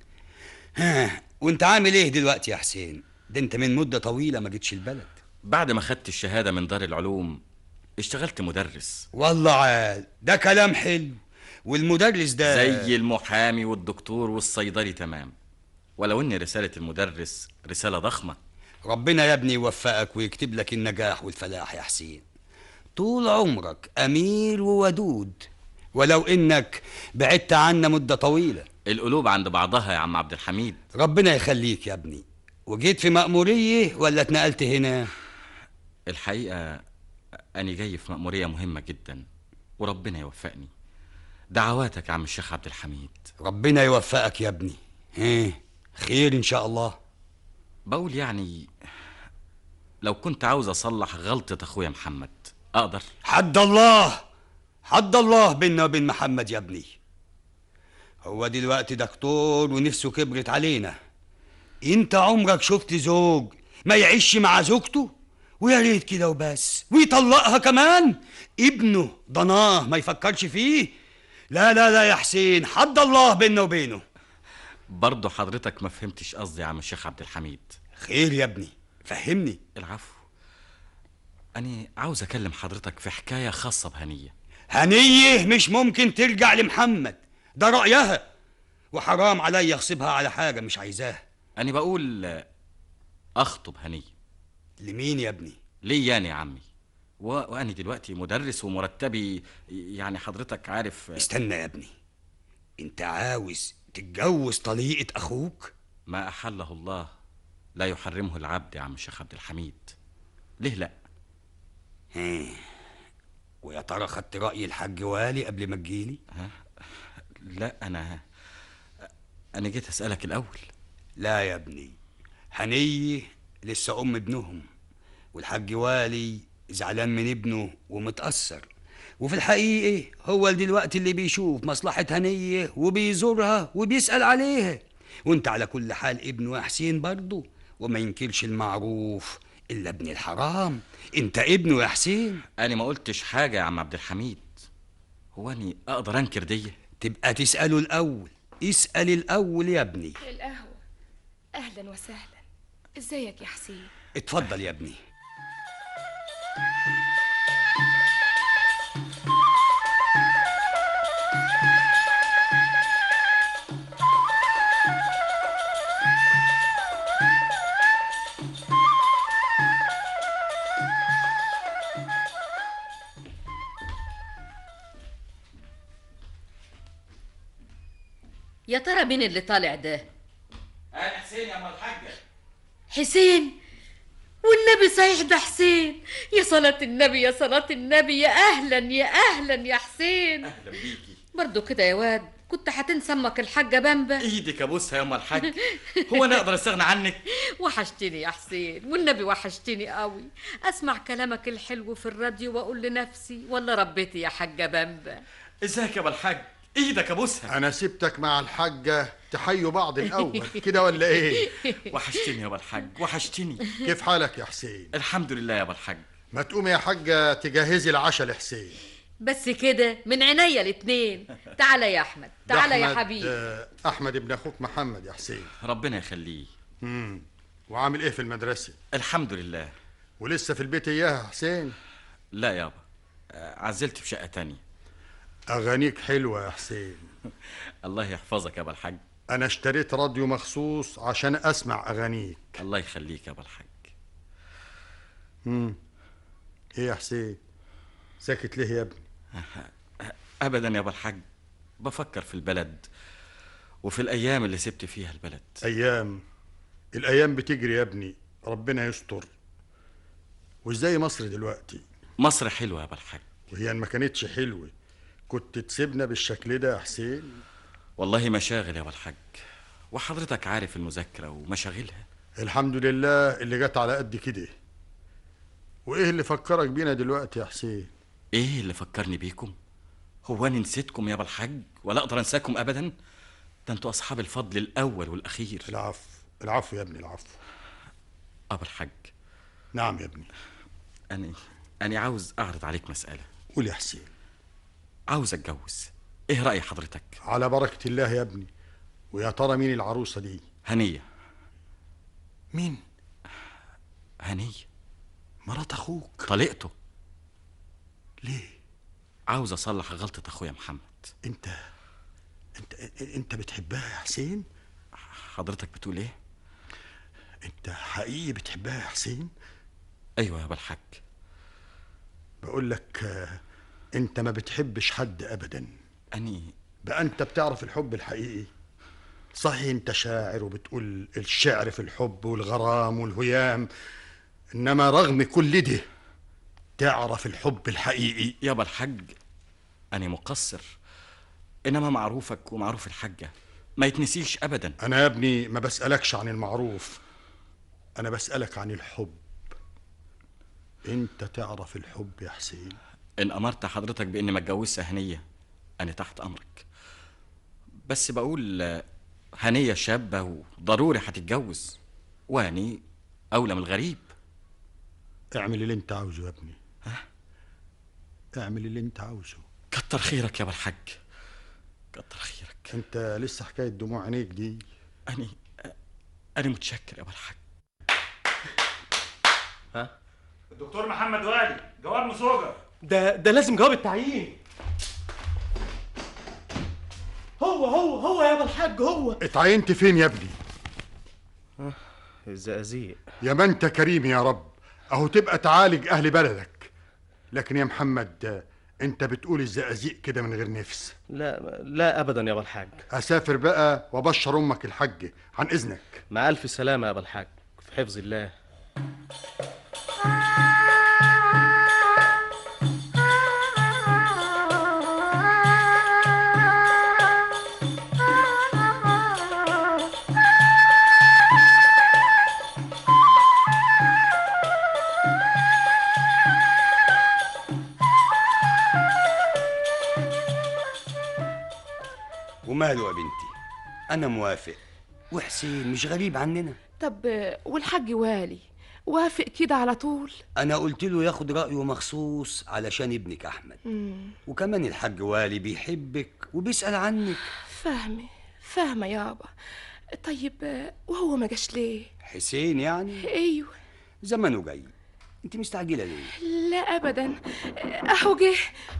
ها وانت عامل ايه دلوقتي يا حسين ده انت من مدة طويلة ما جيتش البلد بعد ما خدت الشهادة من دار العلوم اشتغلت مدرس والله عال ده كلام حلو والمدرس ده زي المحامي والدكتور والصيدلي تمام ولو ان رسالة المدرس رسالة ضخمة ربنا يا ابني يوفقك ويكتب لك النجاح والفلاح يا حسين طول عمرك أمير وودود ولو إنك بعدت عنا مدة طويلة القلوب عند بعضها يا عم عبد الحميد ربنا يخليك يا ابني وجيت في مأمورية ولا اتنقلت هنا الحقيقة أنا جاي في مأمورية مهمة جدا وربنا يوفقني دعواتك يا عم الشيخ عبد الحميد ربنا يوفقك يا ابني ايه خير ان شاء الله بقول يعني لو كنت عاوز اصلح غلطة اخويا محمد اقدر حد الله حد الله بيننا وبين محمد يا ابني هو دلوقتي دكتور ونفسه كبرت علينا انت عمرك شفت زوج ما يعيش مع زوجته ويا ريت كده وبس ويطلقها كمان ابنه ضناه ما يفكرش فيه لا لا لا يا حسين حد الله بيننا وبينه برضه حضرتك ما فهمتش قصدي يا عم الشيخ عبد الحميد خير يا ابني فهمني العفو أنا عاوز أكلم حضرتك في حكاية خاصة بهنية هنية مش ممكن ترجع لمحمد ده رأيها وحرام عليا أغصبها على حاجة مش عايزاها أنا بقول أخطب هنية لمين يا ابني؟ ليا أنا يا عمي و... وأنا دلوقتي مدرس ومرتبي يعني حضرتك عارف استنى يا ابني انت عاوز تتجوز طليقة أخوك؟ ما أحله الله لا يحرمه العبد يا عم الشيخ عبد الحميد ليه لا؟ ها ويا ترى خدت رأي الحاج والي قبل ما تجيلي؟ ها؟ لا أنا أنا جيت أسألك الأول لا يا ابني هنية لسه ام ابنهم والحاج والي زعلان من ابنه ومتأثر وفي الحقيقة هو دلوقتي اللي بيشوف مصلحة هنية وبيزورها وبيسأل عليها وانت على كل حال ابنه يا حسين برضه وما ينكرش المعروف إلا ابن الحرام انت ابنه يا حسين انا ما قلتش حاجه يا عم عبد الحميد هو اني اقدر انكر دي تبقى تسأله الأول اسأل الأول يا ابني القهوة أهلا وسهلا ازيك يا حسين اتفضل يا ابني يا ترى مين اللي طالع ده انا حسين يا ام الحاجه حسين والنبي صحيح ده حسين يا صلاة النبي يا صلاة النبي يا أهلا يا أهلا يا حسين اهلا بيكي برضو كده يا واد كنت هتنسى امك الحاجة بامبا ايدك ابوسها يا ام الحاج هو انا اقدر استغنى عنك وحشتني يا حسين والنبي وحشتني قوي اسمع كلامك الحلو في الراديو واقول لنفسي ولا ربيتي يا حاجة بامبا ازيك يا ابو الحاج ايدك ابوسها انا سبتك مع الحاجه تحيوا بعض الاول كده ولا ايه وحشتني يا ابو الحاج وحشتني كيف حالك يا حسين الحمد لله يا ابو الحاج ما تقومي يا حاجه تجهزي العشاء لحسين بس كده من عينيا الاتنين تعالى يا احمد ده تعالى يا أحمد- حبيبي آه، احمد ابن اخوك محمد يا حسين ربنا يخليه امم وعامل ايه في المدرسه الحمد لله ولسه في البيت اياها يا حسين لا يابا آه، عزلت في شقه تانية اغانيك حلوه يا حسين الله يحفظك يا ابو الحاج انا اشتريت راديو مخصوص عشان اسمع اغانيك الله يخليك يا ابو الحاج امم ايه يا حسين ساكت ليه يا ابني ابدا يا ابو الحاج بفكر في البلد وفي الايام اللي سبت فيها البلد ايام الايام بتجري يا ابني ربنا يستر وازاي مصر دلوقتي مصر حلوه يا ابو الحاج وهي إن ما كانتش حلوه كنت تسيبنا بالشكل ده يا حسين والله مشاغل يا ابو الحاج وحضرتك عارف المذاكره ومشاغلها الحمد لله اللي جت على قد كده وايه اللي فكرك بينا دلوقتي يا حسين ايه اللي فكرني بيكم هو انا نسيتكم يا ابو الحاج ولا اقدر انساكم ابدا ده انتوا اصحاب الفضل الاول والاخير العفو العفو يا ابني العفو ابو الحاج نعم يا ابني انا انا عاوز اعرض عليك مساله قول يا حسين عاوز اتجوز ايه راي حضرتك على بركه الله يا ابني ويا ترى مين العروسه دي هنيه مين هنيه مرات اخوك طليقته ليه عاوز اصلح غلطه اخويا محمد انت انت انت بتحبها يا حسين حضرتك بتقول ايه انت حقيقي بتحبها يا حسين ايوه يا ابو الحاج بقول لك آه، انت ما بتحبش حد ابدا اني بقى انت بتعرف الحب الحقيقي صحيح انت شاعر وبتقول الشعر في الحب والغرام والهيام انما رغم كل ده تعرف الحب الحقيقي يابا الحاج انا مقصر انما معروفك ومعروف الحاجه ما يتنسيش ابدا انا يا ابني ما بسألكش عن المعروف انا بسألك عن الحب انت تعرف الحب يا حسين ان امرت حضرتك باني ما اتجوزش هنيه انا تحت امرك بس بقول آه، هنيه شابه وضروري هتتجوز واني اولى من الغريب اعمل اللي انت عاوزه يا ابني اعمل اللي انت عاوزه كتر خيرك يا ابو الحاج كتر خيرك انت لسه حكايه دموع عينيك دي اني انا متشكر يا ابو الحاج ها الدكتور محمد والي جواب مسوجر ده ده لازم جواب التعيين هو هو هو يا ابو الحاج هو اتعينت فين يا ابني الزقازيق يا ما انت كريم يا رب اهو تبقى تعالج اهل بلدك لكن يا محمد آه، انت بتقول الزقازيق كده من غير نفس لا لا ابدا يا ابو الحاج اسافر بقى وابشر امك الحاجه عن اذنك مع الف سلامه يا ابو الحاج في حفظ الله وماله يا بنتي انا موافق وحسين مش غريب عننا طب آه، والحاج والي وافق كده على طول انا قلت له ياخد رايه مخصوص علشان ابنك احمد مم. وكمان الحاج والي بيحبك وبيسال عنك فاهمة فاهمة يابا طيب آه، وهو ما جاش ليه حسين يعني ايوه زمانه جاي انت مستعجله ليه لا ابدا اهو جه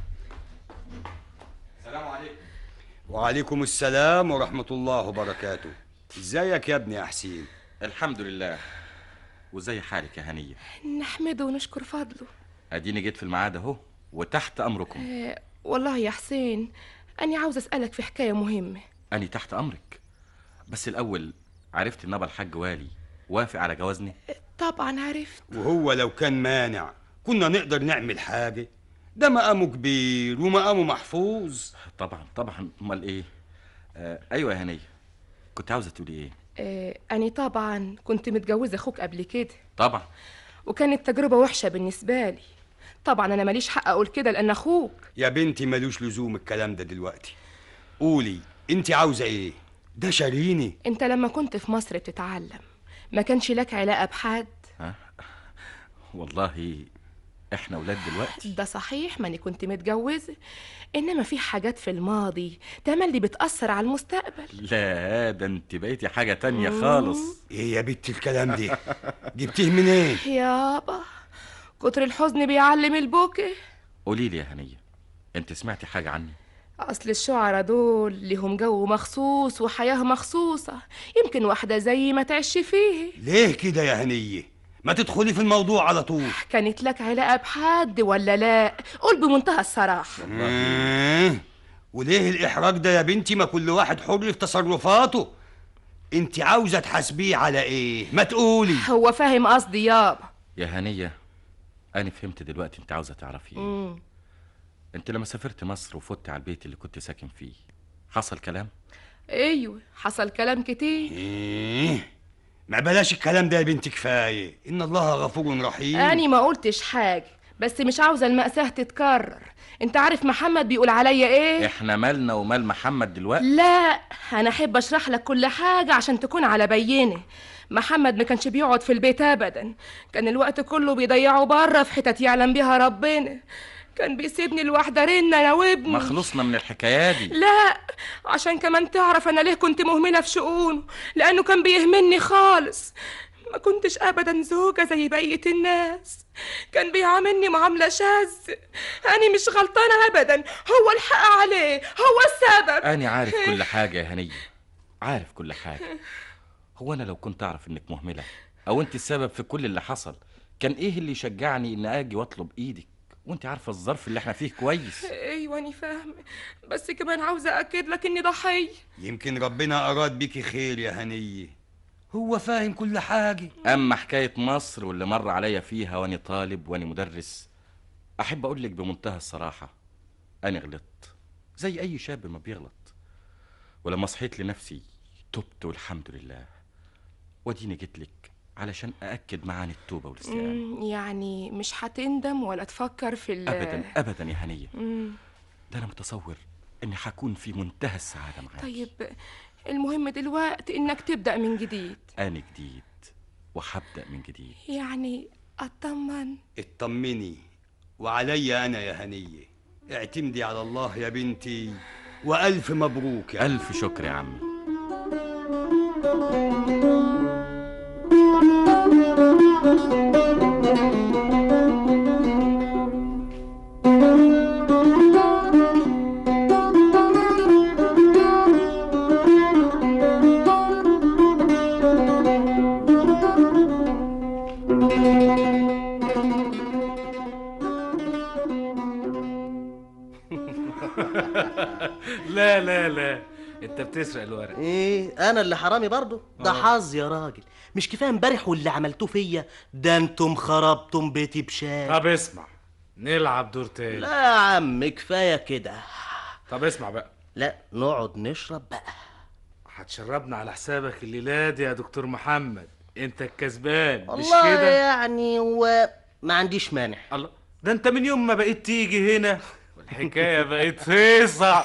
السلام عليكم وعليكم السلام ورحمه الله وبركاته ازيك يا ابني يا حسين الحمد لله وزي حالك يا هنيه نحمده ونشكر فضله اديني جيت في الميعاد اهو وتحت امركم آه، والله يا حسين أنا عاوز أسألك في حكاية مهمة اني تحت امرك بس الاول عرفت ان ابا الحاج والي وافق على جوازني طبعا عرفت وهو لو كان مانع كنا نقدر نعمل حاجه ده مقامه كبير ومقامه محفوظ طبعا طبعا امال ايه آه ايوه يا هنيه كنت عاوزه تقولي ايه آه، أنا طبعا كنت متجوزة أخوك قبل كده طبعا وكانت تجربة وحشة بالنسبة لي طبعا أنا ماليش حق أقول كده لأن أخوك يا بنتي ملوش لزوم الكلام ده دلوقتي قولي انت عاوزه ايه ده شاريني أنت لما كنت في مصر بتتعلم ما كانش لك علاقة بحد ها والله احنا ولاد دلوقتي ده صحيح ماني كنت متجوزة إنما في حاجات في الماضي تملي بتأثر على المستقبل لا ده انت بقيتي حاجه تانية مم. خالص ايه يا بنت الكلام ده جبتيه منين يابا كتر الحزن بيعلم البكا قولي لي يا هنيه انت سمعتي حاجه عني أصل الشعراء دول لهم جو مخصوص وحياة مخصوصة يمكن واحدة زي ما تعيش فيه ليه كده يا هنيه ما تدخلي في الموضوع على طول كانت لك علاقة بحد ولا لا قول بمنتهى الصراحة مم. وليه الاحراج ده يا بنتي ما كل واحد حر في تصرفاته انت عاوزه تحاسبيه على ايه ما تقولي هو فاهم قصدي يابا يا هنيه انا فهمت دلوقتي انت عاوزه تعرفي ايه مم. انت لما سافرت مصر وفت على البيت اللي كنت ساكن فيه حصل كلام ايوه حصل كلام كتير ايه ما بلاش الكلام ده يا بنتي كفايه ان الله غفور رحيم أنا ما قلتش حاجة بس مش عاوزة المأساة تتكرر انت عارف محمد بيقول عليا ايه احنا مالنا ومال محمد دلوقتي لا انا احب اشرح لك كل حاجه عشان تكون على بينه محمد ما كانش بيقعد في البيت ابدا كان الوقت كله بيضيعه بره في حتت يعلم بيها ربنا كان بيسيبني لوحده رن انا وابني ما خلصنا من الحكايات دي لا عشان كمان تعرف انا ليه كنت مهمله في شؤونه لانه كان بيهملني خالص ما كنتش ابدا زوجه زي بقيه الناس كان بيعاملني معامله شاذ انا مش غلطانه ابدا هو الحق عليه هو السبب انا عارف كل حاجه يا هنيه عارف كل حاجه هو انا لو كنت اعرف انك مهمله او انت السبب في كل اللي حصل كان ايه اللي يشجعني ان اجي واطلب ايدك وانت عارفه الظرف اللي احنا فيه كويس ايوه انا فاهمه بس كمان عاوزه اكد لك اني ضحيه يمكن ربنا اراد بيكي خير يا هنيه هو فاهم كل حاجه اما حكايه مصر واللي مر عليا فيها وانا طالب وانا مدرس احب اقول لك بمنتهى الصراحه انا غلطت زي اي شاب ما بيغلط ولما صحيت لنفسي تبت والحمد لله وديني جيت لك علشان ااكد معاني التوبه والاستقامه مم، يعني مش هتندم ولا تفكر في ال ابدا ابدا يا هنيه مم، ده انا متصور اني هكون في منتهى السعاده معاك طيب المهم دلوقتي انك تبدا من جديد انا جديد وهبدا من جديد يعني اطمن اطمني وعليا انا يا هنيه اعتمدي على الله يا بنتي والف مبروك يا الف شكر يا عمي لا لا لا انت بتسرق الورق ايه انا اللي حرامي برضه ده آه. حظ يا راجل مش كفايه امبارح واللي عملتوه فيا ده انتم خربتم بيتي بشاي طب اسمع نلعب دور تاني لا يا عم كفايه كده طب اسمع بقى لا نقعد نشرب بقى هتشربنا على حسابك الليله دي يا دكتور محمد انت الكسبان مش والله كده يعني هو ما عنديش مانع الله ده انت من يوم ما بقيت تيجي هنا الحكايه بقت هيصه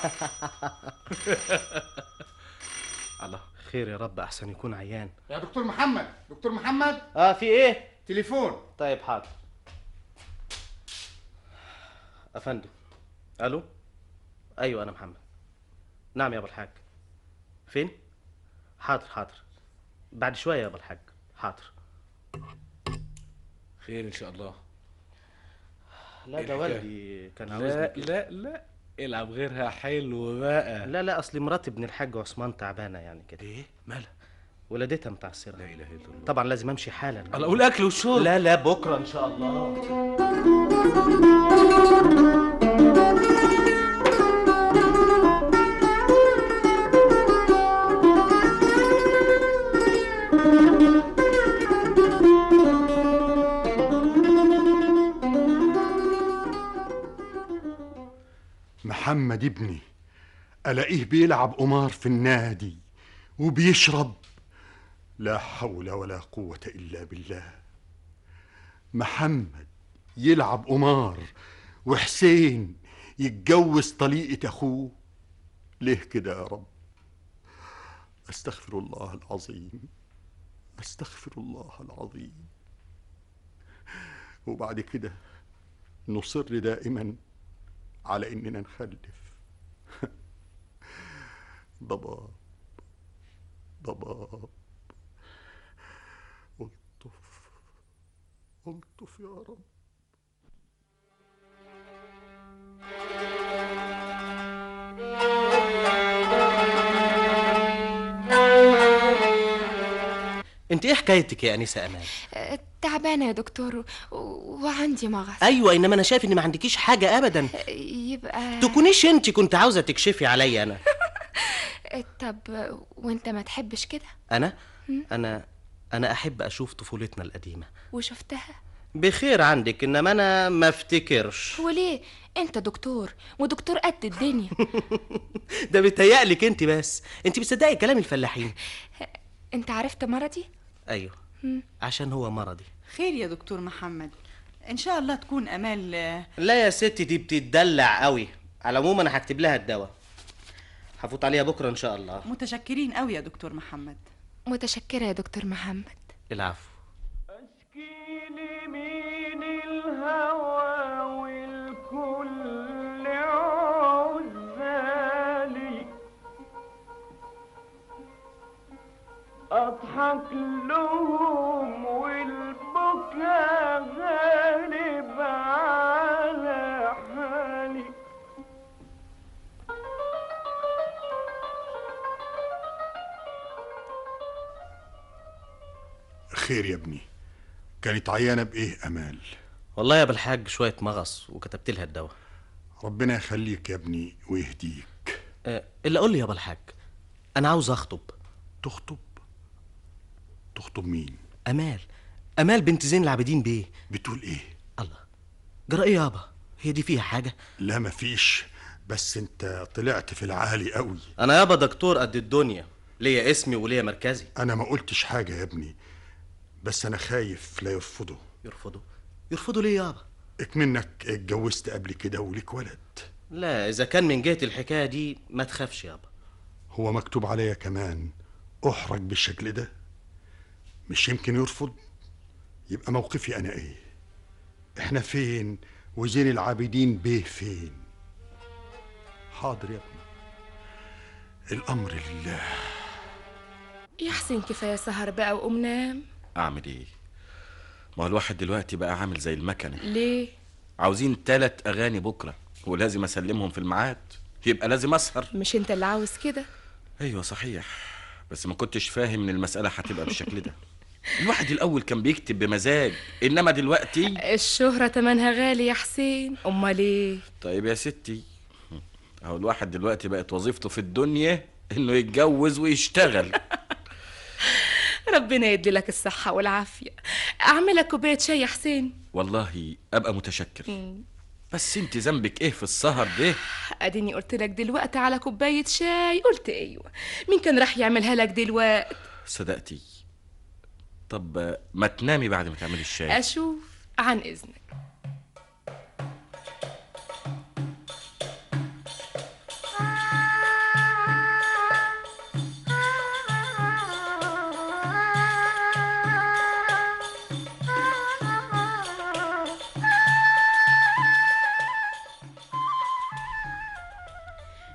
الله خير يا رب احسن يكون عيان يا دكتور محمد دكتور محمد اه في ايه تليفون طيب حاضر افندم الو ايوه انا محمد نعم يا ابو الحاج فين حاضر حاضر بعد شويه يا ابو الحاج حاضر خير ان شاء الله لا ده الحكاية؟ والدي كان لا عاوزني كده. لا لا العب غيرها حلو بقى لا لا اصل مرات ابن الحاج عثمان تعبانه يعني كده ايه مالها ولادتها متعسره لا اله الا الله طبعا لازم امشي حالا الله اقول اكل وشرب لا لا بكره ان شاء الله محمد ابني ألاقيه بيلعب قمار في النادي وبيشرب لا حول ولا قوة إلا بالله محمد يلعب قمار وحسين يتجوز طليقة أخوه ليه كده يا رب أستغفر الله العظيم أستغفر الله العظيم وبعد كده نصر دائما على إننا نخلف ضباب ضباب الطف الطف يا رب انت ايه حكايتك يا انسه امان آه، تعبانة يا دكتور و... وعندي مغص ايوه انما انا شايف ان ما عندكيش حاجه ابدا يبقى تكونيش انت كنت عاوزه تكشفي عليا انا آه، طب وانت ما تحبش كده انا مم. انا انا احب اشوف طفولتنا القديمه وشفتها بخير عندك انما انا ما افتكرش وليه انت دكتور ودكتور قد الدنيا ده بيتهيألك انت بس انت بتصدقي كلام الفلاحين انت عرفت مرضي ايوه مم. عشان هو مرضي خير يا دكتور محمد ان شاء الله تكون امال آه، لا يا ستي دي بتدلع قوي على العموم انا هكتب لها الدواء هفوت عليها بكره ان شاء الله متشكرين قوي يا دكتور محمد متشكرة يا دكتور محمد العفو الهوى والكل عزالي اضحك لهم والبكاء غالب على حالي خير يا ابني كانت عيانة بإيه أمال والله يا بالحاج شويه مغص وكتبت لها الدواء ربنا يخليك يا ابني ويهديك أه الا قول لي يا بالحاج انا عاوز اخطب تخطب تخطب مين امال امال بنت زين العابدين بيه بتقول ايه الله جرى ايه يابا هي دي فيها حاجه لا مفيش بس انت طلعت في العالي قوي انا يابا دكتور قد الدنيا ليا اسمي وليا مركزي انا ما قلتش حاجة يا ابني بس انا خايف لا يرفضوا يرفضوا يرفضوا ليه يابا اكمنك اتجوزت قبل كده وليك ولد لا اذا كان من جهه الحكايه دي ما تخافش يابا هو مكتوب عليا كمان احرج بالشكل ده مش يمكن يرفض يبقى موقفي انا ايه احنا فين وزين العابدين بيه فين حاضر يا ابني الامر لله يا حسين كفاية سهر بقى وقوم نام اعمل ايه ما هو الواحد دلوقتي بقى عامل زي المكنه ليه عاوزين تلات اغاني بكره ولازم اسلمهم في الميعاد يبقى لازم اسهر مش انت اللي عاوز كده ايوه صحيح بس ما كنتش فاهم ان المساله هتبقى بالشكل ده الواحد الاول كان بيكتب بمزاج انما دلوقتي الشهرة تمنها غالي يا حسين امال ايه طيب يا ستي اهو الواحد دلوقتي بقت وظيفته في الدنيا انه يتجوز ويشتغل ربنا يدي لك الصحة والعافية اعملك كوباية شاي يا حسين والله ابقى متشكر مم. بس انت ذنبك ايه في السهر ده اديني قلت لك دلوقتي على كوباية شاي قلت ايوه مين كان راح يعملها لك دلوقتي صدقتي طب ما تنامي بعد ما تعملي الشاي اشوف عن اذنك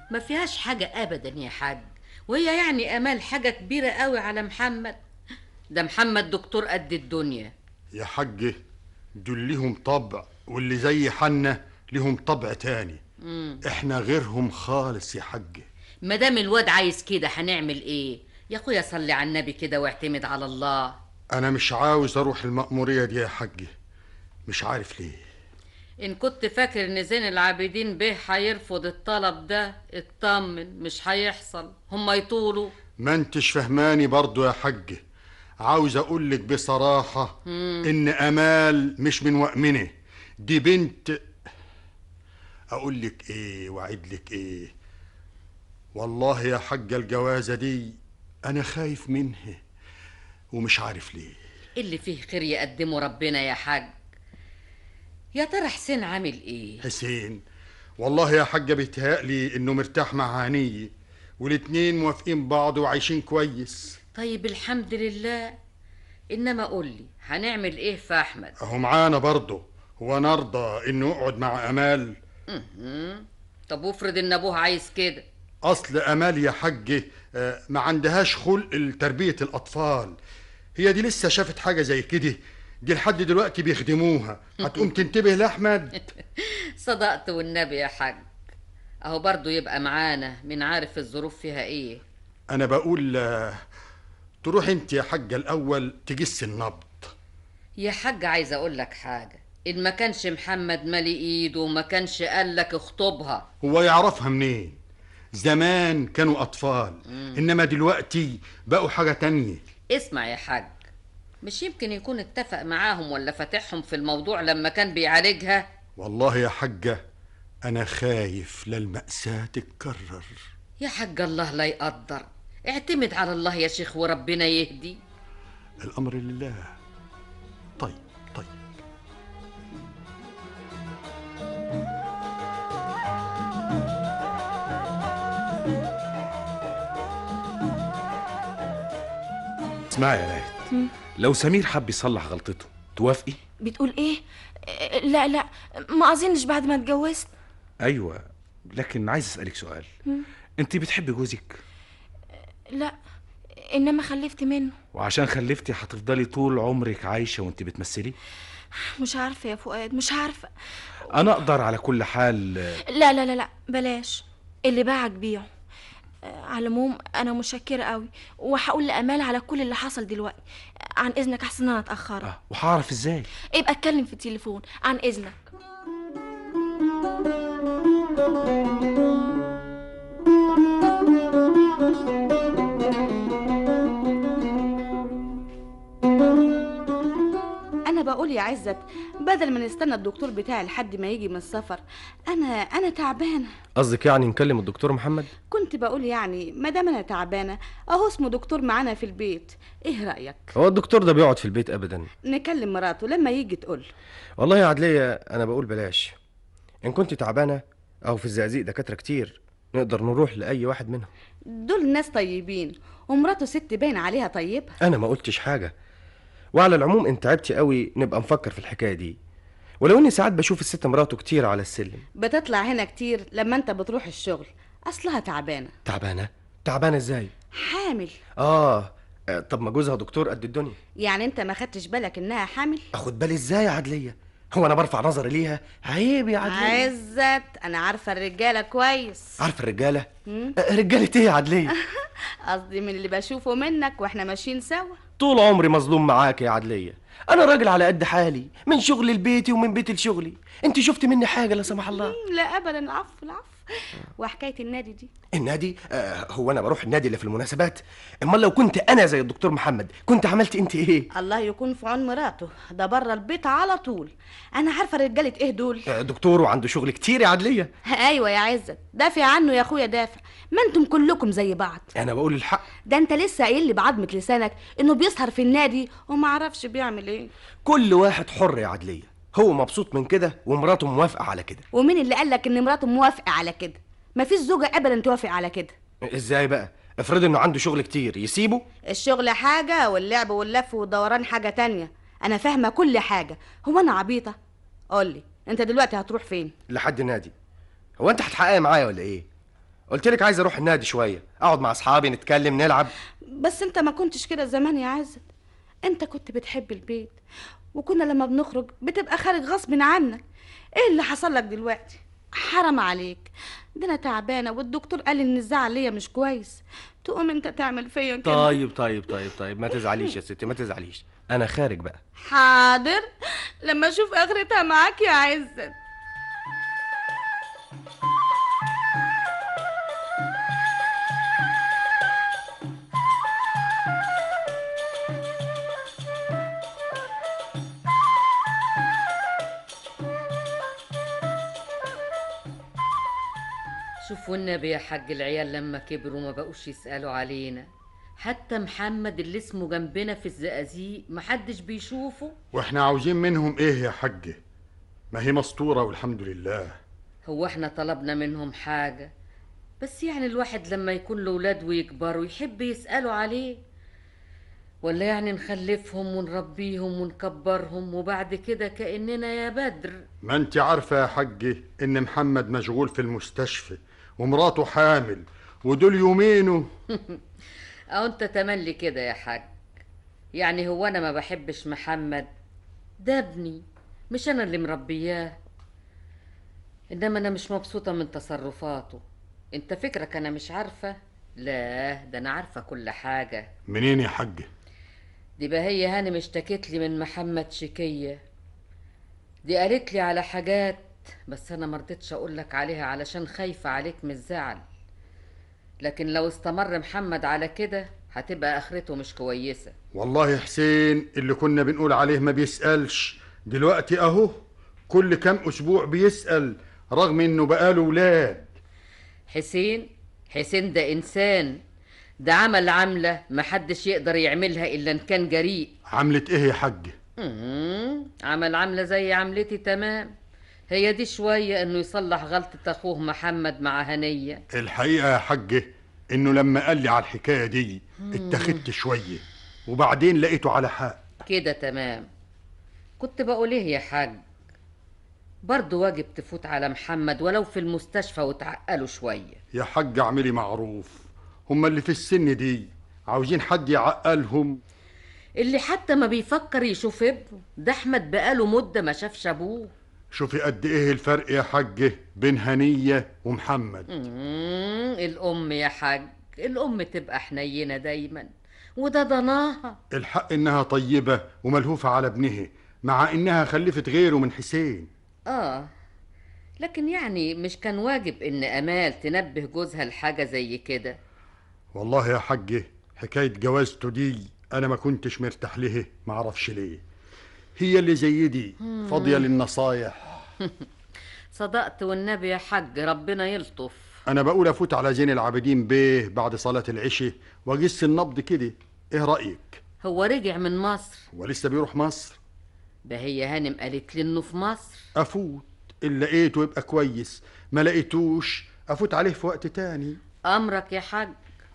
ما فيهاش حاجة أبدا يا حاج وهي يعني أمال حاجة كبيرة قوي على محمد ده محمد دكتور قد الدنيا يا حاج دول ليهم طبع واللي زي حنا ليهم طبع تاني مم. احنا غيرهم خالص يا حاج ما دام الواد عايز كده هنعمل ايه يا اخويا صلي على النبي كده واعتمد على الله انا مش عاوز اروح المأمورية دي يا حاج مش عارف ليه ان كنت فاكر ان زين العابدين به هيرفض الطلب ده اطمن مش هيحصل هما يطولوا ما انتش فهماني برضو يا حاج عاوز اقول لك بصراحة مم. ان امال مش من وأمنه دي بنت اقول لك ايه واعد لك ايه والله يا حاجة الجوازة دي انا خايف منها ومش عارف ليه اللي فيه خير يقدمه ربنا يا حاج يا ترى حسين عامل ايه حسين والله يا حاجة بيتهيألي انه مرتاح مع هنية والاتنين موافقين بعض وعايشين كويس طيب الحمد لله انما قول لي هنعمل ايه في احمد اهو معانا برضه هو نرضى انه يقعد مع امال مهم. طب وافرض ان ابوه عايز كده اصل امال يا حاج آه، ما عندهاش خلق لتربيه الاطفال هي دي لسه شافت حاجه زي كده دي لحد دلوقتي بيخدموها هتقوم تنتبه لاحمد صدقت والنبي يا حاج اهو برضو يبقى معانا من عارف الظروف فيها ايه انا بقول آه، تروح انت يا حاجه الاول تجس النبض يا حاج عايز اقول لك حاجه ان ما كانش محمد مالي ايده وما كانش قال لك اخطبها هو يعرفها منين زمان كانوا اطفال انما دلوقتي بقوا حاجه تانية اسمع يا حاج مش يمكن يكون اتفق معاهم ولا فاتحهم في الموضوع لما كان بيعالجها والله يا حاجه انا خايف للماساه تتكرر يا حاج الله لا يقدر اعتمد على الله يا شيخ وربنا يهدي الامر لله طيب طيب اسمعي يا ناهد لو سمير حب يصلح غلطته توافقي بتقول ايه آه، لا لا ما اظنش بعد ما اتجوزت ايوه لكن عايز اسالك سؤال مم. انت بتحبي جوزك لا انما خلفت منه وعشان خلفتي هتفضلي طول عمرك عايشه وانت بتمثلي مش عارفه يا فؤاد مش عارفه انا اقدر على كل حال لا لا لا لا بلاش اللي باعك بيعه آه، على العموم انا متشكره قوي وهقول لامال على كل اللي حصل دلوقتي عن اذنك احسن انا اتاخر وهعرف ازاي ابقى اتكلم في التليفون عن اذنك انا بقول يا عزت بدل ما نستنى الدكتور بتاعي لحد ما يجي من السفر انا انا تعبانه قصدك يعني نكلم الدكتور محمد كنت بقول يعني ما دام انا تعبانه اهو اسمه دكتور معانا في البيت ايه رايك هو الدكتور ده بيقعد في البيت ابدا نكلم مراته لما يجي تقول والله يا عدلية انا بقول بلاش ان كنت تعبانه او في الزقازيق دكاتره كتير نقدر نروح لاي واحد منهم دول ناس طيبين ومراته ست باين عليها طيبه انا ما قلتش حاجه وعلى العموم انت تعبتي قوي نبقى نفكر في الحكايه دي ولو اني ساعات بشوف الست مراته كتير على السلم بتطلع هنا كتير لما انت بتروح الشغل اصلها تعبانه تعبانه تعبانه ازاي حامل اه آه، طب ما جوزها دكتور قد الدنيا يعني انت ما خدتش بالك انها حامل اخد بالي ازاي يا عدليه هو انا برفع نظري ليها عيب يا عدليه عزت انا عارفه الرجاله كويس عارف الرجاله مم. آه، رجاله ايه يا عدليه قصدي من اللي بشوفه منك واحنا ماشيين سوا طول عمري مظلوم معاك يا عدليه انا راجل على قد حالي من شغل لبيتي ومن بيتي لشغلي انت شفت مني حاجه لا سمح الله لا ابدا العفو العفو وحكايه النادي دي النادي آه هو انا بروح النادي اللي في المناسبات امال لو كنت انا زي الدكتور محمد كنت عملت انت ايه الله يكون في عون مراته ده بره البيت على طول انا عارفه رجاله ايه دول آه دكتور وعنده شغل كتير يا عدليه ايوه يا عزت دافع عنه يا اخويا دافع ما انتم كلكم زي بعض انا بقول الحق ده انت لسه قايل لي بعضمه لسانك انه بيسهر في النادي وما اعرفش بيعمل ايه كل واحد حر يا عدليه هو مبسوط من كده ومراته موافقه على كده ومين اللي قال لك ان مراته موافقه على كده ما فيش زوجه ابدا توافق على كده ازاي بقى افرض انه عنده شغل كتير يسيبه الشغل حاجه واللعب واللف والدوران حاجه تانية انا فاهمه كل حاجه هو انا عبيطه قولي انت دلوقتي هتروح فين لحد النادي هو انت هتحقق معايا ولا ايه قلت لك عايز اروح النادي شويه اقعد مع اصحابي نتكلم نلعب بس انت ما كنتش كده زمان يا عزت انت كنت بتحب البيت وكنا لما بنخرج بتبقى خارج غصب عنك ايه اللي حصل لك دلوقتي حرام عليك ده انا تعبانه والدكتور قال ان الزعل ليا مش كويس تقوم انت تعمل فيا كده طيب طيب طيب طيب ما تزعليش يا ستي ما تزعليش انا خارج بقى حاضر لما اشوف اخرتها معاك يا عزت شوفوا النبي يا حاج العيال لما كبروا ما بقوش يسألوا علينا حتى محمد اللي اسمه جنبنا في الزقازيق محدش بيشوفه واحنا عاوزين منهم ايه يا حجة ما هي مسطورة والحمد لله هو احنا طلبنا منهم حاجة بس يعني الواحد لما يكون له ولاد ويكبروا يحب يسألوا عليه ولا يعني نخلفهم ونربيهم ونكبرهم وبعد كده كأننا يا بدر ما انت عارفة يا حجة ان محمد مشغول في المستشفى ومراته حامل ودول يومينه او انت تملي كده يا حاج يعني هو انا ما بحبش محمد ده ابني مش انا اللي مربياه انما انا مش مبسوطه من تصرفاته انت فكرك انا مش عارفه لا ده انا عارفه كل حاجه منين يا حجة دي بهية هانم اشتكت لي من محمد شكية دي قالت لي على حاجات بس انا مرضتش اقول لك عليها علشان خايفة عليك من الزعل لكن لو استمر محمد على كده هتبقى اخرته مش كويسة والله يا حسين اللي كنا بنقول عليه ما بيسألش دلوقتي اهو كل كام اسبوع بيسأل رغم انه بقاله ولاد حسين حسين ده انسان ده عمل عملة محدش يقدر يعملها الا ان كان جريء عملت ايه يا حجة مم، عمل عملة زي عملتي تمام هي دي شوية انه يصلح غلطة اخوه محمد مع هنية الحقيقة يا حجة انه لما قال لي على الحكاية دي اتخذت شوية وبعدين لقيته على حق كده تمام كنت بقول ايه يا حاج برضه واجب تفوت على محمد ولو في المستشفى وتعقله شوية يا حاج اعملي معروف هما اللي في السن دي عاوزين حد يعقلهم اللي حتى ما بيفكر يشوف ابنه ده احمد بقاله مدة ما شافش ابوه شوفي قد ايه الفرق يا حجة بين هنية ومحمد مم، الام يا حاج الام تبقى حنينة دايما وده ضناها الحق انها طيبة وملهوفة على ابنها مع انها خلفت غيره من حسين اه لكن يعني مش كان واجب ان امال تنبه جوزها لحاجة زي كده والله يا حجة حكاية جوازته دي انا ما كنتش مرتاح لها ما اعرفش ليه هي اللي زي دي مم. فاضية للنصايح صدقت والنبي يا حاج ربنا يلطف انا بقول افوت على زين العابدين بيه بعد صلاة العشاء واجس النبض كده ايه رأيك هو رجع من مصر ولسه بيروح مصر بهي هانم قالت لي انه في مصر افوت اللي لقيته يبقى كويس ما لقيتوش افوت عليه في وقت تاني امرك يا حاج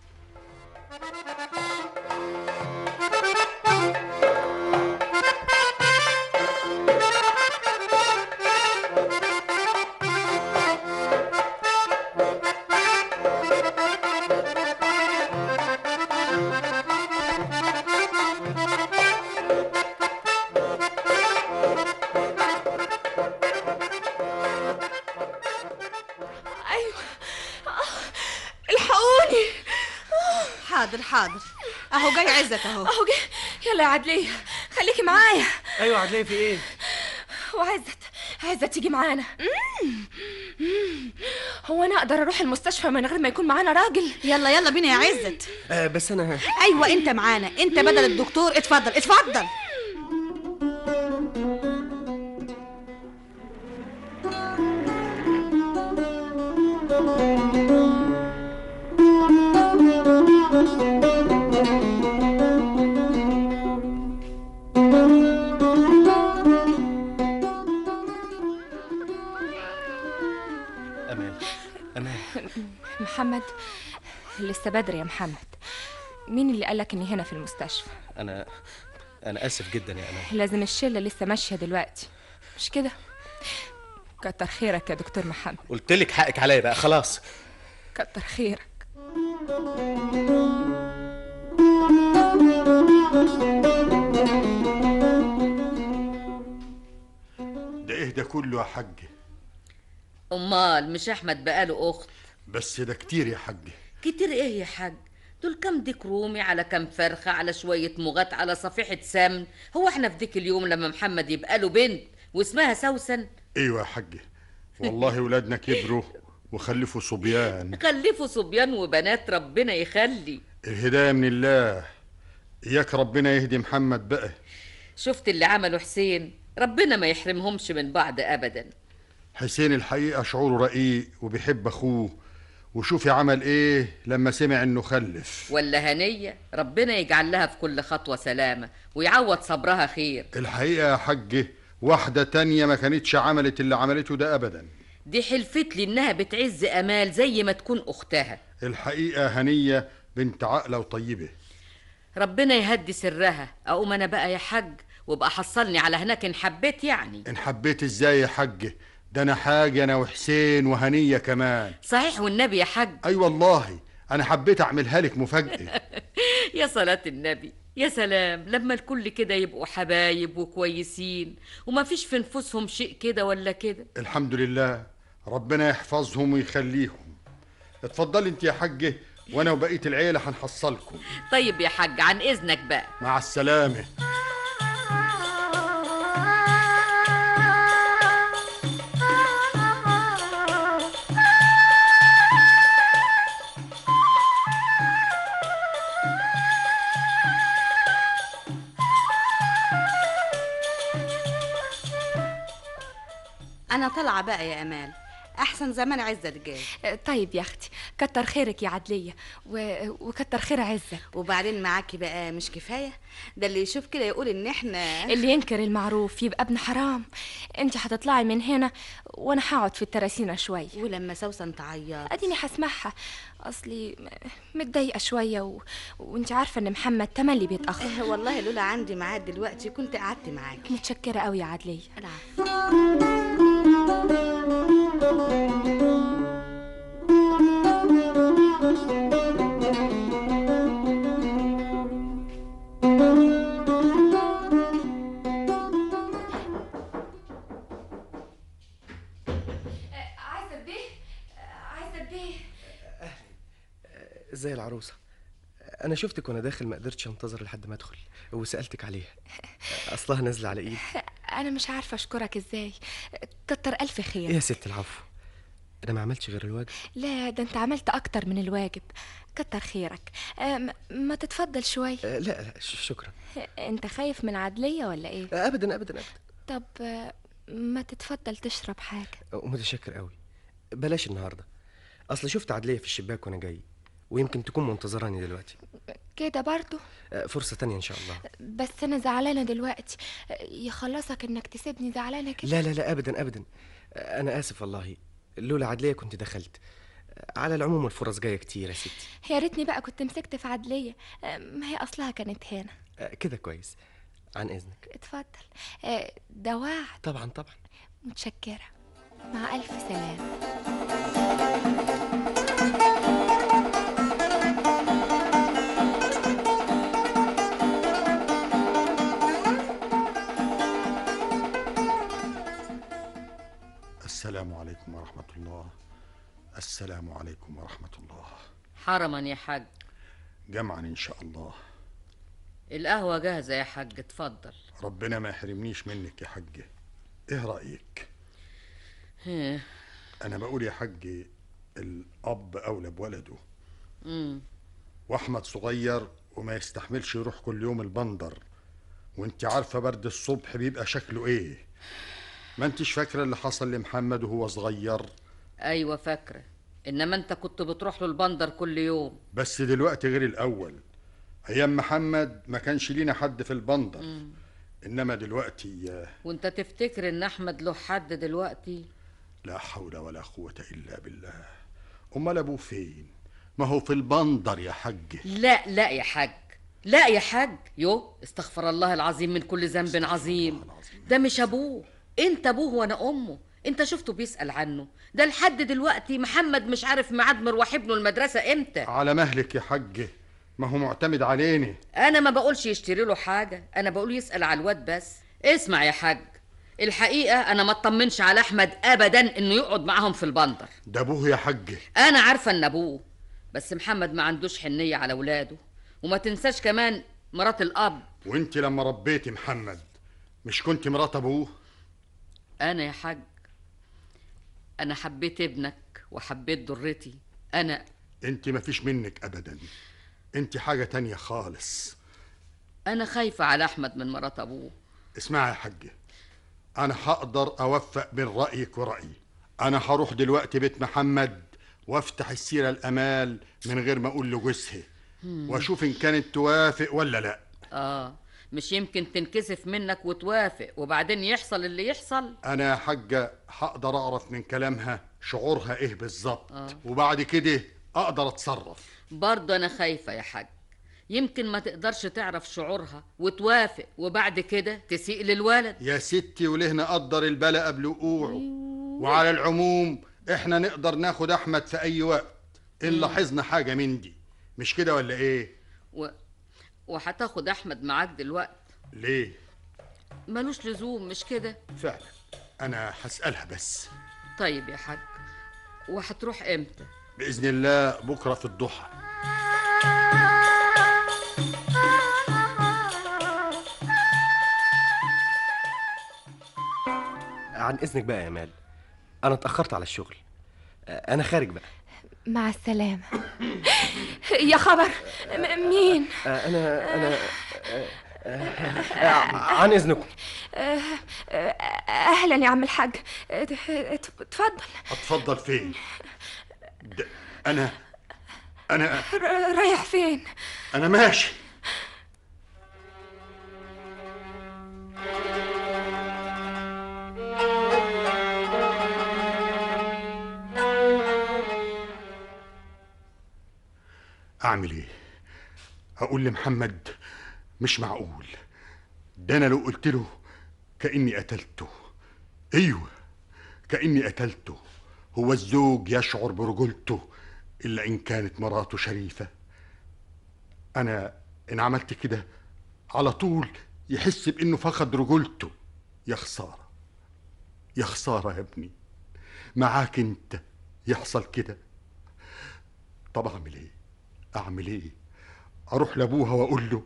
ايوه الحقوني حاضر حاضر اهو جاي عزت اهو اهو جه يلا يا عدلية خليكي معايا ايوه عدليه في ايه وعزت عزت تيجي معانا هو انا اقدر اروح المستشفى من غير ما يكون معانا راجل يلا يلا بينا يا عزت آه بس انا ايوه انت معانا انت بدل الدكتور اتفضل اتفضل امان امان محمد لسه بدري يا محمد مين اللي قالك اني هنا في المستشفى انا انا اسف جدا يا امان لازم الشله لسه ماشيه دلوقتي مش كده كتر خيرك يا دكتور محمد قلت لك حقك عليا بقى خلاص كتر خيرك ده ايه ده كله يا حاج امال مش احمد بقاله اخت بس ده كتير يا حاج كتير ايه يا حاج دول كام ديك رومي على كام فرخة على شوية مغات على صفيحة سمن هو احنا في ديك اليوم لما محمد يبقى له بنت واسمها سوسن ايوه يا حاج والله ولادنا كبروا وخلفوا صبيان خلفوا صبيان وبنات ربنا يخلي الهدايه من الله اياك ربنا يهدي محمد بقى شفت اللي عمله حسين ربنا ما يحرمهمش من بعض ابدا حسين الحقيقه شعوره رقيق وبيحب اخوه وشوفي عمل ايه لما سمع انه خلف ولا هنية ربنا يجعل لها في كل خطوة سلامة ويعوض صبرها خير الحقيقه يا حاج واحده تانية ما كانتش عملت اللي عملته ده ابدا دي حلفت لي انها بتعز امال زي ما تكون اختها الحقيقه هنيه بنت عاقله وطيبه ربنا يهدي سرها اقوم انا بقى يا حاج وابقى حصلني على هناك ان حبيت يعني ان حبيت ازاي يا حاج ده انا حاجه انا وحسين وهنيه كمان صحيح والنبي يا حاج اي والله انا حبيت اعملها لك مفاجاه يا صلاة النبي يا سلام لما الكل كده يبقوا حبايب وكويسين وما فيش في نفوسهم شيء كده ولا كده الحمد لله ربنا يحفظهم ويخليهم اتفضلي انت يا حاجه وانا وبقيه العيله هنحصلكم طيب يا حاج عن اذنك بقى مع السلامه انا طالعه بقى يا امال احسن زمان عزت جاي طيب يا اختي كتر خيرك يا عدليه و... وكتر خير عزه وبعدين معاكي بقى مش كفايه ده اللي يشوف كده يقول ان احنا اللي ينكر المعروف يبقى ابن حرام انت هتطلعي من هنا وانا هقعد في التراسينه شويه ولما سوسن تعيط اديني هسمعها اصلي م- متضايقه شويه و... وانت عارفه ان محمد تملي بيتاخر إيه والله لولا عندي ميعاد دلوقتي كنت قعدت معاكي متشكره قوي يا عدليه عايزه بيه عايزه بيه ازاي العروسه انا شفتك وانا داخل ما قدرتش انتظر لحد ما ادخل وسالتك عليها اصلها نازله على ايدي انا مش عارفه اشكرك ازاي كتر الف خير ايه يا ست العفو انا ما عملتش غير الواجب لا ده انت عملت اكتر من الواجب كتر خيرك آه، ما- ما تتفضل شوي آه، لا لا ش- شكرا انت خايف من عدلية ولا ايه آه، ابدا ابدا ابدا طب آه، ما تتفضل تشرب حاجة ومتشكر قوي بلاش النهارده اصل شفت عدليه في الشباك وانا جاي ويمكن تكون منتظراني دلوقتي كده برضو آه، فرصه تانية ان شاء الله بس انا زعلانة دلوقتي آه، يخلصك انك تسيبني زعلانة كده لا لا لا ابدا ابدا آه، انا اسف والله لولا عدليه كنت دخلت آه، على العموم الفرص جايه كتير يا ستي يا ريتني بقى كنت مسكت في عدلية آه، ما هي اصلها كانت هنا آه، كده كويس عن اذنك اتفضل آه، ده وعد طبعا طبعا متشكرة مع الف سلامة السلام عليكم ورحمه الله السلام عليكم ورحمه الله حرما يا حاج جمعا ان شاء الله القهوة جاهزة يا حاج اتفضل ربنا ما يحرمنيش منك يا حاج ايه رايك ها، انا بقول يا حاج الاب اولى بولده مم. واحمد صغير وما يستحملش يروح كل يوم البندر وانت عارفه برد الصبح بيبقى شكله ايه ما انتش فاكره اللي حصل لمحمد وهو صغير ايوه فاكرة انما انت كنت بتروح له البندر كل يوم بس دلوقتي غير الاول ايام محمد ما كانش لينا حد في البندر مم. انما دلوقتي آه، وانت تفتكر ان احمد له حد دلوقتي لا حول ولا قوه الا بالله امال ابوه فين ما هو في البندر يا حاج لا لا يا حاج لا يا حاج يو استغفر الله العظيم من كل ذنب عظيم ده مش ابوه انت ابوه وانا امه انت شفته بيسأل عنه ده لحد دلوقتي محمد مش عارف ميعاد مروح ابنه المدرسة امتى على مهلك يا حاج ما هو معتمد علينا انا ما بقولش يشتري له حاجة انا بقول يسأل على الواد بس اسمع يا حاج الحقيقة انا ما اطمنش على احمد ابدا انه يقعد معاهم في البندر ده ابوه يا حاج انا عارفة ان ابوه بس محمد ما عندوش حنية على ولاده وما تنساش كمان مرات الاب وانت لما ربيتي محمد مش كنت مرات ابوه انا يا حاج انا حبيت ابنك وحبيت ضرتي انا انت ما فيش منك ابدا انت حاجة تانية خالص انا خايفة على احمد من مرات ابوه اسمعي يا حاج انا هقدر اوفق بين رايك ورايي انا هروح دلوقتي بيت محمد وافتح السيره الامال من غير ما اقول له جوزها مم. واشوف ان كانت توافق ولا لا اه مش يمكن تنكسف منك وتوافق وبعدين يحصل اللي يحصل انا يا حاجه هقدر اعرف من كلامها شعورها ايه بالظبط آه. وبعد كده اقدر اتصرف برضه انا خايفة يا حاج يمكن ما تقدرش تعرف شعورها وتوافق وبعد كده تسيء للولد يا ستي وليه نقدر البلا قبل وقوعه وعلى العموم احنا نقدر ناخد احمد في اي وقت ان مم. لاحظنا حاجه من دي مش كده ولا ايه و... وهتاخد احمد معاك دلوقتي ليه ملوش لزوم مش كده فعلا انا هسالها بس طيب يا حاج وهتروح امتى باذن الله بكره في الضحى عن اذنك بقى يا مال انا اتاخرت على الشغل آه، انا خارج بقى مع السلامة يا خبر م- مين آه، انا انا آه، آه، آه، عن اذنكم آه، آه، اهلا يا عم الحاج آه، اتفضل اتفضل فين ده انا انا ر- رايح فين انا ماشي اعمل ايه اقول لمحمد مش معقول ده انا لو قلت له كاني قتلته ايوه كاني قتلته هو الزوج يشعر برجولته الا ان كانت مراته شريفه انا ان عملت كده على طول يحس بانه فقد رجولته يا خساره يا خساره يا ابني معاك انت يحصل كده طب اعمل ايه اعمل ايه اروح لابوها واقول له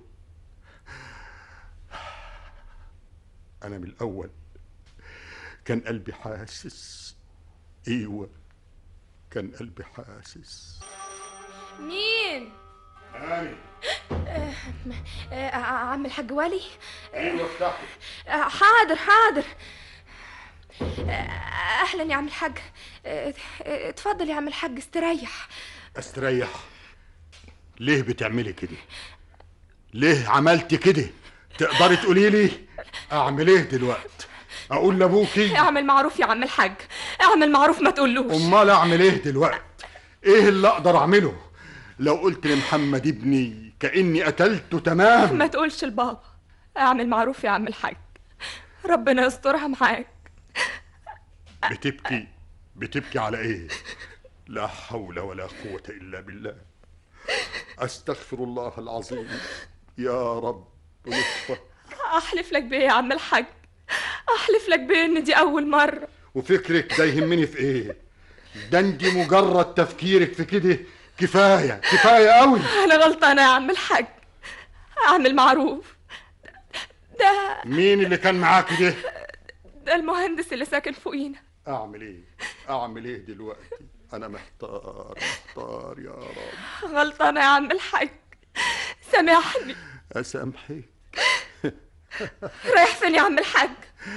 انا من الاول كان قلبي حاسس ايوه كان قلبي حاسس مين انا آه، آه، عم الحاج ولي ايوه افتحي آه، حاضر حاضر آه، اهلا يا عم الحاج آه، آه، اتفضل يا عم الحاج استريح استريح ليه بتعملي كده ليه عملت كده تقدري تقولي لي اعمل ايه دلوقتي اقول لابوكي اعمل معروف يا عم الحاج اعمل معروف ما تقولوش امال اعمل ايه دلوقتي ايه اللي اقدر اعمله لو قلت لمحمد ابني كاني قتلته تمام ما تقولش لبابا اعمل معروف يا عم الحاج ربنا يسترها معاك بتبكي بتبكي على ايه لا حول ولا قوة الا بالله استغفر الله العظيم يا رب لطفك احلف لك بيه يا عم الحاج احلف لك بيه ان دي اول مره وفكرك ده يهمني في ايه ده انت مجرد تفكيرك في كده كفاية كفاية قوي انا غلطانه يا عم الحاج اعمل معروف ده مين اللي كان معاك ده ده المهندس اللي ساكن فوقينا اعمل ايه اعمل ايه دلوقتي انا محتار محتار يا رب غلطانه يا عم الحاج سامحني اسامحك رايح فين يا عم الحاج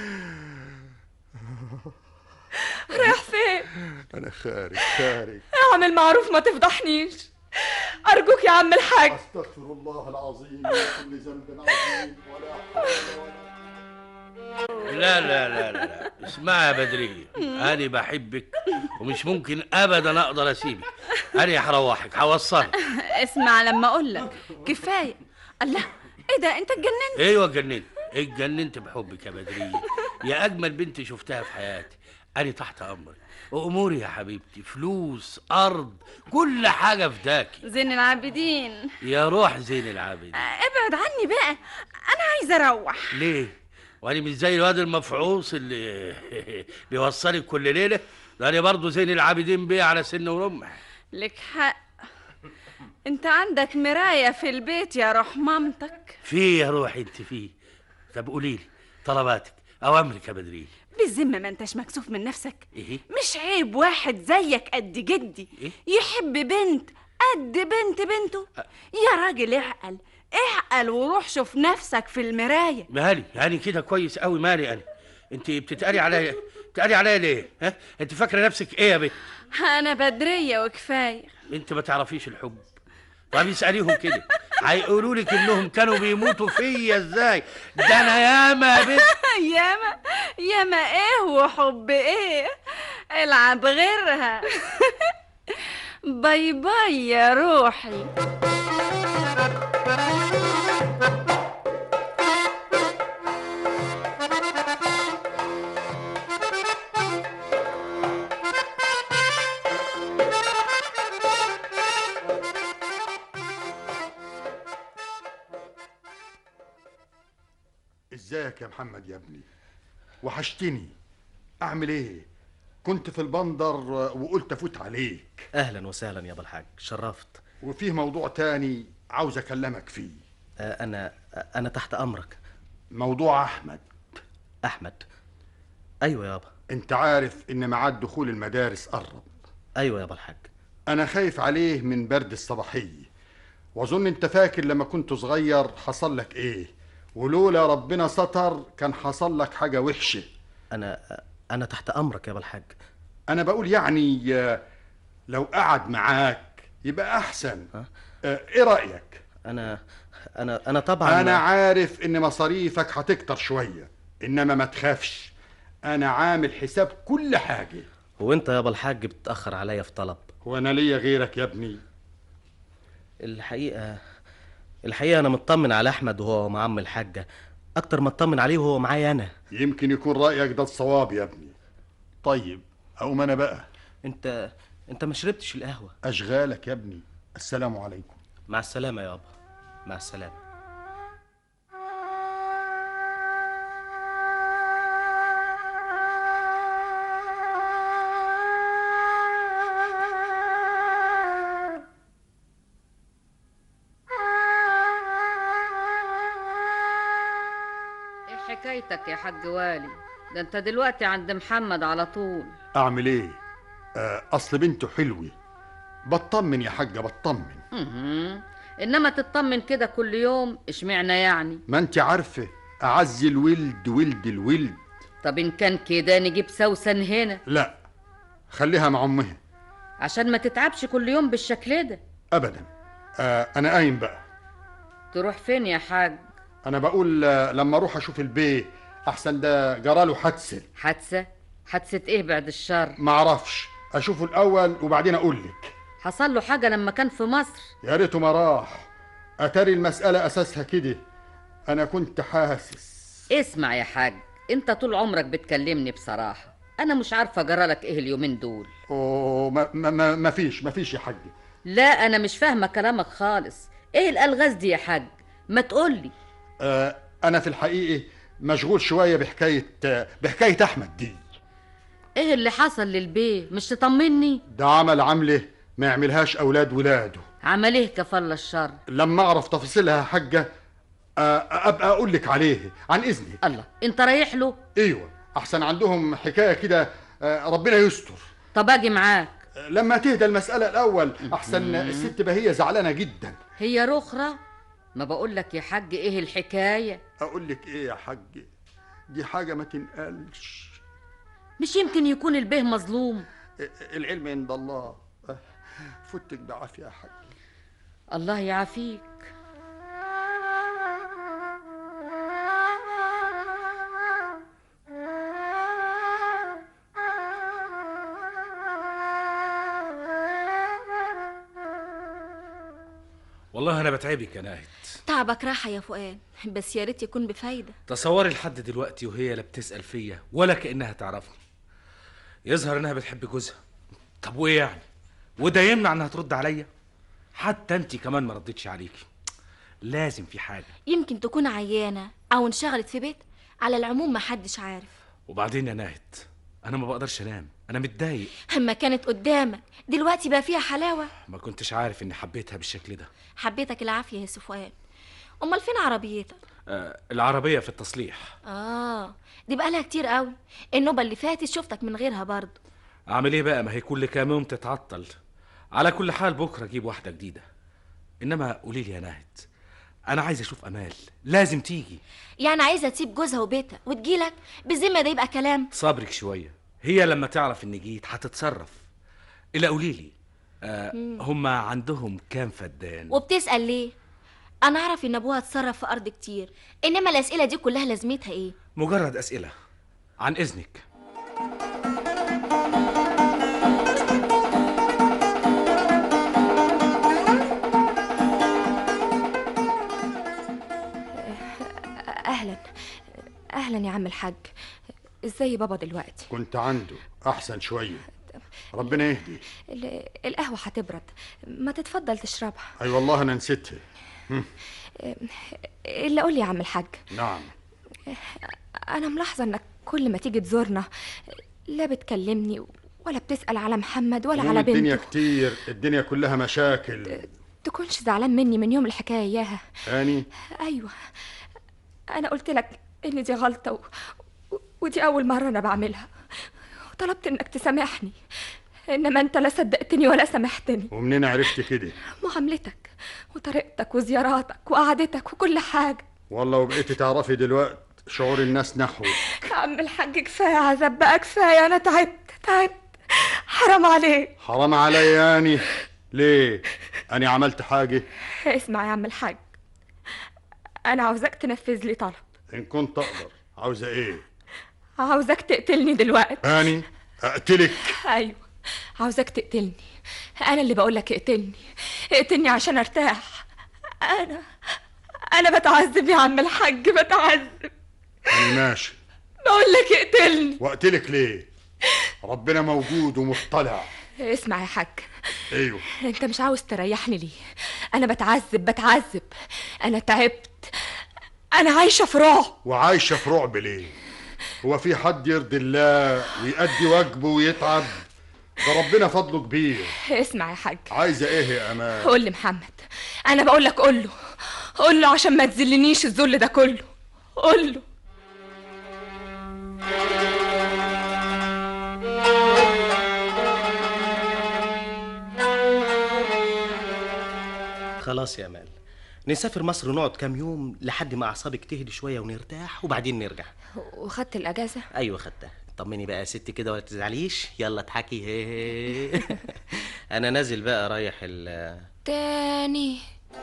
رايح فين انا خارج خارج اعمل معروف ما تفضحنيش ارجوك يا عم الحاج استغفر الله العظيم من كل ذنب عظيم ولا حول ولا لا لا لا لا, لا. اسمعي يا بدرية أنا بحبك ومش ممكن أبدا أقدر أسيبك أنا هروحك هوصلك اسمع لما اقول لك كفايه الله ايه ده انت اتجننت أيوة اتجننت اتجننت بحبك يا بدرية يا أجمل بنت شفتها في حياتي انا تحت امرك واموري يا حبيبتي فلوس ارض كل حاجه فداكي زين العابدين يا روح زين العابدين ابعد عني بقى انا عايزه اروح ليه وانا مش زي الواد المفعوص اللي بيوصلك كل ليله ده انا برضه زين العابدين بيه على سن ورمح لك حق انت عندك مرايه في البيت يا روح مامتك في يا روحي انت فيه طب قولي لي طلباتك اوامرك يا بدريه بالذمه ما انتش مكسوف من نفسك ايه مش عيب واحد زيك قد جدي إيه؟ يحب بنت قد بنت بنته يا راجل اعقل اعقل وروح شوف نفسك في المرايه مالي يعني كده كويس قوي مالي انا انت بتتقري عليا بتتقري عليا ليه ها انت فاكره نفسك ايه يا بنت انا بدريه وكفايه انت ما تعرفيش الحب طب اساليهم كده هيقولوا لك انهم كانوا بيموتوا فيا ازاي ده انا ياما يا بنت ياما ياما ايه وحب ايه العب غيرها باي باي يا روحي ازيك يا محمد يا ابني وحشتني اعمل ايه كنت في البندر وقلت افوت عليك اهلا وسهلا يا ابو الحاج شرفت وفيه موضوع تاني عاوز اكلمك فيه آه، انا انا تحت امرك موضوع احمد احمد ايوه يابا انت عارف ان ميعاد دخول المدارس قرب ايوه يا ابو الحاج انا خايف عليه من برد الصباحيه واظن انت فاكر لما كنت صغير حصل لك ايه ولولا ربنا ستر كان حصل لك حاجه وحشه انا انا تحت امرك يا ابو الحاج انا بقول يعني آه، لو قعد معاك يبقى احسن آه، ايه رايك انا انا انا طبعا انا عارف ان مصاريفك هتكتر شويه انما ما تخافش انا عامل حساب كل حاجه هو انت يا ابو الحاج بتتاخر عليا في طلب وانا ليا غيرك يا ابني الحقيقه الحقيقه انا مطمن على احمد وهو مع عم الحاجه اكتر ما اطمن عليه وهو معايا انا يمكن يكون رايك ده الصواب يا ابني طيب اقوم انا بقى انت انت ما شربتش القهوه اشغالك يا ابني السلام عليكم مع السلامه يابا مع السلامه ايه حكايتك يا حاج والي ده انت دلوقتي عند محمد على طول اعمل ايه آه، اصل بنته حلوه بطمن يا حاجه بطمن مهم. انما تطمن كده كل يوم اشمعنى يعني ما انت عارفه اعز الولد ولد الولد طب ان كان كده نجيب سوسن هنا لا خليها مع امها عشان ما تتعبش كل يوم بالشكل ده ابدا آه انا قايم بقى تروح فين يا حاج انا بقول آه، لما اروح اشوف البيه احسن ده جراله حادثه حادثه حادثه ايه بعد الشر ما اعرفش اشوفه الاول وبعدين اقول لك حصل له حاجه لما كان في مصر يا ريته ما راح اتاري المساله اساسها كده انا كنت حاسس اسمع يا حاج انت طول عمرك بتكلمني بصراحه انا مش عارفه جرالك ايه اليومين دول أوه ما, ما, ما, ما فيش ما فيش يا حاج لا انا مش فاهمه كلامك خالص ايه الالغاز دي يا حاج ما تقولي آه انا في الحقيقه مشغول شويه بحكايه آه بحكايه احمد دي ايه اللي حصل للبيه مش تطمني ده عمل عمله ما يعملهاش اولاد ولاده عمل ايه كفل الشر لما اعرف تفاصيلها يا حاجه آه ابقى اقول لك عليه عن اذنك الله انت رايح له ايوه احسن عندهم حكايه كده آه ربنا يستر طب اجي معاك لما تهدى المساله الاول احسن الست بهيه زعلانه جدا هي رخرة ما بقول لك يا حاج ايه الحكايه اقول لك ايه يا حاج دي حاجه ما تنقلش مش يمكن يكون البيه مظلوم العلم عند الله آه، فتك بعافيه يا حاج الله يعافيك والله انا بتعبك يا ناهد تعبك راحة يا فؤاد بس يا ريت يكون بفايدة تصوري لحد دلوقتي وهي لا بتسأل فيا ولا كأنها تعرفني يظهر انها بتحب جوزها طب وايه يعني وده يمنع انها ترد عليا حتى انت كمان ما ردتش عليكي لازم في حاجه يمكن تكون عيانة أو انشغلت في بيت على العموم محدش عارف وبعدين يا ناهد انا ما بقدرش انام انا متضايق أما كانت قدامك دلوقتي بقى فيها حلاوة ما كنتش عارف اني حبيتها بالشكل ده حبيتك العافية يا سفوان أمال فين عربيتك؟ آه العربيه في التصليح آه دي بقالها كتير قوي النوبة اللي فاتت شفتك من غيرها برضه اعمل ايه بقى ما هي كل كام يوم تتعطل على كل حال بكره اجيب واحده جديده انما قولي لي يا ناهد انا عايز اشوف امال لازم تيجي يعني عايزة تسيب جوزها وبيتها وتجيلك بالذمة ده يبقى كلام صبرك شويه هي لما تعرف اني جيت هتتصرف الا قولي لي آه مم. هما عندهم كام فدان وبتسأل ليه؟ أنا أعرف إن أبوها اتصرف في أرض كتير إنما الأسئلة دي كلها لازمتها إيه؟ مجرد اسئله عن اذنك أهلا أهلا يا عم الحاج إزاي بابا دلوقتي؟ كنت عنده احسن شويه ربنا يهدي ال- القهوة هتبرد ما تتفضل تشربها اي والله انا نسيتها هم، إلا قول لي يا عم الحاج نعم أنا ملاحظة إنك كل ما تيجي تزورنا لا بتكلمني ولا بتسأل على محمد ولا هموم على الدنيا بنته كتير الدنيا كلها مشاكل تكونش زعلان مني من يوم الحكاية إياها هاني أيوة أنا قلت لك إن دي غلطة و... و- ودي أول مرة أنا بعملها وطلبت إنك تسامحني إنما أنت لا صدقتني ولا سامحتني ومنين عرفت كده معاملتك وطريقتك وزياراتك وقعدتك وكل حاجة والله وبقيتي تعرفي دلوقتي شعور الناس نحوك يا عم الحاج كفاية عذاب بقى كفاية أنا تعبت تعبت حرام عليك حرام عليا يعني ليه انا عملت حاجه اسمع يا عم الحاج أنا عاوزاك تنفذ لي طلب ان كنت اقدر عاوزه ايه عاوزاك تقتلني دلوقتي هاني اقتلك ايوه عاوزاك تقتلني انا اللي بقولك اقتلني اقتلني عشان ارتاح انا انا بتعذب يا عم الحاج بتعذب انا ماشي بقولك اقتلني واقتلك ليه ربنا موجود ومطلع اسمع يا حاج ايوه انت مش عاوز تريحني ليه انا بتعذب بتعذب انا تعبت انا عايشه في رعب وعايشه في رعب ليه هو في حد يرضي الله ويأدي واجبه ويتعب ده ربنا فضله كبير اسمع يا حاج عايزه ايه يا امان قول لي محمد انا بقول لك قول له قول له عشان ما تذلنيش الذل ده كله قول له خلاص يا امال نسافر مصر ونقعد كام يوم لحد ما اعصابك تهدي شويه ونرتاح وبعدين نرجع وخدت الاجازه ايوه خدتها طمني بقى يا ستي كده ولا تزعليش يلا اضحكي هي انا نازل بقى رايح ال تاني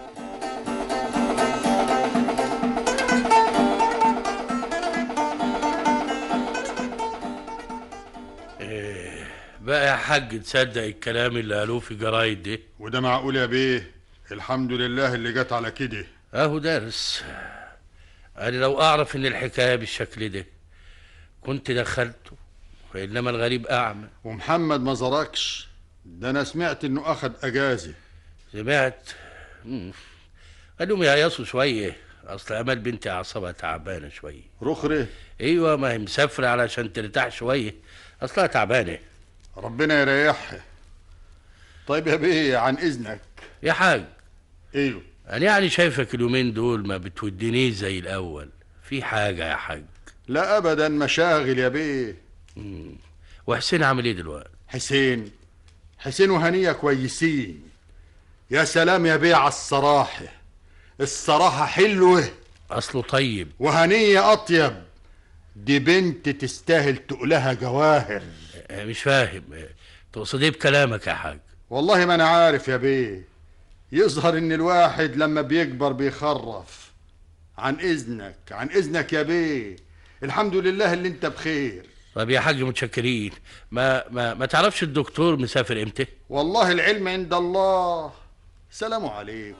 إيه بقى يا حاج تصدق الكلام اللي قالوه في جرايد دي وده معقول يا بيه الحمد لله اللي جت على كده اهو درس انا لو اعرف ان الحكايه بالشكل ده كنت دخلته وانما الغريب اعمى ومحمد ما زركش ده انا سمعت انه اخد اجازه سمعت مم. قالوا يهيصوا شويه اصل امال بنتي اعصابها تعبانه شويه رخرة ايوه ما هي مسافره علشان ترتاح شويه اصلها تعبانه ربنا يريحها طيب يا بيه عن اذنك يا حاج ايوه انا يعني شايفك اليومين دول ما بتودينيش زي الاول في حاجه يا حاج لا ابدا مشاغل يا بيه وحسين عامل ايه دلوقتي حسين حسين وهنية كويسين يا سلام يا بيه على الصراحة الصراحة حلوة اصله طيب وهنية أطيب دي بنت تستاهل تقلها جواهر آه، مش فاهم آه، تقصد ايه بكلامك يا حاج والله ما أنا عارف يا بيه يظهر إن الواحد لما بيكبر بيخرف عن إذنك عن إذنك يا بيه الحمد لله اللي أنت بخير طب يا حاج متشكرين ما ما ما تعرفش الدكتور مسافر امتى والله العلم عند الله سلام عليكم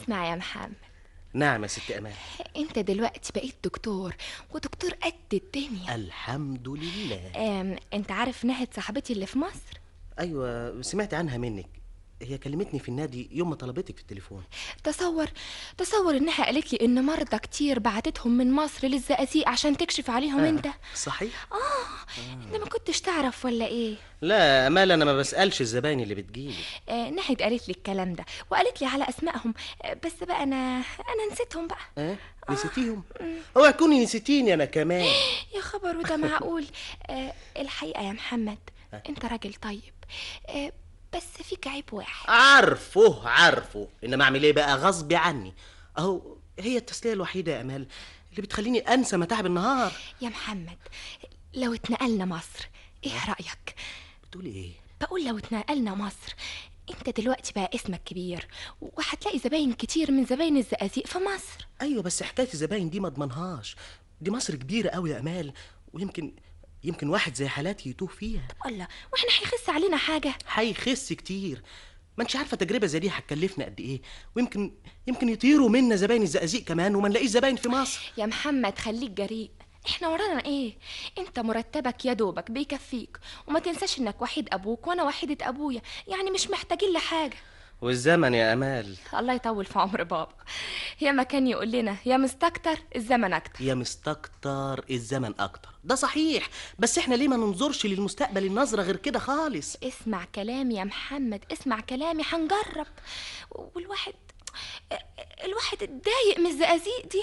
اسمع يا محمد نعم يا ست امان انت دلوقتي بقيت دكتور ودكتور قد الدنيا الحمد لله أم انت عارف نهد صاحبتي اللي في مصر ايوه سمعت عنها منك هي كلمتني في النادي يوم ما طلبتك في التليفون تصور تصور انها قالت لي ان مرضى كتير بعتتهم من مصر للزقازيق عشان تكشف عليهم آه، انت صحيح اه انت ما كنتش تعرف ولا ايه لا امال انا ما بسالش الزباين اللي بتجيلي آه نهد قالت لي الكلام ده وقالت لي على اسمائهم آه بس بقى انا انا نسيتهم بقى اه نسيتيهم اوعى تكوني نسيتيني انا كمان يا خبر وده معقول آه الحقيقه يا محمد انت راجل طيب آه بس فيك عيب واحد عارفه عارفه انما اعمل ايه بقى غصب عني اهو هي التسليه الوحيده يا امال اللي بتخليني انسى متاعب النهار يا محمد لو اتنقلنا مصر ايه رايك بتقولي ايه بقول لو اتنقلنا مصر انت دلوقتي بقى اسمك كبير وهتلاقي زباين كتير من زباين الزقازيق في مصر ايوه بس حكايه الزباين دي ما اضمنهاش دي مصر كبيره قوي يا امال ويمكن يمكن واحد زي حالاتي يتوه فيها الله واحنا هيخس علينا حاجه هيخس كتير ما انتش عارفه تجربه زي دي هتكلفنا قد ايه ويمكن يمكن يطيروا منا زباين الزقازيق كمان وما نلاقيش زباين في مصر يا محمد خليك جريء احنا ورانا ايه انت مرتبك يا دوبك بيكفيك وما تنساش انك وحيد ابوك وانا وحيدة ابويا يعني مش محتاجين لحاجه والزمن يا امال الله يطول في عمر بابا يا ما كان يقول لنا يا مستكتر الزمن اكتر يا مستكتر الزمن اكتر ده صحيح بس احنا ليه ما ننظرش للمستقبل النظره غير كده خالص اسمع كلامي يا محمد اسمع كلامي هنجرب والواحد الواحد اتضايق من الزقازيق دي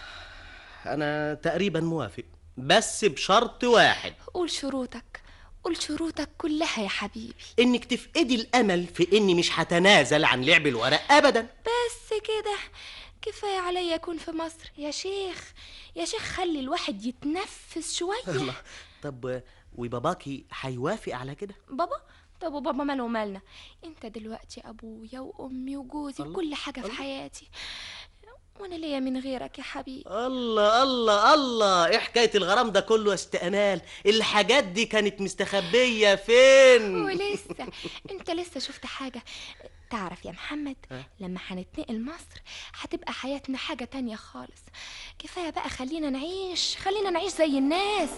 انا تقريبا موافق بس بشرط واحد قول شروطك قول شروطك كلها يا حبيبي انك تفقدي الامل في اني مش هتنازل عن لعب الورق ابدا بس كده كفايه عليا اكون في مصر يا شيخ يا شيخ خلي الواحد يتنفس شويه الله طب وباباكي هيوافق على كده بابا طب وبابا ماله ومالنا انت دلوقتي ابويا وامي وجوزي وكل حاجه في حياتي وانا ليا من غيرك يا حبيبي الله الله الله ايه حكايه الغرام ده كله يا ست امال الحاجات دي كانت مستخبيه فين ولسه انت لسه شفت حاجه تعرف يا محمد لما هنتنقل مصر هتبقى حياتنا حاجه تانية خالص كفايه بقى خلينا نعيش خلينا نعيش زي الناس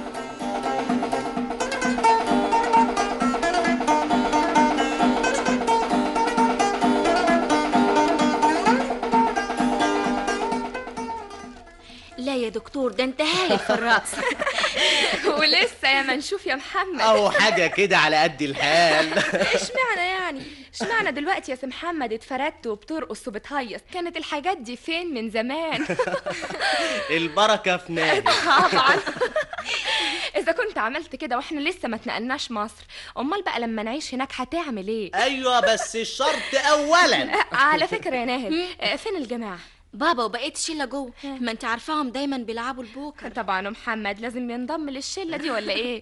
لا يا دكتور ده انت هايل في الرقص ولسه يا ما نشوف يا محمد او حاجه كده على قد الحال اشمعنى يعني اشمعنى دلوقتي يا سي محمد اتفردت وبترقص وبتهيص كانت الحاجات دي فين من زمان البركه في نادي طبعا اذا كنت عملت كده واحنا لسه ما اتنقلناش مصر امال بقى لما نعيش هناك هتعمل ايه ايوه بس الشرط اولا على فكره يا ناهد آه، فين الجماعه بابا وبقيت الشله جوه ما انت عارفاهم دايما بيلعبوا البوكر طبعا محمد لازم ينضم للشله دي ولا ايه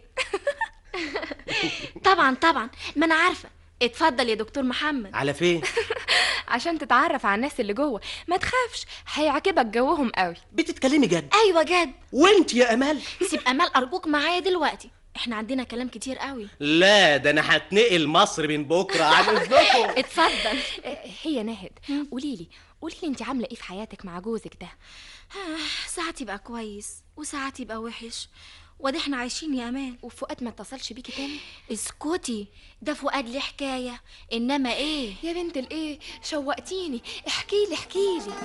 طبعا طبعا ما انا عارفه اتفضل يا دكتور محمد على فين عشان تتعرف على الناس اللي جوه ما تخافش هيعجبك جوهم قوي بتتكلمي جد ايوه جد وانت يا امال سيب امال ارجوك معايا دلوقتي احنا عندنا كلام كتير قوي لا ده انا هتنقل مصر من بكره عن اذنكم اتفضل هي ناهد قولي لي قولي لي انت عامله ايه في حياتك مع جوزك ده ساعات يبقى كويس وساعات يبقى وحش وده احنا عايشين يا امان وفؤاد ما اتصلش بيكي تاني اسكتي ده فؤاد ليه حكايه انما ايه يا بنت الايه شوقتيني احكي لي احكي لي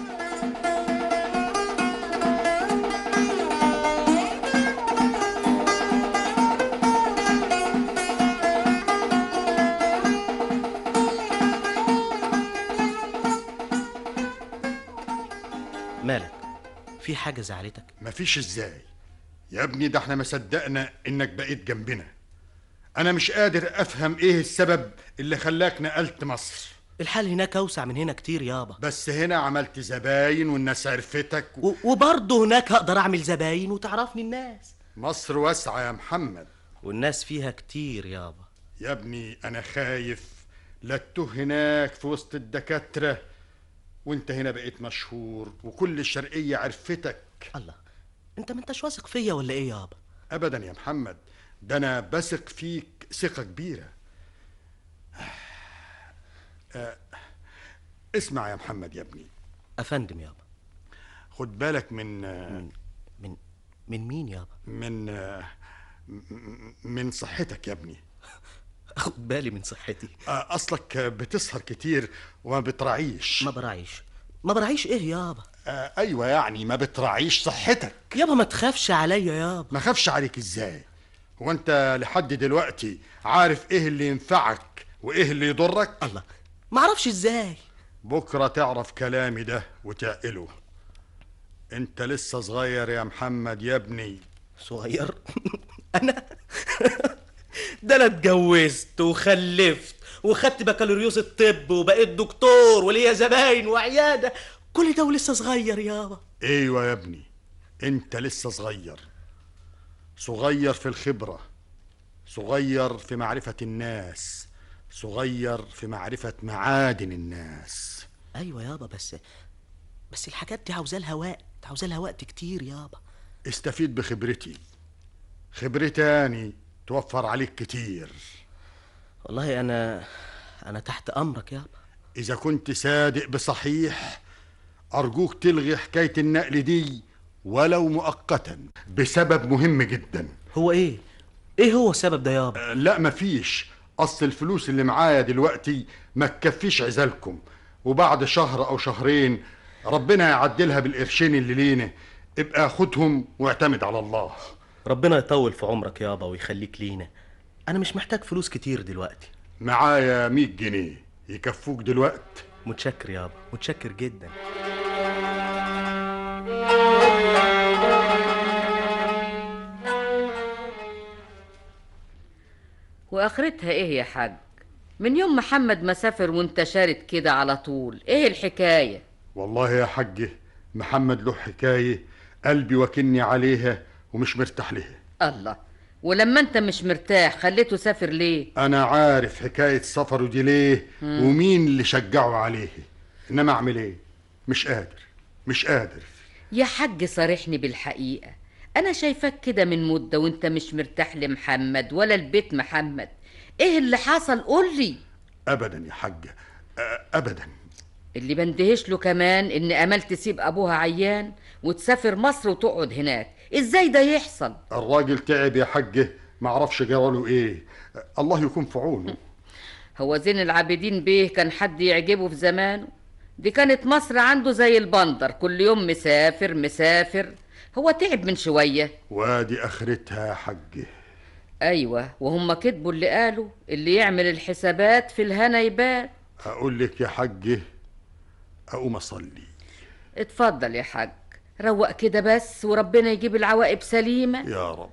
مالك في حاجه زعلتك مفيش ازاي يا ابني ده احنا ما صدقنا انك بقيت جنبنا انا مش قادر افهم ايه السبب اللي خلاك نقلت مصر الحال هناك اوسع من هنا كتير يابا بس هنا عملت زباين والناس عرفتك و... وبرضه هناك هقدر اعمل زباين وتعرفني الناس مصر واسعة يا محمد والناس فيها كتير يابا يا ابني انا خايف لا تتوه هناك في وسط الدكاترة وانت هنا بقيت مشهور وكل الشرقية عرفتك الله انت ما انتش واثق فيا ولا ايه يابا ابدا يا محمد ده انا بثق فيك ثقة كبيرة آه، اسمع يا محمد يا ابني افندم يابا خد بالك من من من مين يابا من م- من صحتك يا ابني اخد بالي من صحتي آه، اصلك بتسهر كتير وما بتراعيش ما براعيش ما براعيش ايه يابا آه ايوه يعني ما بتراعيش صحتك يابا ما تخافش عليا يابا ما خافش عليك ازاي هو انت لحد دلوقتي عارف ايه اللي ينفعك وايه اللي يضرك الله ما اعرفش ازاي بكره تعرف كلامي ده وتعقله انت لسه صغير يا محمد يا ابني صغير ده انا اتجوزت وخلفت وخدت بكالوريوس الطب وبقيت دكتور وليا زباين وعياده كل ده ولسه صغير يابا ايوه يا ابني انت لسه صغير صغير في الخبره صغير في معرفه الناس صغير في معرفه معادن الناس ايوه يابا بس بس الحاجات دي عاوزة لها وقت عاوزة لها وقت كتير يابا استفيد بخبرتي خبرتاني توفر عليك كتير والله انا انا تحت امرك يابا اذا كنت صادق بصحيح ارجوك تلغي حكايه النقل دي ولو مؤقتا بسبب مهم جدا هو ايه ايه هو السبب ده يابا لا مفيش اصل الفلوس اللي معايا دلوقتي ما تكفيش عزالكم وبعد شهر او شهرين ربنا يعدلها بالقرشين اللي لينا ابقى خدهم واعتمد على الله ربنا يطول في عمرك يابا ويخليك لينا انا مش محتاج فلوس كتير دلوقتي معايا 100 جنيه يكفوك دلوقت متشكر يابا متشكر جدا واخرتها ايه يا حاج من يوم محمد ما سافر وانت شارد كده على طول ايه الحكايه والله يا حجه محمد له حكايه قلبي وكني عليها ومش مرتاح لها الله ولما انت مش مرتاح خليته سافر ليه انا عارف حكايه سفره دي ليه مم. ومين اللي شجعه عليه انما اعمل ايه مش قادر مش قادر يا حاج صارحني بالحقيقه انا شايفاك كده من مده وانت مش مرتاح لمحمد ولا البيت محمد ايه اللي حصل قولي ابدا يا حاجه أ- ابدا اللي بندهش له كمان ان امل تسيب ابوها عيان وتسافر مصر وتقعد هناك ازاي ده يحصل الراجل تعب يا حجه معرفش جراله ايه الله يكون في عونه هو زين العابدين بيه كان حد يعجبه في زمانه دي كانت مصر عنده زي البندر كل يوم مسافر مسافر هو تعب من شوية وادي اخرتها يا حجه أيوة وهم كتبوا اللي قالوا اللي يعمل الحسابات في الهنا يبان اقول لك يا حجه اقوم اصلي اتفضل يا حاج روق كده بس وربنا يجيب العواقب سليمة يا رب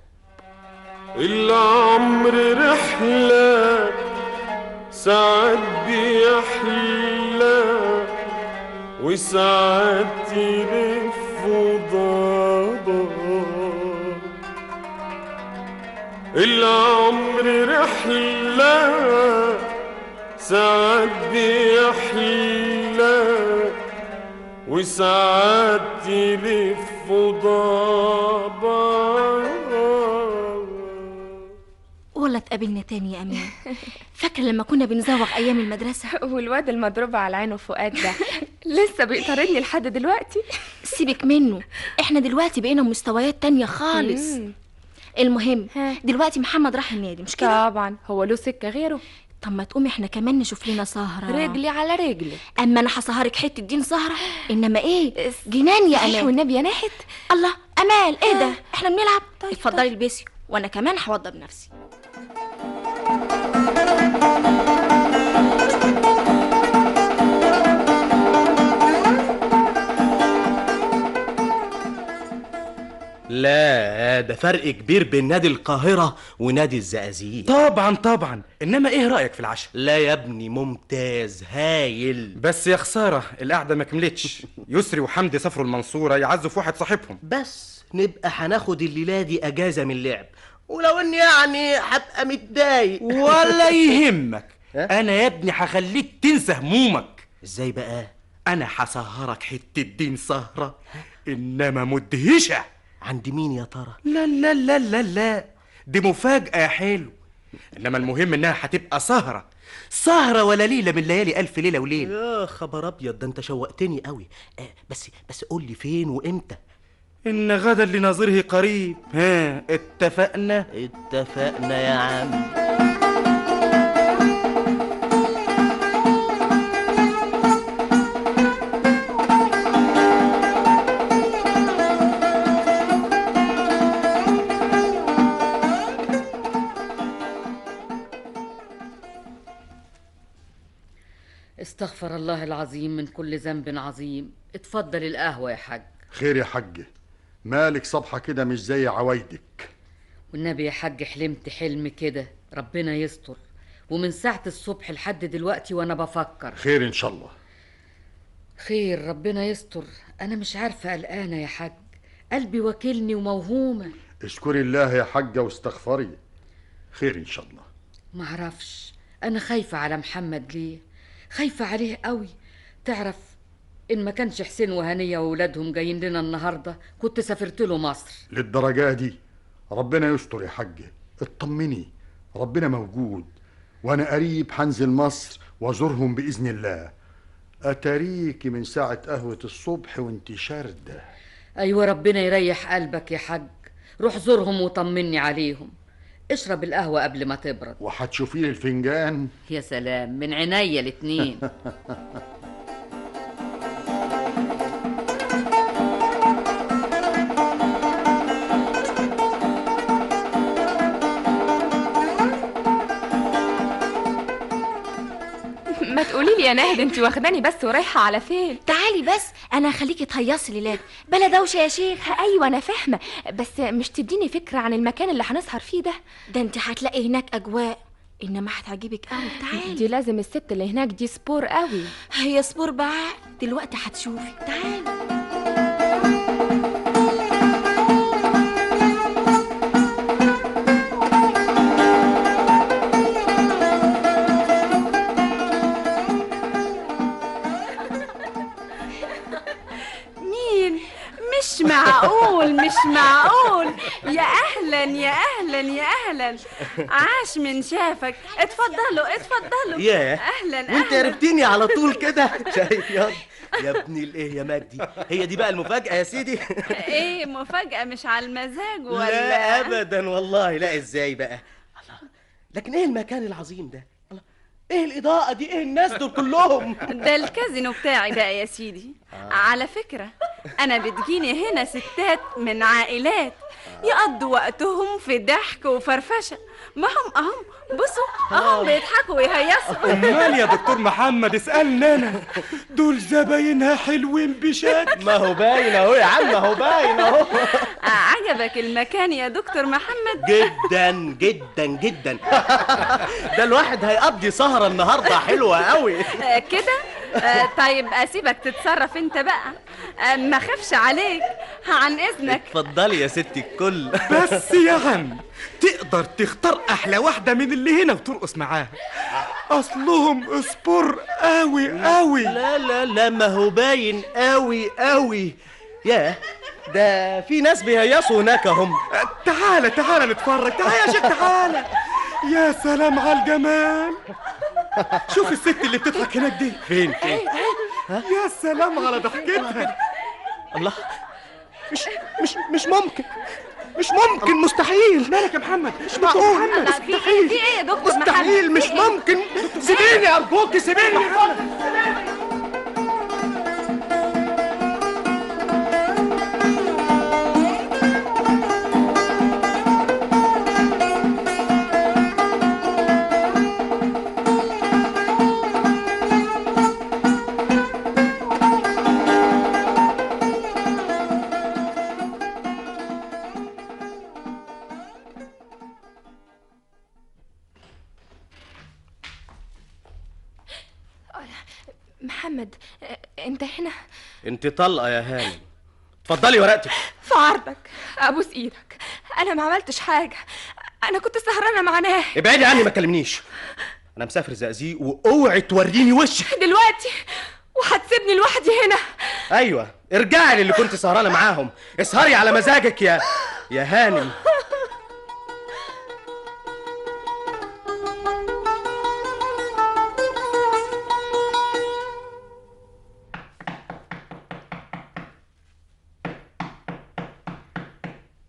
العمر رحلة ساعات بيحلى وساعات يلف ضباب العمر رحلة ساعات بيحلى وساعات يلف ضباب ولا تقابلنا تاني يا أمين فاكرة لما كنا بنزوغ أيام المدرسة والواد المضروب على عينه فؤاد ده لسه بيطاردني لحد دلوقتي سيبك منه احنا دلوقتي بقينا مستويات تانية خالص مم. المهم دلوقتي محمد راح النادي مش كده طبعا هو له سكة غيره طب ما تقومي احنا كمان نشوف لنا سهرة رجلي على رجلي اما انا هسهرك حتة دين سهرة انما ايه جنان يا صحيح امان والنبي يا ناحت الله امال ايه ده احنا بنلعب اتفضلي البسي وانا كمان هوضب نفسي لا ده فرق كبير بين نادي القاهرة ونادي الزقازيق طبعا طبعا انما ايه رايك في العشاء لا يا ابني ممتاز هايل بس يا خساره القعده ما كملتش يسري وحمدي سافروا المنصوره يعزوا في واحد صاحبهم بس نبقى هناخد الليلة دي أجازة من اللعب ولو إني يعني هبقى متضايق ولا يهمك انا يا ابني هخليك تنسى همومك ازاي بقى انا هسهرك حته دين سهره انما مدهشه عند مين يا ترى لا لا لا لا لا دي مفاجاه يا حلو انما المهم انها هتبقى سهره سهرة ولا ليلة من ليالي ألف ليلة وليلة يا خبر ابيض ده انت شوقتني قوي آه بس بس قول لي فين وامتى ان غدا لناظره قريب ها اتفقنا اتفقنا يا عم استغفر الله العظيم من كل ذنب عظيم اتفضل القهوة يا حاج خير يا حاج مالك صبحة كده مش زي عوايدك والنبي يا حاج حلمت حلم كده ربنا يستر ومن ساعة الصبح لحد دلوقتي وانا بفكر خير ان شاء الله خير ربنا يستر انا مش عارفة قلقانة يا حاج قلبي واكلني وموهومة اشكري الله يا حاجة واستغفري خير ان شاء الله معرفش انا خايفة على محمد ليه خايفة عليه قوي تعرف ان ما كانش حسين وهنية وولادهم جايين لنا النهاردة كنت سافرت له مصر للدرجة دي ربنا يستر يا حاجة اطمني ربنا موجود وانا قريب هنزل مصر وازورهم باذن الله اتاريكي من ساعة قهوة الصبح وانت شاردة ايوه ربنا يريح قلبك يا حاج روح زورهم وطمني عليهم اشرب القهوة قبل ما تبرد وهتشوفي لي الفنجان يا سلام من عينيا الاتنين ما تقولي لي يا ناهد انت واخداني بس ورايحه على فين تعالي بس انا هخليكي تهيصي ليلاد بلا دوشه يا شيخ ايوه انا فاهمه بس مش تديني فكره عن المكان اللي هنسهر فيه ده ده انت هتلاقي هناك اجواء انما هتعجبك قوي تعالي دي لازم الست اللي هناك دي سبور قوي هي سبور بقى دلوقتي هتشوفي تعالي مين مش معقول مش معقول يا اهلا يا اهلا يا اهلا عاش من شافك اتفضلوا اتفضلوا ياه اهلا وانت اهلا عرفتني على طول كده شايف ياض يا ابني الايه يا مجدي هي دي بقى المفاجأة يا سيدي ايه مفاجأة مش على المزاج ولا لا ابدا والله لا ازاي بقى الله لكن ايه المكان العظيم ده الله ايه الاضاءة دي ايه الناس دول كلهم ده الكازينو بتاعي بقى يا سيدي على فكرة أنا بتجيني هنا ستات من عائلات يقضوا وقتهم في ضحك وفرفشة ما هم أهم بصوا أهم بيضحكوا ويهيصوا امال يا دكتور محمد اسالني انا دول زباينها حلوين بشكل ما هو باين اهو يا عم ما هو باين اهو عجبك المكان يا دكتور محمد جدا جدا جدا ده الواحد هيقضي سهرة النهاردة حلوة قوي آه، كده آه، طيب أسيبك تتصرف أنت بقى آه، ما خافش عليك عن إذنك اتفضلي يا ستي الكل بس يا عم تقدر تختار احلى واحده من اللي هنا وترقص معاها اصلهم اسبور قوي قوي لا لا لا ما هو باين قوي قوي ياه ده في ناس بيهيصوا هناك هم تعالى تعالى نتفرج تعالى يا شيخ تعالى يا سلام على الجمال شوف الست اللي بتضحك هناك دي فين فين يا سلام على ضحكتها الله مش مش مش ممكن مش ممكن مستحيل مالك يا محمد مش معقول الله، في إيه في إيه يا دكتور محمد مستحيل مش في إيه؟ ممكن سيبيني ارجوك سيبيني محمد آه، انت هنا انت طلقة يا هانم اتفضلي ورقتك في عرضك ابوس ايدك انا ما عملتش حاجه انا كنت سهرانه مع ناهد ابعدي عني ما تكلمنيش انا مسافر زقازيق واوعي توريني وشك دلوقتي وهتسيبني لوحدي هنا ايوه ارجعي للي كنت سهرانه معاهم اسهري على مزاجك يا يا هانم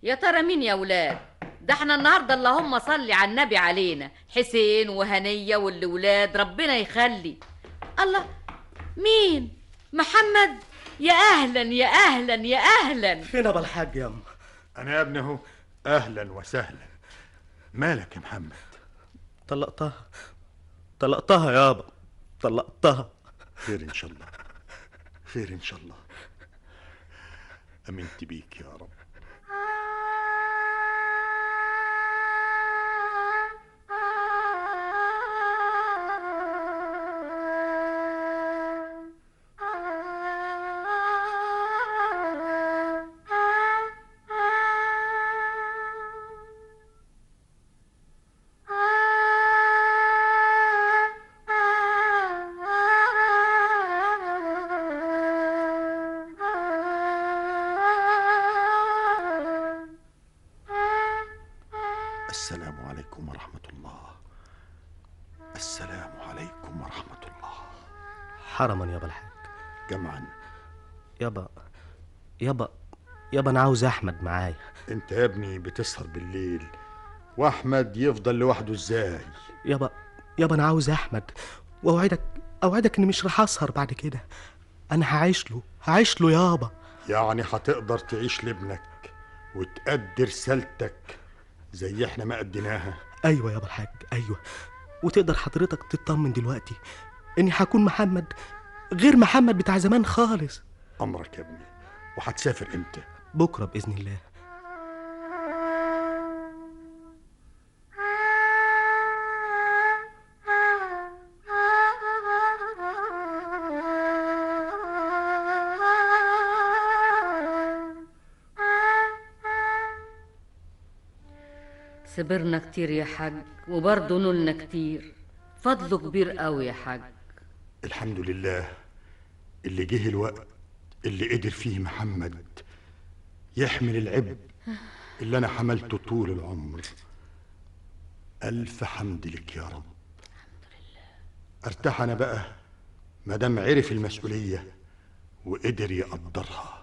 يا ترى مين يا ولاد ده احنا النهارده اللهم صلي على النبي علينا حسين وهنيه والولاد ربنا يخلي الله مين محمد يا اهلا يا اهلا يا اهلا فين ابو الحاج يا ام انا يا ابني اهو اهلا وسهلا مالك يا محمد طلقتها طلقتها يابا طلقتها خير ان شاء الله خير ان شاء الله امنت بيك يا رب السلام عليكم ورحمة الله السلام عليكم ورحمة الله حرما يابا الحاج جمعا يابا يابا يابا انا عاوز احمد معايا انت يا ابني بتسهر بالليل واحمد يفضل لوحده ازاي يابا يابا انا عاوز احمد واوعدك اوعدك اني مش راح اسهر بعد كده انا هعيش له هعيش له يابا يعني هتقدر تعيش لابنك وتأدي رسالتك زي احنا ما أديناها ايوه يابا الحاج ايوه وتقدر حضرتك تطمن دلوقتي اني هكون محمد غير محمد بتاع زمان خالص أمرك يا ابني وهتسافر امتى بكره باذن الله صبرنا كتير يا حاج وبرضه نولنا كتير فضله كبير قوي يا حاج الحمد لله اللي جه الوقت اللي قدر فيه محمد يحمل العبء اللي أنا حملته طول العمر ألف حمد لك يا رب ارتاح أنا بقى مادام عرف المسؤولية وقدر يقدرها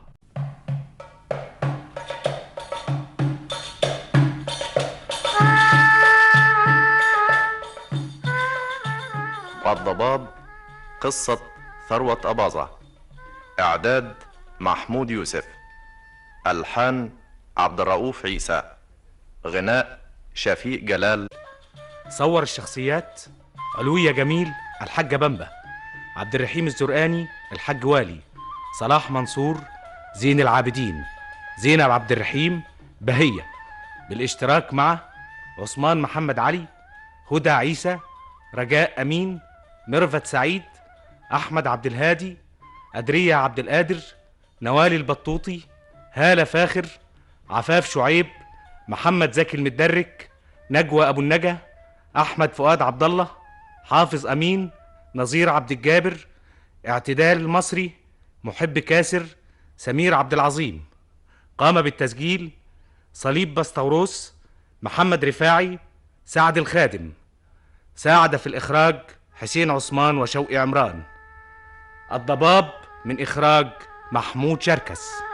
والضباب قصة ثروة أباظة إعداد محمود يوسف ألحان عبد الرؤوف عيسى غناء شفيق جلال صور الشخصيات علوية جميل الحاجة بمبة عبد الرحيم الزرقاني الحاج والي صلاح منصور زين العابدين زينب عبد الرحيم بهية بالاشتراك مع عثمان محمد علي هدى عيسى رجاء أمين ميرفت سعيد أحمد عبد الهادي أدرية عبد القادر نوالي البطوطي هالة فاخر عفاف شعيب محمد زكي المدرك نجوى أبو النجا أحمد فؤاد عبد الله حافظ أمين نظير عبد الجابر اعتدال المصري محب كاسر سمير عبد العظيم قام بالتسجيل صليب بسطوروس محمد رفاعي سعد الخادم ساعد في الإخراج حسين عثمان وشوقي عمران الضباب من إخراج محمود شركس